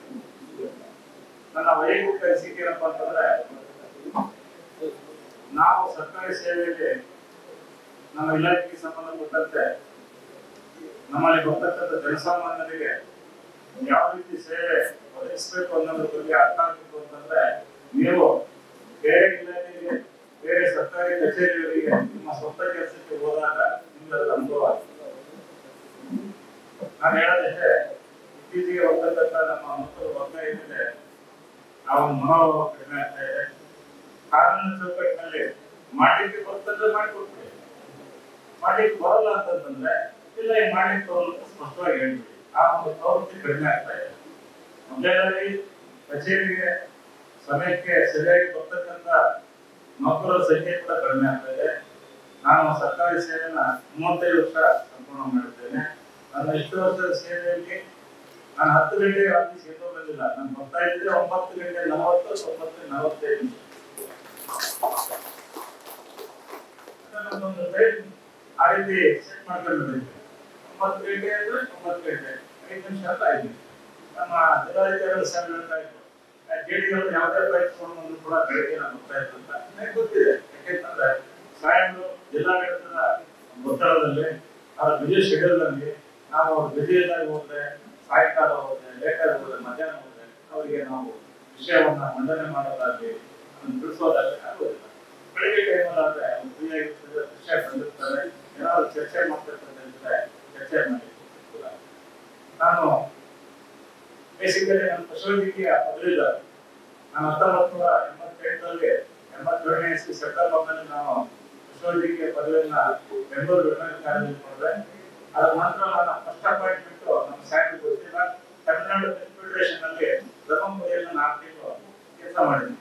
ನನ್ನ ವೈಯಕ್ತಿಕ ಅನಿಸಿಕೆ ಏನಪ್ಪಾ ಅಂತಂದ್ರೆ ನಾವು ಸರ್ಕಾರಿ ಸೇವೆಯಲ್ಲಿ ನಮ್ಮ ಇಲಾಖೆಗೆ ಸಂಬಂಧಪಟ್ಟಂತೆ ನಮ್ಮಲ್ಲಿ ಬರ್ತಕ್ಕಂಥ ಜನಸಾಮಾನ್ಯರಿಗೆ ಯಾವ ರೀತಿ ಸೇವೆ ಒದಗಿಸಬೇಕು ಅನ್ನೋದ್ರ ಬಗ್ಗೆ ಅರ್ಥ ಆಗಬೇಕು ಅಂತಂದ್ರೆ ನೀವು ಬೇರೆ ಇಲಾಖೆಗೆ ಬೇರೆ ಸರ್ಕಾರಿ ಕಚೇರಿಗಳಿಗೆ ನಿಮ್ಮ ಸ್ವಂತ ಕೆಲಸಕ್ಕೆ ಹೋದಾಗ ನಿಮ್ಗೆ ಅದರ ಅನುಭವ ಆಗುತ್ತೆ. ನಾನು ಹೇಳೋದಂದ್ರೆ ಇತ್ತೀಚೆಗೆ ಬರ್ತಕ್ಕಂಥ ನಮ್ಮ ಮಕ್ಕಳು ವರ್ಗ ಏನಿದೆ ಆ ಒಂದು ಮನೋಭಾವ ಕಡಿಮೆ ಆಗ್ತಾ ಇದೆ ಕಾನೂನು ಚೌಕಟ್ಟಿನಲ್ಲಿ ಮಾಡ್ಲಿಕ್ಕೆ ಬರ್ತಂದ್ರೆ ಮಾಡಿಕೊಡ್ತೀವಿ ಮಾಡ್ಲಿಕ್ಕೆ ಬರಲ್ಲ ಅಂತಂದ್ರೆ ಇಲ್ಲ ಈ ಮಾಡ್ಲಿಕ್ಕೆ ಬರಲ್ಲ ಅಂತ ಸ್ಪಷ್ಟವಾಗಿ ಹೇಳ್ತೀವಿ ಆ ಒಂದು ಪ್ರವೃತ್ತಿ ಕಡಿಮೆ ಆಗ್ತಾ ಇದೆ ಮೊದಲನೇದಾಗಿ ಕಚೇರಿಗೆ ಸಮಯಕ್ಕೆ ಸರಿಯಾಗಿ ಬರ್ತಕ್ಕಂಥ ನೌಕರರ ಸಂಖ್ಯೆ ಕೂಡ ಕಡಿಮೆ ಆಗ್ತಾ ಇದೆ ನಾನು ಸರ್ಕಾರಿ ಸೇವೆನ ಮೂವತ್ತೈದು ವರ್ಷ ಸಂಪೂರ್ಣ ಮಾಡಿದ್ದೇನೆ ನನ್ನ ಇಷ್ಟು ವರ್ಷದ ಸೇವೆಯಲ್ಲಿ ನಾನು ಹತ್ತು ಗಂಟೆಗೆ ಆಫೀಸ್ ಎಲ್ಲೋ ಬಂದಿಲ್ಲ ನಾನು ಬರ್ತಾ ಇದ್ದರೆ ಒಂಬತ್ತು ಗಂಟೆ ನಲವತ್ತು ಒಂಬತ್ತು ನಲವತ್ತೈದು ನಿಮಿಷ ನನ್ನದೊಂದು ಟೈಮ್ ಆ ರೀತಿ ಸೆಟ್ ಮಾಡ್ಕೊಂಡು ಬಂದಿದ್ದೆ ಒಂಬತ್ತು ಗಂಟೆ ಅಂದ್ರೆ ಒಂಬತ್ತು ಗಂಟೆ ಐದು ನಿಮಿಷ ಅಂತ ಐದು ನಿಮಿಷ ನಮ್ಮ ಜಿಲ್ಲಾಧಿಕಾರಿಗಳು ಸಹ ಹೇಳ್ತಾ ಇದ್ರು ಜೆಡಿಗಳು ಯಾವುದೇ ಪ್ರಯತ್ನ ಬಂದ್ರು ಕೂಡ ಬೆಳಗ್ಗೆ ನಾನು ಬರ್ತಾ ಇತ್ತು ಅಂತ ನನಗೆ ಗೊತ್ತಿದೆ ಯಾಕೆಂತಂದ್ರೆ ಸಾಯಂಕಾಲ ಜಿಲ್ಲಾಡಳಿತದ ಒತ್ತಡದಲ್ಲಿ ಅವರ ಬಿಜಿ ಶೆಡ್ಯೂಲ್ ಅಲ್ಲಿ ನಾವು ಅವ್ರು ಬಿಜಿ ಇದ್ದಾಗ ಹೋದ್ರೆ ಸಾಯಂಕಾಲ ಹೋದ್ರೆ ಲೇಟ್ ಆಗಿ ಹೋದ್ರೆ ಮಧ್ಯಾಹ್ನ ಹೋದ್ರೆ ಅವರಿಗೆ ನಾವು ವಿಷಯವನ್ನ ಮಂಡನೆ ಮಾಡೋದಾಗ್ಲಿ ಅದನ್ನ ತಿಳಿಸೋದಾಗ್ಲಿ ಆಗೋದಿಲ್ಲ ಬೆಳಿಗ್ಗೆ ಟೈಮಲ್ಲಿ ಆದ್ರೆ ಅವ್ರು ಫ್ರೀ ಆಗಿರ್ತದೆ ವಿಷಯ ಬಂದಿರ್ತಾರೆ ಏನಾದ್ರು ಚರ್ಚೆ ಮಾಡ್ತಿರ್ತಾರೆ ಚರ್ಚೆ ಮಾಡಿ ನಾನು ಬೇಸಿಕಲಿ ನಾನು ಪಶುವೈದ್ಯಕೀಯ ಪದವೀಧರ ನಾನು ಹತ್ತೊಂಬತ್ತು ನೂರ ಎಂಬತ್ತೆಂಟರಲ್ಲಿ ಎಂಬತ್ತೇಳನೇ ಇಸ್ವಿ ಸೆಪ್ಟೆಂಬರ್ನಲ್ಲಿ ನಾನು ಪಶುವೈದ್ಯಕೀಯ ಪದವಿಯನ್ನ ಬೆಂಗಳೂರು ವೆಟರ್ನರಿ ಕಾಲೇಜಲ್ಲಿ ಮಾಡಿದೆ ಅದರ ನಂತರ ನನ್ನ ಫಸ್ಟ್ ಅಪಾಯಿಂಟ್ಮೆಂಟ್ ನಮ್ಮ ಸ್ಯಾಲರಿ ಗೊತ್ತಿಲ್ಲ ತಮಿಳುನಾಡು ಫೆಡರೇಷನ್ ಅಲ್ಲಿ ಧರ್ಮಪುರಿಯಲ್ಲಿ ನಾಲ್ಕು ತಿಂಗಳು ಕೆಲಸ ಮಾಡಿದ್ದೀನಿ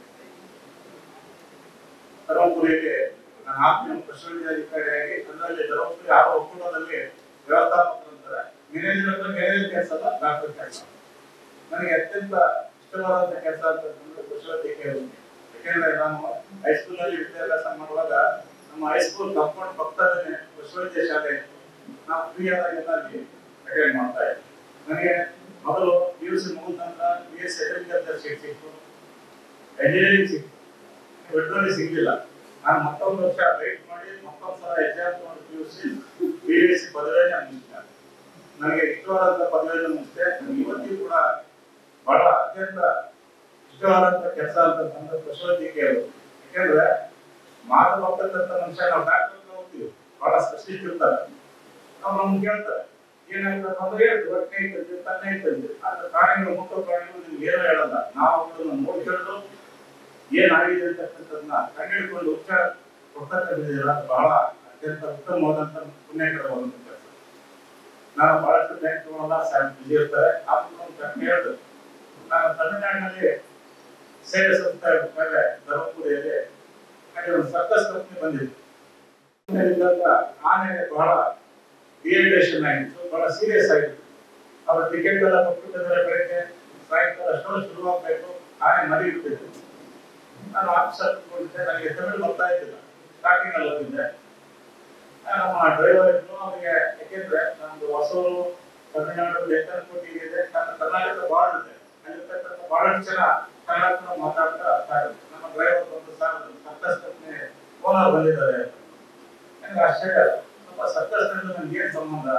ಧರ್ಮಪುರಿಯಲ್ಲಿ ನಾನು ಆರು ತಿಂಗಳು ಪಶುವೈದ್ಯಾಧಿಕಾರಿಯಾಗಿ ಅದರಲ್ಲಿ ಧರ್ಮಪುರಿ ಆರು ಒಕ್ಕೂಟದಲ್ಲಿ ವ್ಯವಸ್ಥಾಪಕರು ಅಂತಾರೆ ಮ್ಯಾನೇಜರ್ ಅಂದ್ರೆ ಮ್ಯಾನೇಜರ್ ಕೆಲಸ ಅಲ್ಲ ಡಾಕ್ಟರ್ ಕೆಲಸ ನನಗೆ ಅತ್ಯಂತ ಇಷ್ಟವಾದಂತ ಕೆಲಸ ಅಂತಂದ್ರೆ ಪಶುವೈದ್ಯಕೀಯ ಯಾಕೆಂದ್ರೆ ನಾನು ಹೈಸ್ಕೂಲ್ ನಲ್ಲಿ ವಿದ್ಯಾಭ್ಯಾಸ ಮಾಡುವಾಗ ನಮ್ಮ ಹೈಸ್ಕೂಲ್ ಕಂಪೌಂಡ್ ಪಕ್ಕದಲ್ಲೇ ಪಶುವೈದ್ಯ ಶಾಲೆ ನಾವು ಫ್ರೀ ಆದಾಗೆಲ್ಲ ಅಲ್ಲಿ ಅಟೆಂಡ್ ಮಾಡ್ತಾ ಇದ್ದೆ ನನಗೆ ಮೊದಲು ಪಿ ಯು ಸಿ ಮುಗಿದ ನಂತರ ಬಿ ಎಸ್ ಅಗ್ರಿಕಲ್ಚರ್ ಸೀಟ್ ಸಿಕ್ತು ಎಂಜಿನಿಯರಿಂಗ್ ಸಿಕ್ತು ವೆಟರ್ನರಿ ಸಿಗ್ಲಿಲ್ಲ ನಾನು ಮತ್ತೊಂದು ವರ್ಷ ವೆಯ್ಟ್ ಮಾಡಿ ಮತ್ತೊಂದು ಸಲ ಎಕ್ಸಾಮ್ ತಗೊಂಡು P U C B S C ಪದವಿಯನ್ನು ಮುಗಿಸಿದೆ ನನಗೆ ಇಷ್ಟವಾದಂತ ಪದವಿಯನ್ನು ಮುಗಿಸಿದೆ ನನಗೆ ಇವತ್ತಿಗೂ ಕೂಡ ಬಹಳ ಅತ್ಯಂತ ಇಷ್ಟವಾದಂತ ಕೆಲಸ ಅಂತಂದ್ರೆ ಪಶುವೈದ್ಯಕೀಯರು ಯಾಕೆಂದ್ರೆ ಮಾತು ಹೋಗ್ತಕ್ಕಂಥ ಮನುಷ್ಯ ನಾವು ಡಾಕ್ಟರ್ ಹೋಗ್ತೀವಿ ಬಹಳ ಸ್ಪೆಷಲಿಸ್ಟ್ ಇರ್ತಾರೆ ಅವ್ರು ನಮ್ಗೆ ಕೇಳ್ತಾರೆ ಏನಾಗ್ತದೆ ಅಂದ್ರೆ ಹೇಳ್ತು ಹೊಟ್ಟೆ ಇರ್ತದೆ ತನ್ನೆ ಇರ್ತದೆ ಆದ್ರೆ ಪ್ರಾಣಿಗಳು ಮುಖ್ಯ ಪ್ರಾಣಿಗಳು ನಿಮ್ಗೆ ಏನು ಹೇಳಲ್ಲ ನಾವು ಅದನ್ನ ನೋಡ್ಕೊಂಡು ಏನಾಗಿದೆ ಅಂತಕ್ಕಂಥದ್ದನ್ನ ಕಂಡುಹಿಡ್ಕೊಂಡು ಉತ್ತರ ಕೊಡ್ತಕ್ಕಂಥದ್ದಿಲ್ಲ ಬಹಳ ಅತ್ಯಂತ ಉತ್ತಮವಾದಂತ ಪುಣ್ಯಕರವಾದಂತ ಕೆಲಸ ನಾನು ಬಹಳಷ್ಟು ಬ್ಯಾಂಕ್ಗಳನ್ನ ಸಾಕು ಬಿಜಿ ಇರ್ತಾರೆ ಆದ್ರೂ ಒಂದು ಕಡಿಮೆ ಹೇಳಿದ್ರು ನಾನು ತಮಿಳುನಾಡಿನಲ್ಲಿ ಸೇವೆ ಸಲ್ಲಿಸ್ತಾ ಇರ್ಬೇಕಾದ್ರೆ ಧರ್ಮಪುರಿಯಲ್ಲಿ ಹಾಗೆ ಒಂದು ಸರ್ಕಸ್ ಕಂಪ್ನಿ ಬಂದಿತ್ತು ಇದ್ದಾಗ ಆನೆ ಬಹಳ ಡಿಹೈಡ್ರೇಷನ್ ಆಗಿತ್ತು ಬಹಳ ಸೀರಿಯಸ್ ಆಗಿತ್ತು ಅವ್ರ ಟಿಕೆಟ್ ಎಲ್ಲ ಕೊಟ್ಬಿಟ್ಟಿದ್ದಾರೆ ಬೆಳಗ್ಗೆ ಸಾಯಂಕಾಲ ಶೋ ಶುರುವಾಗಬೇಕು ಆನೆ ಮರಿ ಇರ್ತಿತ್ತು ನಾನು ಆಫೀಸರ್ ಕುತ್ಕೊಂಡಿದ್ದೆ ನನಗೆ ತಮಿಳು ಬರ್ತಾ ಇದ್ದಿಲ್ಲ ಸ್ಟಾರ್ಟಿಂಗ್ ಅಲ್ಲಿ ಹೋಗಿದ್ದೆ ಆ, ನಮ್ಮ ಡ್ರೈವರ್ ಇದ್ರು ಅವರಿಗೆ ಯಾಕೆಂದ್ರೆ ನಮ್ದು ಹೊಸೂರು ತಮಿಳುನಾಡು ಲೆಕ್ಕನಕೋಟಿ ಇದೆ ಕರ್ನ- ಕರ್ನಾಟಕದ ಬಾರ್ಡರ್ ಇದೆ ಅಲ್ಲಿರ್ತಕ್ಕಂಥ ಬಹಳಷ್ಟು ಜನ ಕನ್ನಡ ಮಾತಾಡ್ತಾ ಇರ್ತಾರೆ ನಮ್ಮ ಡ್ರೈವರ್ ಬಂದು ಸರ್ ಸರ್ಕಸ್ ಕಂಪ್ನಿ ಓನರ್ ಬಂದಿದ್ದಾರೆ ನನಗೆ ಆಶ್ಚರ್ಯ ಆಯ್ತು. ಸ್ವಲ್ಪ ಸರ್ಕಸ್ ನನ್ಗೆ ಏನ್ ಸಂಬಂಧ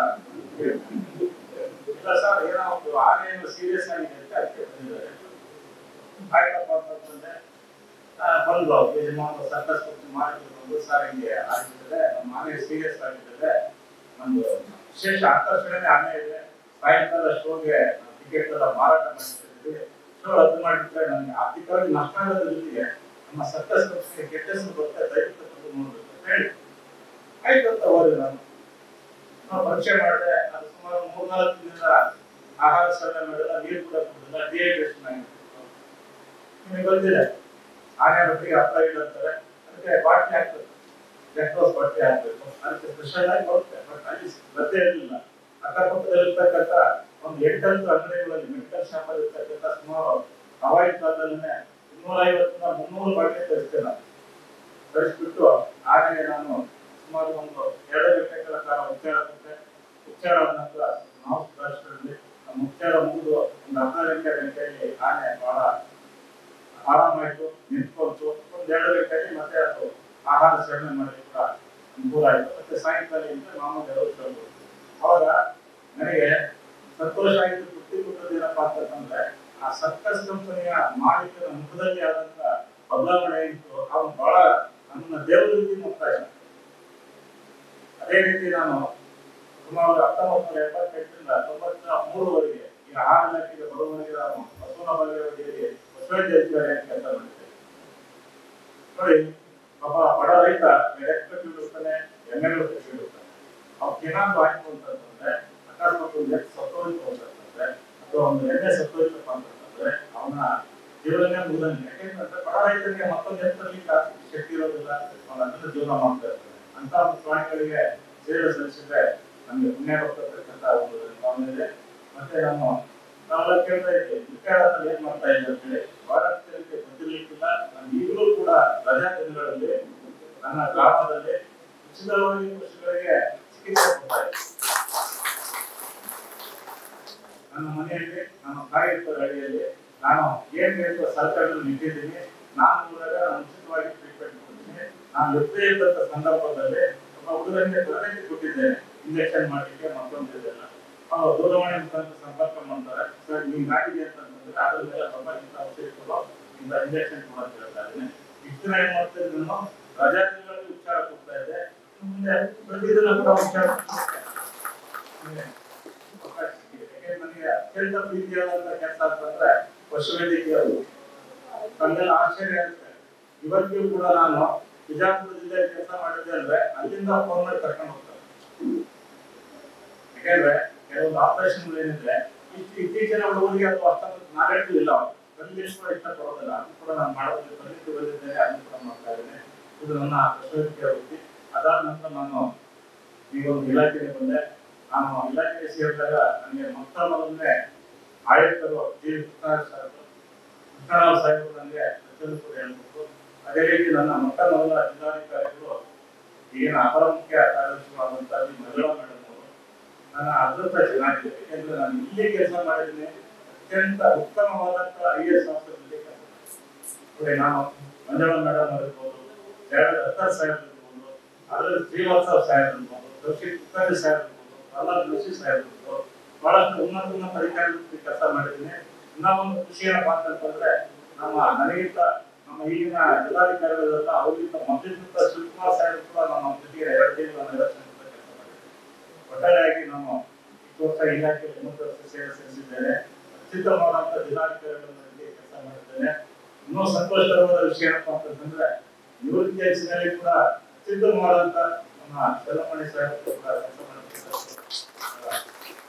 ಇಲ್ಲ ಸರ್ ಏನೋ ಒಂದು ಆನೆ ಏನೋ ಸೀರಿಯಸ್ ಆಗಿದೆ ಅಂತ ಅದಕ್ಕೆ ಬಂದಿದ್ದಾರೆ ಆಯ್ತಪ್ಪ ಅಂತಂದ್ರೆ ಆ, ಬಂದ್ರು ಅವ್ರು ಯಜಮಾನ ಸರ್ಕಸ್ ಕಂಪ್ನಿ ಮಾಡಿದ್ರು ಬಂದು ಸರ್ ಹಿಂಗೆ ಆಗಿದ್ದಾರೆ ನಮ್ಮ ಆನೆ ಸೀರಿಯಸ್ ಆಗಿದ್ದಾರೆ ಒಂದು ವಿಶೇಷ ಆಕರ್ಷಣೆ ಆನೆ ಇದೆ ಸಾಯಂಕಾಲ ಶೋಗೆ ಟಿಕೆಟ್ ಎಲ್ಲ ಮಾರಾಟ ಮಾಡ್ತಿದ್ವಿ ಶೋ ರದ್ದು ಮಾಡಿದ್ರೆ ನನಗೆ ಆರ್ಥಿಕವಾಗಿ ನಷ್ಟ ಆಗೋದ್ರ ಜೊತೆಗೆ ನಮ್ಮ ಸರ್ಕಸ್ ಕಂಪ್ನಿಗೆ ಕೆಟ್ಟ ಹೆಸರು ಬರುತ್ತೆ ದಯವಿಟ್ಟು ಬಂದು ನೋಡ್ಬೇಕು ಅಂತ ಹೇಳಿ ಆಯ್ತು ಅಂತ ಹೋದೆ ನಾನು ನಾವು ಪರೀಕ್ಷೆ ಮಾಡಿದೆ ಅದು ಸುಮಾರು ಮೂರ್ನಾಲ್ಕು ದಿನದ ಆಹಾರ ಸೇವನೆ ಮಾಡಿಲ್ಲ ನೀರು ಕೂಡ ಕುಡಿದಿಲ್ಲ ಡಿಹೈಡ್ರೇಷನ್ ಆಗಿತ್ತು ನಿಮಗೆ ಗೊತ್ತಿದೆ ಆನೆ ರೊಟ್ಟಿಗೆ ಹಪ್ಳ ಇಡಂತಾರೆ ಅದಕ್ಕೆ ಬಾಟ್ಲಿ ಹಾಕ್ಬೇಕು ಲೆಕ್ಟೋಸ್ ಬಾಟ್ಲಿ ಹಾಕ್ಬೇಕು ಅದಕ್ಕೆ ಸ್ಪೆಷಲ್ ಆಗಿ ಬರುತ್ತೆ ಬಟ್ ಅಲ್ಲಿ ಲಭ್ಯ ಇರಲಿಲ್ಲ ಅಕ್ಕಪಕ್ಕದಲ್ಲಿರ್ತಕ್ಕಂಥ ಒಂದು ಎಂಟತ್ತು ಅಂಗಡಿಗಳಲ್ಲಿ ಮೆಡಿಕಲ್ ಶಾಪ್ ಅಲ್ಲಿ ಇರ್ತಕ್ಕಂಥ ಸುಮಾರು ಹವಾಯಿ ಕಾಲದಲ್ಲೇ ಇನ್ನೂರ ಐವತ್ತರಿಂದ ಮುನ್ನೂರು ಬಾಟ್ಲಿ ತರಿಸ್ತೇನೆ ನಾನು ತರಿಸ್ಬಿಟ್ಟು ಆನೆಗೆ ನಾನು ಸುಮಾರು ಒಂದು ಎರಡು ಗಂಟೆಗಳ ಕಾಲ ಉಚ್ಚಾರ ಕೊಟ್ಟೆ ಉಚ್ಚಾರ ಆದ ನಂತರ ನಾವು ಸುಧಾರಿಸಿದ್ರಲ್ಲಿ ನಮ್ಮ ಉಚ್ಚಾರ ಮುಗಿದು ಒಂದು ಅರ್ಧ ಗಂಟೆ ಗಂಟೆಯಲ್ಲಿ ಆನೆ ಬಹಳ ಆರಾಮಾಯ್ತು ನಿಂತ್ಕೊಳ್ತು ಒಂದು ಎರಡು ಗಂಟೆಗೆ ಮತ್ತೆ ಅದು ಆಹಾರ ಸೇವನೆ ಮಾಡಲಿಕ್ಕೆ ಕೂಡ ಅನುಕೂಲ ಆಯ್ತು ಮತ್ತೆ ಸಾಯಂಕಾಲದಿಂದ ಮಾಮೂಲಿ ಎರಡು ಶುರು ಅವಾಗ ನನಗೆ ಸಂತೋಷ ಆಯಿತು ತೃಪ್ತಿ ಕೊಟ್ಟದ್ದು ಏನಪ್ಪಾ ಅಂತಂದ್ರೆ ಆ ಸರ್ಕಸ್ ಕಂಪನಿಯ ಮಾಲೀಕರ ಮುಖದಲ್ಲಿ ಆದಂತ ಬದಲಾವಣೆ ಇತ್ತು ಅವನು ಬಹಳ ನನ್ನ ದೇವರ ರೀತಿ ನೋಡ್ತಾ ಇದ್ದ ಅದೇ ರೀತಿ ನಾನು ಸುಮಾರು ಹತ್ತೊಂಬತ್ತು ನೂರ ಎಪ್ಪತ್ತೆಂಟರಿಂದ ತೊಂಬತ್ತ ಮೂರವರೆಗೆ ಈ ಆಹಾರ ಇಲಾಖೆಗೆ ಬರುವವರೆಗೆ ನಾನು ಬಸವನ ಬಾಗೇವಾಡಿಯಲ್ಲಿ ಬಸವರಾಜ ಅಧಿಕಾರಿ ಅಂತ ಕೆಲಸ ಮಾಡಿದ್ದೆ ನೋಡಿ ಒಬ್ಬ ಬಡ ರೈತ ಎಡೆ ಕಟ್ಟಿರ್ತಾನೆ ಎಮ್ಮೆ ಕಟ್ಟಿರ್ತಾನೆ ಅವ್ರು ಏನಾದ್ರು ಆಯ್ತು ಅಂತಂದ್ರೆ ಅಕಸ್ಮಾತ್ ಒಂದು ಎತ್ತು ಸತ್ತೋಯ್ತು ಅಂತಂದ್ರೆ ಅಥವಾ ಒಂದು ಎಣ್ಣೆ ಸತ್ತೋಯ್ತಪ್ಪ ಅಂತಂದ್ರೆ ಅವನ ಜೀವನನೇ ಮುಗಿದಂಗೆ ಯಾಕೆಂದ್ರೆ ಬಡ ರೈತನಿಗೆ ಮತ್ತೊಂದು ಎತ್ತು ತರಲಿಕ್ಕೆ ಆರ್ಥಿಕ ಶಕ್ತಿ ಇರೋದಿಲ್ಲ ಅವನ ಅದನ್ನ ಜೀವನ ಮಾಡ್ತಾ ಇರ್ತಾನೆ ಅಂತ ಒಂದು ಪ್ರಾಣಿಗಳಿಗೆ ಸೇವೆ ಸಲ್ಲಿಸಿದ್ರೆ ನಮ್ಗೆ ಪುಣ್ಯ ಬರ್ತಕ್ಕಂಥ ಒಂದು ಭಾವನೆ ಇದೆ ಮತ್ತೆ ನಾನು ನಾವೆಲ್ಲ ಕೇಳ್ತಾ ಇದ್ದೆ ವಿಚಾರದಲ್ಲಿ ಏನ್ ಮಾಡ್ತಾ ಇದ್ದೆ ಅಂತ ಹೇಳಿ ಬಹಳಷ್ಟು ಜನಕ್ಕೆ ಗೊತ್ತಿರ್ಲಿಕ್ಕಿಲ್ಲ ನಾನು ಈಗಲೂ ಕೂಡ ರಜಾ ದಿನಗಳಲ್ಲಿ ನನ್ನ ಗ್ರಾಮದಲ್ಲಿ ಉಚಿತವಾಗಿ ಪಶುಗಳಿಗೆ ಚಿಕಿತ್ಸೆ ಕೊಡ್ತಾ ಇದ್ದೆ ನನ್ನ ಮನೆಯಲ್ಲಿ ನಾನು ತಾಯಿ ಇರ್ತಾರೆ ಹಳ್ಳಿಯಲ್ಲಿ ನಾನು ಏನ್ ಬೇಕು ಸರ್ಕಾರದಲ್ಲಿ ನಿಂತಿದ್ದೀನಿ ನಾನು ಹೋದಾಗ ನಾನು ಉಚಿತವಾಗಿ ಟ್ರೀಟ್ಮೆಂಟ್ ಕೊಡ್ತೀನಿ ನಾನು ಎಷ್ಟೇ ಇದ್ದಂತ ಸಂದರ್ಭದಲ್ಲಿ ಒಬ್ಬ ಹುಡುಗನಿಗೆ ತರಬೇತಿ ಕೊಟ್ಟಿದ್ದೇನೆ ಇಂಜೆಕ್ಷನ್ ಮಾಡಲಿಕ್ಕೆ ಮತ್ತೊಂದು ಇದೆಲ್ಲ ಅವರು ದೂರವಾಣಿ ಮುಖಾಂತರ ಸಂಪರ್ಕ ಮಾಡ್ತಾರೆ ಸರ್ ನಿಮ್ಗೆ ಆಗಿದೆ ಅಂತಂದ್ರೆ ಅದ್ರ ಮೇಲೆ ಸ್ವಲ್ಪ ಇಂಥ ಔಷಧಿ ಕೊಡೋ ಇಂಥ ಇಂಜೆಕ್ಷನ್ ಕೊಡೋ ಅಂತ ಹೇಳ್ತಾ ಇದ್ದೀನಿ ಇಷ್ಟು ದಿನ ಏನ್ ಮಾಡ್ತಾ ಇದ್ದೀನಿ ನಾನು ರಜಾ ದಿನಗಳಲ್ಲಿ ಉಪಚಾರ ಕೊಡ್ತಾ ಇದ್ದೆ ಮುಂದೆ ಪ್ರತಿದಿನ ಕೂಡ ಉಪಚಾರ ಕೊಡ್ತೀನಿ. ಅವಕಾಶ ಸಿಕ್ಕಿದೆ. ಯಾಕೆಂದ್ರೆ ನನಗೆ ಅತ್ಯಂತ ಪ್ರೀತಿಯಾದಂತ ಕೆಲಸ ಅಂತಂದ್ರೆ ಪಶುವೈದ್ಯಕೀಯ ನನ್ಗೆಲ್ಲ ಆಶ್ಚರ್ಯ ಆಗುತ್ತೆ ಇವತ್ತಿಗೂ ಕೂಡ ನಾನು ಬಿಜಾಪುರ ಜಿಲ್ಲೆಯಲ್ಲಿ ಕೆಲಸ ಮಾಡಿದ್ದೆ ಅಂದ್ರೆ ಅಲ್ಲಿಂದ ಫೋನ್ ಮಾಡಿ ಕರ್ಕೊಂಡು ಹೋಗ್ತಾರೆ ಯಾಕೆಂದ್ರೆ ಕೆಲವೊಂದು ಆಪರೇಷನ್ ಏನಿದ್ರೆ ಇಷ್ಟು ಇತ್ತೀಚಿನ ಹುಡುಗರಿಗೆ ಅದು ಅಷ್ಟೊಂದು ನಾಲೆಡ್ಜ್ ಇಲ್ಲ ಅವ್ರು ಕಲಿಲಿಕ್ಕೆ ಕೂಡ ಇಷ್ಟಪಡೋದಿಲ್ಲ ಅದು ಕೂಡ ನಾನು ಮಾಡೋದಿಲ್ಲ ಕಲಿತು ಬಂದಿದ್ದೇನೆ ಅದನ್ನು ಕೂಡ ಮಾಡ್ತಾ ಇದ್ದೇನೆ ಇದು ನನ್ನ ಪಶುವೈದ್ಯಕೀಯ ವೃತ್ತಿ ಅದಾದ ನಂತರ ನಾನು ಈ ಒಂದು ಇಲಾಖೆಗೆ ಬಂದೆ ನಾನು ಇಲಾಖೆಗೆ ಸೇರಿದಾಗ ನನಗೆ ಮೊತ್ತ ಮೊದಲನೇ ಆಯುಕ್ತರು ಜಿ ಕೃಷ್ಣರಾಜ್ ಸಾಹೇಬರು ಕೃಷ್ಣರಾವ್ ಸಾಹೇಬರು ನನಗೆ ಕೂಡ ಹೇಳ್ಬೇಕು ಅದೇ ರೀತಿ ನನ್ನ ಮೊತ್ತ ಮೊದಲ ಜಿಲ್ಲಾಧಿಕಾರಿಗಳು ಈಗಿನ ಅಪರ ಮುಖ್ಯ ಕಾರ್ಯದರ್ಶಿಗಳಾದಂತಹ ವಿ. ಮಹಿಳಾ ಮೇಡಮ್ ಅವರು ನನ್ನ ಅದೃಷ್ಟ ಚೆನ್ನಾಗಿದೆ ಯಾಕೆಂದ್ರೆ ನಾನು ಇಲ್ಲಿ ಕೆಲಸ ಮಾಡಿದ್ದೀನಿ ಅತ್ಯಂತ ಉತ್ತಮವಾದಂತಹ ಐ ಎಸ್ ಆಫೀಸರ್ನಲ್ಲಿ ಕೆಲಸ ಮಾಡಿದ್ದೀನಿ. ನೋಡಿ ನಾನು ಮಂಜುಳಾ ಮೇಡಮ್ ಇರ್ಬೋದು ಜಯರಾಜ್ ದತ್ತರ್ ಸಾಹೇಬ್ ಇರ್ಬೋದು ಅದರಲ್ಲಿ ಶ್ರೀವಾತ್ಸವ್ ಸಾಹೇಬ್ ಇರ್ಬೋದು ಕೌಶಿಕ್ ಕುಕ್ಕರಿ ಸಾಹೇಬ್ ಇರ್ಬೋದು ಪ್ರಹ್ಲಾದ್ ಜೋಶಿ ಸಾಹೇಬ್ ಇರ್ಬೋದು ಬಹಳಷ್ಟು ಉನ್ನತ ಉನ್ನತ ಅಧಿಕಾರಿಗಳು ಕೆಲಸ ಮಾಡಿದ್ದೀನಿ ಇನ್ನ ಒಂದು ಖುಷಿ ಏನಪ್ಪಾ ಅಂತಂದ್ರೆ ನಮ್ಮ ನನಗಿಂತ ನಮ್ಮ ಈಗಿನ ಜಿಲ್ಲಾಧಿಕಾರಿಗಳೆಲ್ಲ ಅವರಿಗಿಂತ ಮೊದಲಿಗಿಂತ ಶಿವಕುಮಾರ್ ಸಾಹೇಬ್ ಕೂಡ ನಮ್ಮ ಜೊತೆಗೆ ಎರಡು ತಿಂಗಳು ನಿದರ್ಶನ ಕೆಲಸ ಮಾಡಿದ್ದೀನಿ ಒಟ್ಟಾರೆಯಾಗಿ ನಾನು ಇಷ್ಟು ವರ್ಷ ಇಲಾಖೆಯಲ್ಲಿ ಮೂವತ್ತು ವರ್ಷ ಸೇವೆ ಸಲ್ಲಿಸಿದ್ದೇನೆ ಅತ್ಯುತ್ತಮವಾದಂತಹ ಜಿಲ್ಲಾಧಿಕಾರಿಗಳೊಂದಿಗೆ ಕೆಲಸ ಮಾಡಿದ್ದೇನೆ ಇನ್ನೂ ಸಂತೋಷಕರವಾದ ವಿಷಯ ಏನಪ್ಪಾ ಅಂತಂದ್ರೆ ನಿವೃತ್ತಿ ವಯಸ್ಸಿನಲ್ಲಿ ಕೂಡ ಅತ್ಯುತ್ತಮವಾದಂತ ನಮ್ಮ ಚಲಮಣಿ ಸಾಹೇಬ್ ಕೂಡ ಕೆಲಸ ಮಾಡ್ತಿದ್ದಾರೆ.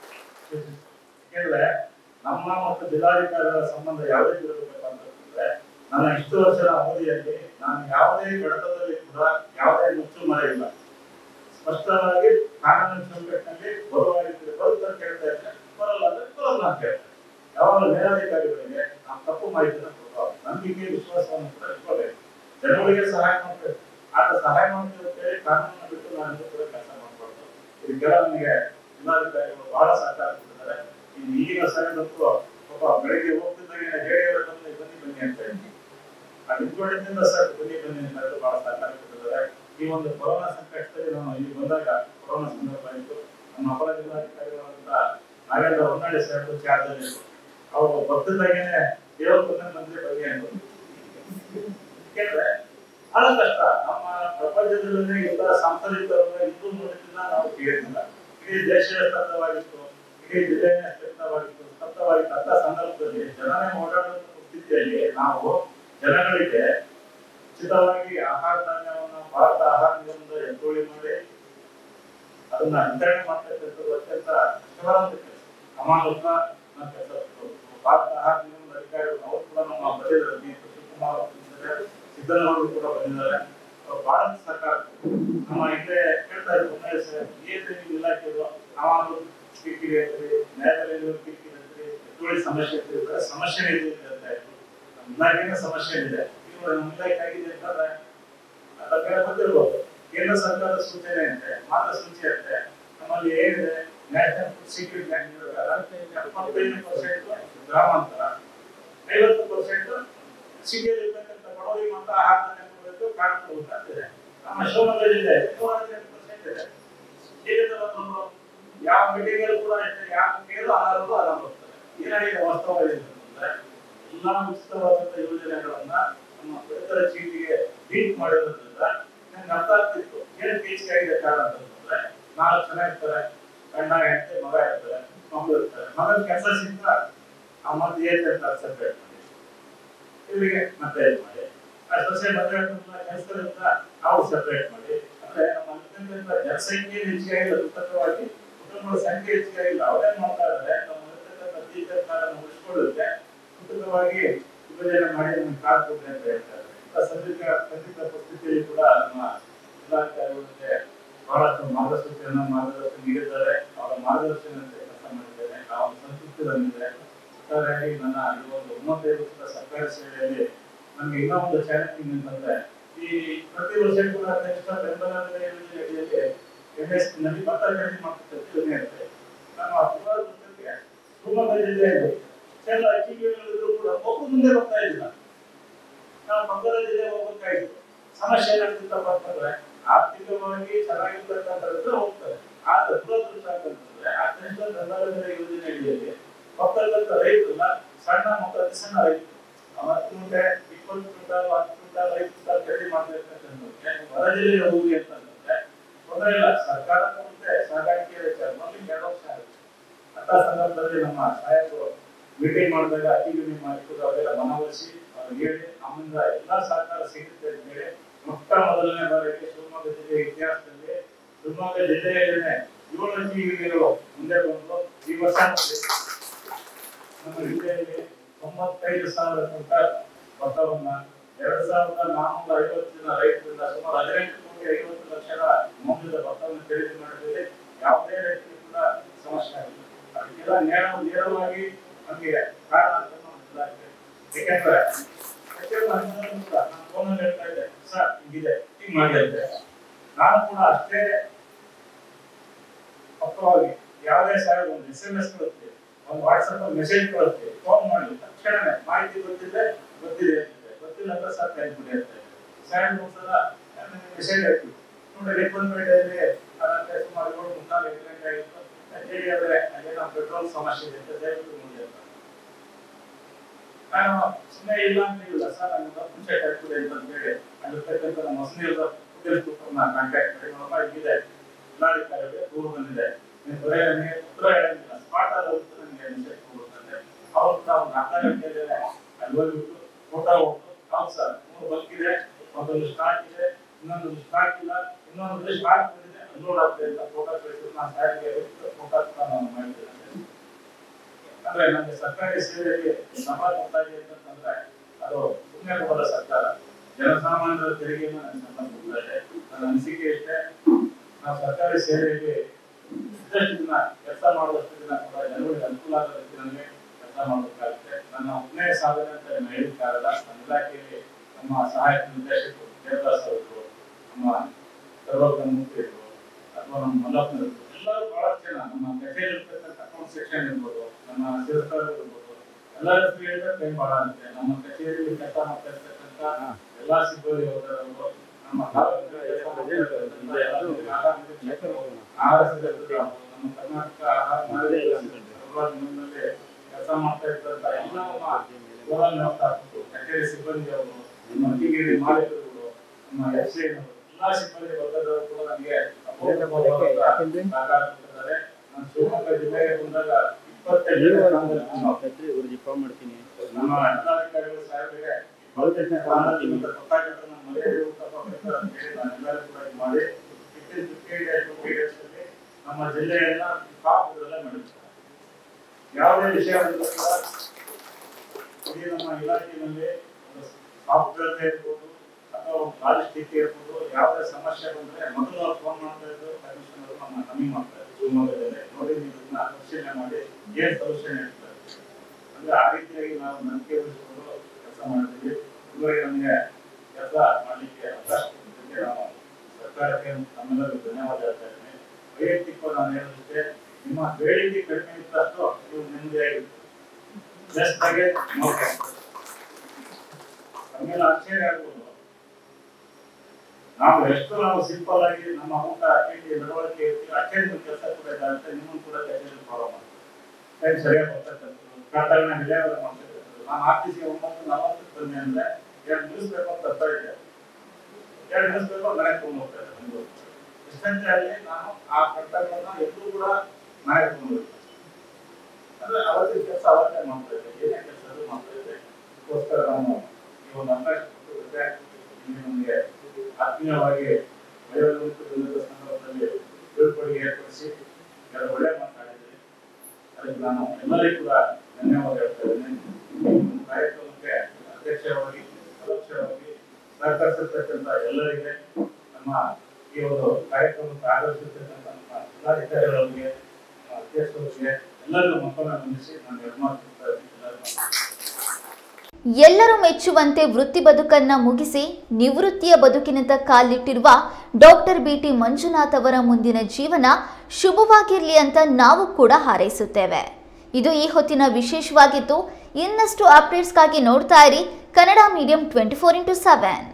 ಯಾಕೆಂದ್ರೆ ನಮ್ಮ ಮತ್ತು ಜಿಲ್ಲಾಧಿಕಾರಿಗಳ ಸಂಬಂಧ ಯಾವ ರೀತಿ ಇರಬೇಕು ಅಂತಂದ್ರೆ ನನ್ನ ಇಷ್ಟು ವರ್ಷದ ಅವಧಿಯಲ್ಲಿ ನಾನು ಯಾವುದೇ ಕಡತದಲ್ಲಿ ಕೂಡ ಯಾವುದೇ ಮುಚ್ಚು ಮರೆ ಇಲ್ಲ ಸ್ಪಷ್ಟವಾಗಿ ಕಾನೂನು ಚೌಕಟ್ಟಿನಲ್ಲಿ ಬರುವಾಗಿದ್ರೆ ಬರುತ್ತಾ ಕೇಳ್ತಾ ಇದ್ದೆ ಬರಲ್ಲ ಅಂದ್ರೆ ಬರಲ್ಲ ಅಂತ ಹೇಳ್ತಾರೆ ಯಾವಾಗಲೂ ಮೇಲಾಧಿಕಾರಿಗಳಿಗೆ ನಾವು ತಪ್ಪು ಮಾಹಿತಿನ ಕೊಡ್ತಾರೆ ನಂಬಿಕೆ ವಿಶ್ವಾಸವನ್ನು ಕೂಡ ಇಟ್ಕೋಬೇಕು ಜನಗಳಿಗೆ ಸಹಾಯ ಮಾಡ್ಬೇಕು ಆತ ಸಹಾಯ ಮಾಡ್ತೀವಿ ಅಂತ ಹೇಳಿ ಕಾನೂನನ್ನು ಬಿಟ್ಟು ನಾನು ಇನ್ನೂ ಕೂಡ ಕೆಲಸ ಮಾಡ್ಬಾರ್ದು ಇದಕ್ಕೆಲ್ಲ ನನಗೆ ಜಿಲ್ಲಾಧಿಕಾರಿಗಳು ಬಹಳ ಸಹಕಾರ ಕೊಟ್ಟಿದ್ದಾರೆ ಇನ್ನು ಈಗಿನ ಸಮಯದಕ್ಕೂ ಒಬ್ಬ ಬೆಳಿಗ್ಗೆ ಹೋಗ್ತಿದ್ದಾಗ ಹೇಳಿದ್ರೆ ಬನ್ನಿ ಬನ್ನಿ ಬನ್ನಿ ಅಂತ ಹೇಳಿ ಆ ನಿಂತ್ಕೊಂಡಿದ್ದಿಂದ ಸರ್ ಬನ್ನಿ ಬನ್ನಿ ಅಂತ ಹೇಳಿ ಬಹಳ ಸಹಕಾರ ಕೊಟ್ಟಿದ್ದಾರೆ ಈ ಒಂದು ಕೊರೋನಾ ಸಂಕಷ್ಟದಲ್ಲಿ ನಾನು ಇಲ್ಲಿ ಬಂದಾಗ ಕೊರೋನಾ ಸಂದರ್ಭ ಆಯಿತು ನಮ್ಮ ಅಪರ ಜಿಲ್ಲಾಧಿಕಾರಿಗಳಾದಂತ ನಾಗೇಂದ್ರ ಹೊನ್ನಾಳಿ ಸಾಹೇಬರು ಚಾರ್ಜ್ ಇದ್ರು ಅವರು ಬರ್ತಿದ್ದಾಗೇನೆ ದೇವರ ಮಂದಿರ ಬಗ್ಗೆ ಅಂತ ಯಾಕೆಂದ್ರೆ ಬಹಳ ಕಷ್ಟ ನಮ್ಮ ಪ್ರಪಂಚದಲ್ಲಿ ಇಂಥ ಸಾಂಸಾರಿಕರನ್ನ ಇನ್ನೂ ನೋಡಿದ್ದಿಲ್ಲ ನಾವು ಕೇಳಿದ್ದಿಲ್ಲ ಇಡೀ ದೇಶವೇ ಸ್ತಬ್ಧವಾಗಿತ್ತು ಇಡೀ ಜಿಲ್ಲೆನೇ ಸ್ತಬ್ಧವಾಗಿತ್ತು ಸ್ತಬ್ಧವಾಗಿತ್ತು ಅಂತ ಸಂದರ್ಭದಲ್ಲಿ ಜನನೇ ಓಡಾಡುವಂತ ಸ್ಥಿತಿಯಲ್ಲಿ ನಾವು ಜನಗಳಿಗೆ ಉಚಿತವಾಗಿ ಆಹಾರ ಧಾನ್ಯವನ್ನು ಭಾರತ ಆಹಾರ ನಿಗಮದ ಎತ್ತೋಳಿ ಮಾಡಿ ಅದನ್ನ ವಿತರಣೆ ಮಾಡ್ತಕ್ಕಂಥದ್ದು ಅತ್ಯಂತ ಕಷ್ಟವಾದಂತ ಕೆಲಸ ಅಮಾನುಷ ಕೆಲಸ ಭಾರತ ಆಹಾರ ನಿಗಮದ ಅಧಿಕಾರಿಗಳು ಅವರು ಕೂಡ ನಮ್ಮ ಬರೆಯದಲ್ಲಿ ಶಿವಕುಮಾರ್ ಅವರು ಬಂದಿದ್ದಾರೆ ಸಿದ್ದನವರು ಕೂಡ ಬಂದಿದ್ದಾರೆ ಅವ್ರು ಬಹಳಷ್ಟು ಸಹಕಾರ ನಮ್ಮ ಹಿಂದೆ ಕೇಳ್ತಾ ಇದ್ರು ಉಮೇಶ್ ಸರ್ ಏನು ನೀವು ಇಲಾಖೆಗಳು ನಾವು ಕಿರಿಕಿರಿ ಇರ್ತೀರಿ ನ್ಯಾಯಾಲಯಗಳು ಕಿರಿಕಿರಿ ಇರ್ತೀರಿ ಎತ್ತುವಳಿ ಸಮಸ್ಯೆ ಇರ್ತೀರಿ ಸಮಸ್ಯೆ ಇದೆ ಅಂತ ಇದ್ರು ನಮ್ಮ ಇಲಾಖೆಗೆ ಸಮಸ್ಯೆ ಇದೆ ಇವರು ನಮ್ಮ ಇಲಾಖೆ ಆಗಿದೆ ಅಂತಂದ್ರೆ ಅದಕ್ಕೆ ಗೊತ್ತಿರ್ಬೋದು ಕೇಂದ್ರ ಸರ್ಕಾರದ ಸೂಚನೆ ಅಂತೆ ಮಾರ್ಗಸೂಚಿ ಅಂತೆ ನಮ್ಮಲ್ಲಿ ಏನಿದೆ ನ್ಯಾಷನಲ್ ಫುಡ್ ಸೀಕ್ರೆಟ್ ಬ್ಯಾಂಕ್ ಎಪ್ಪತ್ತೈದು ಪರ್ಸೆಂಟ್ ಗ್ರಾಮಾಂತರ ಐವತ್ತು ಪರ್ಸೆಂಟ್ ಸಿಟಿಯಲ್ಲಿ ಇರ್ತಕ್ಕಂಥ ಬಡವರಿಗೆ ಮಾತ್ರ ಆಹಾರ ಧಾನ್ಯ ಕೊಡಬೇಕು ಕಾಣ್ಬೋದು ಅಂತಿದೆ ನಮ್ಮ ಶಿವಮೊಗ್ಗ ಜಿಲ್ಲೆ ನೂರೈವತ್ತು ಪರ್ಸೆಂಟ್ ಇದೆ ಏನಿದೆ ಒಂದು ಯಾವ ಮೀಟಿಂಗ್ ಕೂಡ ಅಷ್ಟೇ ಯಾವ ಕೇಳು ಆಹಾರಗಳು ಆರಾಮ ಹೋಗ್ತಾರೆ ಏನಾಗಿದೆ ವಾಸ್ತವವಾಗಿ ಅಂತಂದ್ರೆ ಎಲ್ಲಾ ಉಚಿತವಾದಂತ ಯೋಜನೆಗಳನ್ನ ನಮ್ಮ ಪಡಿತರ ಚೀಟಿಗೆ ಲೀಕ್ ಮಾಡಿರೋದ್ರಿಂದ ನಂಗೆ ಅರ್ಥ ಆಗ್ತಿತ್ತು ಏನ್ ಟೀಚಿಂಗ್ ಆಗಿದೆ ಕಾರಣ ಅಂತಂದ್ರೆ ನಾಲ್ಕು ಜನ ಇರ್ತಾರೆ ಗಂಡ ಹೆಂಡತಿ ಮಗ ಇರ್ತಾರೆ ಮಗಳು ಇರ್ತಾರೆ ಮಗನ ಕೆಲಸ ಸಿಕ್ಕ ಆ ಮತ್ತೆ ಏನ್ ಇರ್ತಾರೆ ಸೆಪರೇಟ್ ಮಾಡಿ ಇಲ್ಲಿಗೆ ಮತ್ತೆ ಇದು ಮಾಡಿ ಆ ಸೊಸೆ ಮದುವೆ ಕೆಲಸದಿಂದ ನಾವು ಸೆಪರೇಟ್ ಮಾಡಿ ಅಂದ್ರೆ ನಮ್ಮ ಅತ್ಯಂತ ಜನಸಂಖ್ಯೆ ಹೆಚ್ಚಿಗೆ ಆಗಿಲ್ಲ ದುಃಖಕರವಾಗಿ ಕುಟುಂಬಗಳ ಸಂಖ್ಯೆ ಹೆಚ್ಚಿಗೆ ಆಗಿಲ್ಲ ಅವರೇ ಮಾಡ್ತಾ ಇದ್ದಾರೆ ನಮ್ಮ ಇರ್ತಕ್ಕಂಥ ಅಧಿಕಾರನ ಉಳಿಸ್ಕೊಳ್ಳುತ್ತೆ ಕುಟುಂಬವಾಗಿ ವಿಭಜನೆ ಮಾಡಿ ನಮ್ಗೆ ಕಾಲ್ ಕೊಡ್ರಿ ಅಂತ ಹೇಳ್ತಾರೆ ಇಂಥ ಸಂದಿಗ್ಧ ಸಂದಿಗ್ಧ ಪರಿಸ್ಥಿತಿಯಲ್ಲಿ ಕೂಡ ನಮ್ಮ ಜಿಲ್ಲಾಧಿಕಾರಿಗಳಿಗೆ ಬಹಳಷ್ಟು ಮಾರ್ಗಸೂಚಿಯನ್ನು ಮಾರ್ಗದರ್ಶನ ನೀಡಿದ್ದಾರೆ ಅವರ ಮಾರ್ಗದರ್ಶನದಂತೆ ಕೆಲಸ ಮಾಡಿದ್ದೇನೆ ಆ ಒಂದು ಸಂತೃಪ್ತಿ ಬಂದಿದೆ ಒಟ್ಟಾರೆಯಾಗಿ ನನ್ನ ಈ ಒಂದು ಮೂವತ್ತೈದು ವರ್ಷದ ಸರ್ಕಾರಿ ಸೇವೆಯಲ್ಲಿ ನಮ್ಗೆ ಇನ್ನೂ ಒಂದು ಚಾಲೆಂಜಿಂಗ್ ಅಂತಂದ್ರೆ ಈ ಪ್ರತಿ ವರ್ಷ ಕೂಡ ಕನಿಷ್ಠ ಬೆಂಬಲ ಬೆಲೆ ಯೋಜನೆ ಅಡಿಯಲ್ಲಿ ಎಂ ಎಸ್ ನಲ್ಲಿ ಭತ್ತ ಖರೀದಿ ಮಾಡ್ತಕ್ಕಂಥ ಯೋಜನೆ ಇರುತ್ತೆ ನಮ್ಮ ಹಲವಾರು ವರ್ಷಕ್ಕೆ ಶಿವಮೊಗ್ಗ ಜಿಲ್ಲೆಯಲ್ಲಿ ಎಲ್ಲ ಅಕ್ಕಿಗಳಿದ್ರು ಕೂಡ ಒಬ್ಬರು ಮುಂದೆ ಬರ್ತಾ ಇದ್ದಿಲ್ಲ ನಾವು ಪಕ್ಕದ ಜಿಲ್ಲೆ ಹೋಗ್ಬೇಕಾಯ್ತು ಸಮಸ್ಯೆ ಏನಾಗ್ತಿತ್ತಪ್ಪ ಅಂತಂದ್ರೆ ಆರ್ಥಿಕವಾಗಿ ಚೆನ್ನಾಗಿರ್ತಕ್ಕಂಥದ್ದು ಹೋಗ್ತಾರೆ ಆದ್ರೆ ದುರದೃಷ್ಟ ಅಂತಂದ್ರೆ ಆ ಕನಿಷ್ಠ ಬೆಂಬಲ ಬೆಲೆ ಯೋಜನೆ ಅಡಿಯಲ್ಲಿ ಪಕ್ಕದ ರೈತರನ್ನ ಸಣ್ಣ ಮತ್ತು ಅತಿ ಸಣ್ಣ ರೈತರು ಹತ್ತು ಕ್ವಿಂಟಲ್ ಇಪ್ಪತ್ತು ಕ್ವಿಂಟಲ್ ಹತ್ತು ಕ್ವಿಂಟಲ್ ಐದು ಕ್ವಿಂಟಲ್ ಖರೀದಿ ಮಾಡ್ಬೇಕಂತಂದ್ರೆ ಹೊರ ಜಿಲ್ಲೆಗೆ ಹೋಗಿ ಅಂತಂದ್ರೆ ತೊಂದರೆ ಇಲ್ಲ ಸರ್ಕಾರ ಕೊಡುತ್ತೆ ಸಾಗಾಣಿಕೆ ವೆಚ್ಚ ಮೊದಲಿಗೆ ಎರಡು ವರ್ಷ ಆಗುತ್ತೆ ಅಂತ ಸಂದರ್ಭದಲ್ಲಿ ನಮ್ಮ ಸಾಹೇಬರು ಮೀಟಿಂಗ್ ಮಾಡಿದಾಗ ಅತಿ ವಿಮೆ ಮಾಡಿಕೊಂಡು ಅವರೆಲ್ಲ ಮನವೊಲಿಸಿ ಅವ್ರಿಗೆ ಹೇಳಿ ನಮ್ಮಿಂದ ಎಲ್ಲಾ ಸಹಕಾರ ಸಿಗುತ್ತೆ ಅಂತ ಹೇಳಿ ಮೊಟ್ಟ ಮೊದಲನೇ ಬಾರಿಗೆ ಶಿವಮೊಗ್ಗ ಜಿಲ್ಲೆಯ ಇತಿಹಾಸದಲ್ಲಿ ಶಿವಮೊಗ್ಗ ಜಿಲ್ಲೆಯಲ್ಲೇ ಏಳು ಅತಿ ವಿಮೆಗಳು ಮುಂದೆ ಬಂದು ಈ ವರ್ಷ ನಮ್ಮ ಜಿಲ್ಲೆಯಲ್ಲಿ ತೊಂಬತ್ತೈದು ಸಾವಿರ ಕ್ವಿಂಟಲ್ ಭತ್ತವನ್ನ ಎರಡ್ ಸಾವಿರದ ನಾನ್ನೂರ ಐವತ್ತು ಜನ ರೈತರಿಂದ ಸುಮಾರು ಹದಿನೆಂಟು ಕೋಟಿ ಐವತ್ತು ಲಕ್ಷದ ಮೌಲ್ಯದ ಭತ್ತವನ್ನು ಖರೀದಿ ಮಾಡಿದಲ್ಲಿ ಯಾವುದೇ ರೈತರಿಗೆ ಕೂಡ ಸಮಸ್ಯೆ ಆಗಿಲ್ಲ ಅದಕ್ಕೆಲ್ಲ ನೇರ ನೇರವಾಗಿ ನಮಗೆ ಕಾರಣ ಅಂತ ನಾವು ಹೇಳಲಾಗಿದೆ. ಏಕೆಂದ್ರೆ ಪ್ರತಿಯೊಂದು ಹಂತದಲ್ಲೂ ಕೂಡ ನಾನು ಫೋನಲ್ಲಿ ಹೇಳ್ತಾ ಇದ್ದೆ ಸರ್ ಹಿಂಗಿದೆ ಹಿಂಗ್ ಮಾಡಿ ಅಂತೆ ನಾನು ಕೂಡ ಅಷ್ಟೇ ಪಕ್ಕವಾಗಿ ಯಾವುದೇ ಸಾಹೇಬ್ ಒಂದು ಎಸ್ ಎಂ ಎಸ್ ಕಳಿಸ್ತೀವಿ ಒಂದು ವಾಟ್ಸಪ್ ಅಲ್ಲಿ ಮೆಸೇಜ್ ಕಳಿಸ್ತೀವಿ ಫೋನ್ ಮಾಡಿ ತಕ್ಷಣನೇ ಮಾಹಿತಿ ಗೊತ್ತಿದೆ ಗೊತ್ತಿದೆ ಅಂತಿದೆ ಗೊತ್ತಿಲ್ಲ ಅಂದ್ರೆ ಸರ್ ಕೈ ಬಿಡಿ ಅಂತ ಸಾಹೇಬ್ ಒಂದ್ಸಲ ಮೆಸೇಜ್ ಹಾಕ್ತೀವಿ ನೋಡಿ ರಿಪ್ಪನ್ಪೇಟೆಯಲ್ಲಿ ಅದಕ್ಕೆ ಸುಮಾರು ಏಳು ಮುಕ್ಕಾಲು ಎಂಟು ಗಂಟೆ ಆಗಿತ್ತು ಹೇಳಿ ಅವರೇ ಅದೇ ನಾವು ಪೆಟ್ರೋಲ್ ಸಮಸ್ಯೆ ಇದೆ ಅಂತ ದಯವಿಟ್ಟು ಮುಂದೆ ಅಂತ ನಾನು ಸುಮ್ಮನೆ ಇಲ್ಲ ಅಂತ ಇಲ್ಲ ಸರ್ ನನಗೆ ಒಂದು ಮುಂಚೆ ಹಾಕ್ಬಿಡಿ ಅಂತ ಹೇಳಿ ಅಲ್ಲಿರ್ತಕ್ಕಂಥ ನಮ್ಮ ಹೊಸನೀರದ ಉದ್ಯೋಗಸ್ಥರನ್ನ ಕಾಂಟ್ಯಾಕ್ಟ್ ಮಾಡಿ ನೋಡಪ್ಪ ಹೀಗಿದೆ ಜಿಲ್ಲಾಧಿಕಾರಿಗೆ ದೂರು ಬಂದಿದೆ ನೀವು ಬರೀ ನನಗೆ ಉತ್ತರ ಹೇಳಂಗಿಲ್ಲ ಸ್ಪಾಟ್ ಆದ ಉತ್ತರ ನನಗೆ ಮೆಸೇಜ್ ಕೊಡುತ್ತಂತೆ ಅವ್ರು ಕೂಡ ಒಂದು ಅರ್ಧ ಗಂಟೆಯಲ್ಲೇ ಅಲ್ಲಿ ಹೋಗ್ಬಿಟ್ಟು ಫೋಟೋ ಹೊಟ್ಟು ಸ್ಟಾಕ್ ಇದೆ ಇನ್ನೊಂದು ಸ್ಟಾಕ್ ಇಲ್ಲ ಇನ್ನೊಂದು ಸ್ಟಾಕ್ ಬಂದಿದೆ ಅನ್ಲೋಡ್ ಆಗ್ತಾ ಇಲ್ಲ ಫೋಕಸ್ ಕಳಿಸಿದ್ರು ನಾನು ಸಾರಿಗೆ ಫೋಕಸ್ ನಾನು ಮಾಡಿದ್ದೇನೆ ಅಂದ್ರೆ ನನಗೆ ಸರ್ಕಾರಿ ಸೇವೆಗೆ ಸಂಬಳ ಕೊಡ್ತಾ ಇದೆ ಅಂತಂದ್ರೆ ಅದು ಸುಮ್ಮನೆ ಕೊಡಲ್ಲ ಸರ್ಕಾರ ಜನಸಾಮಾನ್ಯರ ತೆರಿಗೆಯನ್ನು ನನಗೆ ಸಂಬಳ ಕೊಡ್ತಾ ಇದೆ ನನ್ನ ಅನಿಸಿಕೆ ಇಷ್ಟೇ ನಾವು ಸರ್ಕಾರಿ ಸೇವೆಗೆ ಇದ್ದಷ್ಟು ದಿನ ಕೆಲಸ ಮಾಡುವಷ್ಟು ದಿನ ಕೂಡ ಜನರಿಗೆ ಅನುಕೂಲ ಆಗೋ ರೀತಿಯಲ್ಲಿ ಕೆಲಸ ಮಾಡಬೇಕಾಗುತ್ತೆ ನನ್ನ ಒಬ್ಬನೇ ಸಾಧನೆ ಅಂತ ನಾನು ಹೇಳಿಕ್ಕಾಗಲ್ಲ ನನ್ನ ಇಲಾಖೆಯಲ್ಲಿ ನಮ್ಮ ಸಹಾಯಕ ನಿರ್ದೇಶಕರು ದೇವದಾಸ್ ಅವರು ನಮ್ಮ ಸರ್ವಜ್ಞ ಮುಖ್ಯರು ಅಥವಾ ನಮ್ಮ ಮಲ್ಲಪ್ಪನವರು ಎಲ್ಲರೂ ಬಹಳಷ್ಟು ಜನ ನಮ್ಮ ಕಚೇರಿ ಇರ್ತಕ್ಕಂಥ ಅಕೌಂಟ್ ಸೆಕ್ಷನ್ ಇರ್ಬೋದು ನಮ್ಮ ಶಿರಸ್ತಾರ ಇರ್ಬೋದು ಎಲ್ಲರ ಹೇಳಿದ್ರೆ ಟೈಮ್ ಬಹಳ ಆಗುತ್ತೆ ನಮ್ಮ ಕಚೇರಿಯಲ್ಲಿ ಕೆಲಸ ಮಾಡ್ತಾ ಇರ್ತಕ್ಕಂಥ ಎಲ್ಲಾ ಸಿಬ್ಬಂದಿ ವರ್ಗದವರು ನಮ್ಮ ತಾಲೂಕಿನ ಕೆಲಸ ಮಾಡ್ತಾ ಇರ್ತಕ್ಕಂಥ ಎಲ್ಲ ಆಹಾರ ನಿರೀಕ್ಷಕರು, ಆಹಾರ ಸಿಬ್ಬಂದಿಗಳು, ನಮ್ಮ ಕರ್ನಾಟಕ ಆಹಾರ ನಿಗಮದಲ್ಲಿ ಕೆಲಸ ಮಾಡ್ತಾ ಇರ್ತಕ್ಕಂಥ ಎಲ್ಲ ನಮ್ಮ ಗೋಡನ್ ವ್ಯವಸ್ಥಾಪಕರು ಕಚೇರಿ ಸಿಬ್ಬಂದಿಯವರು ನಮ್ಮ ಟಿಗಿರಿ ಮಾಲೀಕರುಗಳು ನಮ್ಮ ಎಫ್ ಸಿ ಎಲ್ಲಾ ಸಿಬ್ಬಂದಿ ವರ್ಗದವರು ಕೂಡ ನನಗೆ ಅಪೂರ್ವವಾದ ಸಹಕಾರ ಕೊಟ್ಟಿದ್ದಾರೆ ನಾನು ಶಿವಮೊಗ್ಗ ಜಿಲ್ಲೆಗೆ ಬಂದಾಗ ಇಪ್ಪತ್ತೈದು ನಮ್ಮ ಜಿಲ್ಲಾಧಿಕಾರಿಗಳು ಸಾಹೇಬರಿಗೆ ಇಪ್ಪತ್ತೈದನೇ ಸ್ಥಾನದಲ್ಲಿ ಗೊತ್ತಾಗುತ್ತೆ ನಮ್ಮ ಮನೆಯಲ್ಲಿ ಊಟಪ್ಪ ಬರ್ತಾರೆ ಅಂತ ಹೇಳಿ ನಾನು ಎಲ್ಲರೂ ಕೂಡ ಇದು ಮಾಡಿ ಫಿಫ್ಟೀನ್ ಫಿಫ್ಟಿ ಡೇಸ್ ಫಿಫ್ಟಿ ಡೇಸ್ನಲ್ಲಿ ನಮ್ಮ ಜಿಲ್ಲೆಯನ್ನ ಟಾಪ್ ಇದರಲ್ಲೇ ಮಾಡಿರ್ತಾರೆ ಯಾವುದೇ ವಿಷಯ ಬಂದರೂ ಕೂಡ ಇಡೀ ನಮ್ಮ ಇಲಾಖೆಯಲ್ಲಿ ಒಂದು ಸಾಫ್ಟ್ವೇರ್ ಇರ್ಬೋದು ಅಥವಾ ಒಂದು ಲಾಜಿಸ್ಟಿಕ್ ಇರ್ಬೋದು ಯಾವುದೇ ಸಮಸ್ಯೆ ಬಂದ್ರೆ ಮೊದಲು ಅವ್ರು ಫೋನ್ ಮಾಡ್ತಾ ಇದ್ರು ಕಮಿಷನರ್ ನಮ್ಮ ಕಮ್ಮಿ ಮಾಡ್ತಾ ಇದ್ರು ಶಿವಮೊಗ್ಗದಲ್ಲಿ ನೋಡಿ ನೀವು ಇದನ್ನ ಪರಿಶೀಲನೆ ಮಾಡಿ ಏನ್ ಸೊಲ್ಯೂಷನ್ ಇರ್ತಾರೆ ಅಂದ್ರೆ ಆ ರೀತಿಯಾಗಿ ನಾವು ನಂಬಿಕೆ ಉಳಿಸಿಕೊಂಡು ಕೆಲಸ ಮಾಡ್ತೀವಿ ಇದುವರೆಗೆ ನಮಗೆ ಕೆಲಸ ಮಾಡಲಿಕ್ಕೆ ಅವಕಾಶ ಕೊಟ್ಟಿದ್ದಕ್ಕೆ ನಾವು ಸರ್ಕಾರಕ್ಕೆ ನಮ್ಮೆಲ್ಲರಿಗೂ ಧನ್ಯವಾದ ಹೇಳ್ತಾ ಇದ್ದೀನಿ ವೈಯಕ್ತಿಕವಾಗಿ ನಾನು ಹೇಳೋದಿಷ್ಟೇ ನಿಮ್ಮ ಬೇಡಿಕೆ ಕಡಿಮೆ ಇದ್ದಷ್ಟು ನೀವು ನೆಮ್ಮದಿಯಾಗಿರ್ತೀರಿ ಜಸ್ಟ್ ಹಾಗೆ ನೋಡ್ಕೊಂಡು ನಮ್ಗೆಲ್ಲ ಆಶ್ಚರ್ಯ ಆಗ್ಬೋದು ನಾವು ಎಷ್ಟು ನಾವು ಸಿಂಪಲ್ ಆಗಿ ನಮ್ಮ ಊಟ ತಿಂಡಿ ನಡವಳಿಕೆ ಇರ್ತೀವಿ ಅಷ್ಟೇ ನಿಮ್ಮ ಕೆಲಸ ಕೂಡ ಇದಾಗುತ್ತೆ ನಿಮ್ಮನ್ನು ಕೂಡ ಕಚೇರಿ ಫಾಲೋ ಮಾಡಿ ಟೈಮ್ ಸರಿಯಾಗಿ ಬರ್ತಕ್ಕಂಥದ್ದು ಕರ್ತವ್ಯನ ನಿಲಯವನ್ನು ಮಾಡ್ತಕ್ಕಂಥದ್ದು ನಾನು ಆಫೀಸಿಗೆ ಒಂಬತ್ತು ನಲವತ್ತಕ್ಕೆ ಬಂದೆ ಅಂದ್ರೆ ಎರಡು ನ್ಯೂಸ್ ಪೇಪರ್ ತರ್ತಾ ಇದ್ದೆ ಎರಡು ನ್ಯೂಸ್ ಪೇಪರ್ ಮನೆಗೆ ತಗೊಂಡು ಹೋಗ್ತಾ ಇದ್ದೆ ಬೆಂಗಳೂರು ಎಷ್ಟಂತೆ ಅಲ್ಲಿ ನಾನು ಆ ಕರ್ತವ್ಯವನ್ನ ಎಲ್ಲೂ ಕೂಡ ಮನೆಗೆ ತಗೊಂಡು ಹೋಗ್ತಾ ಅಂದ್ರೆ ಅವತ್ತಿನ ಕೆಲಸ ಅವತ್ತೇ ಮಾಡ್ತಾ ಇದ್ದೆ ಏನೇ ಕೆಲಸ ಅದು ಮಾಡ್ತಾ ಇದ್ದೆ ಅದಕ್ಕೋಸ್ಕರ ನಾನು ಈ ಒಂದು ಅವಕಾಶ ಕೊಟ್ಟಿದ್ದೆ ಇಲ್ಲಿ ನಮಗೆ ಆತ್ಮೀಯವಾಗಿ ವಯೋವೃದ್ಧ ದಿನದ ಸಂದರ್ಭದಲ್ಲಿ ಬೀಳ್ಕೊಡುಗೆ ಏರ್ಪಡಿಸಿ ಎರಡು ಒಳ್ಳೆ ಮಾತಾಡಿದ್ರಿ ಅದಕ್ಕೆ ನಾನು ಎಲ್ಲರಿಗೂ ಕೂಡ ಧನ್ಯವಾದ ಹೇಳ್ತಾ ಇದ್ದೇನೆ ಈ ಒಂದು ಕಾರ್ಯಕ್ರಮಕ್ಕೆ ಅಧ್ಯಕ್ಷವಾಗಿ ಅಧ್ಯಕ್ಷವಾಗಿ ಸಹಕರಿಸಿರ್ತಕ್ಕಂಥ ಎಲ್ಲರಿಗೆ ನಮ್ಮ ಈ ಒಂದು ಕಾರ್ಯಕ್ರಮಕ್ಕೆ ಆಗಮಿಸಿರ್ತಕ್ಕಂಥ ನಮ್ಮ ಜಿಲ್ಲಾಧಿಕಾರಿಗಳವರಿಗೆ ನಮ್ಮ ಅಧ್ಯಕ್ಷರಿಗೆ ಎಲ್ಲರಿಗೂ ಮಕ್ಕಳನ್ನ ವಂದಿಸಿ ನಾನು ಎರಡು ಮಾತು ಎಲ್ಲರಿಗೂ ಎಲ್ಲರೂ ಮೆಚ್ಚುವಂತೆ ವೃತ್ತಿ ಬದುಕನ್ನ ಮುಗಿಸಿ ನಿವೃತ್ತಿಯ ಬದುಕಿನತ್ತ ಕಾಲಿಟ್ಟಿರುವ ಡಾಕ್ಟರ್ ಬಿ ಟಿ ಮಂಜುನಾಥ್ ಅವರ ಮುಂದಿನ ಜೀವನ ಶುಭವಾಗಿರಲಿ ಅಂತ ನಾವು ಕೂಡ ಹಾರೈಸುತ್ತೇವೆ ಇದು ಈ ಹೊತ್ತಿನ ವಿಶೇಷವಾಗಿತ್ತು ಇನ್ನಷ್ಟು ಅಪ್ಡೇಟ್ಸ್ಗಾಗಿ ನೋಡ್ತಾ ಇರಿ Kannada medium twenty four into seven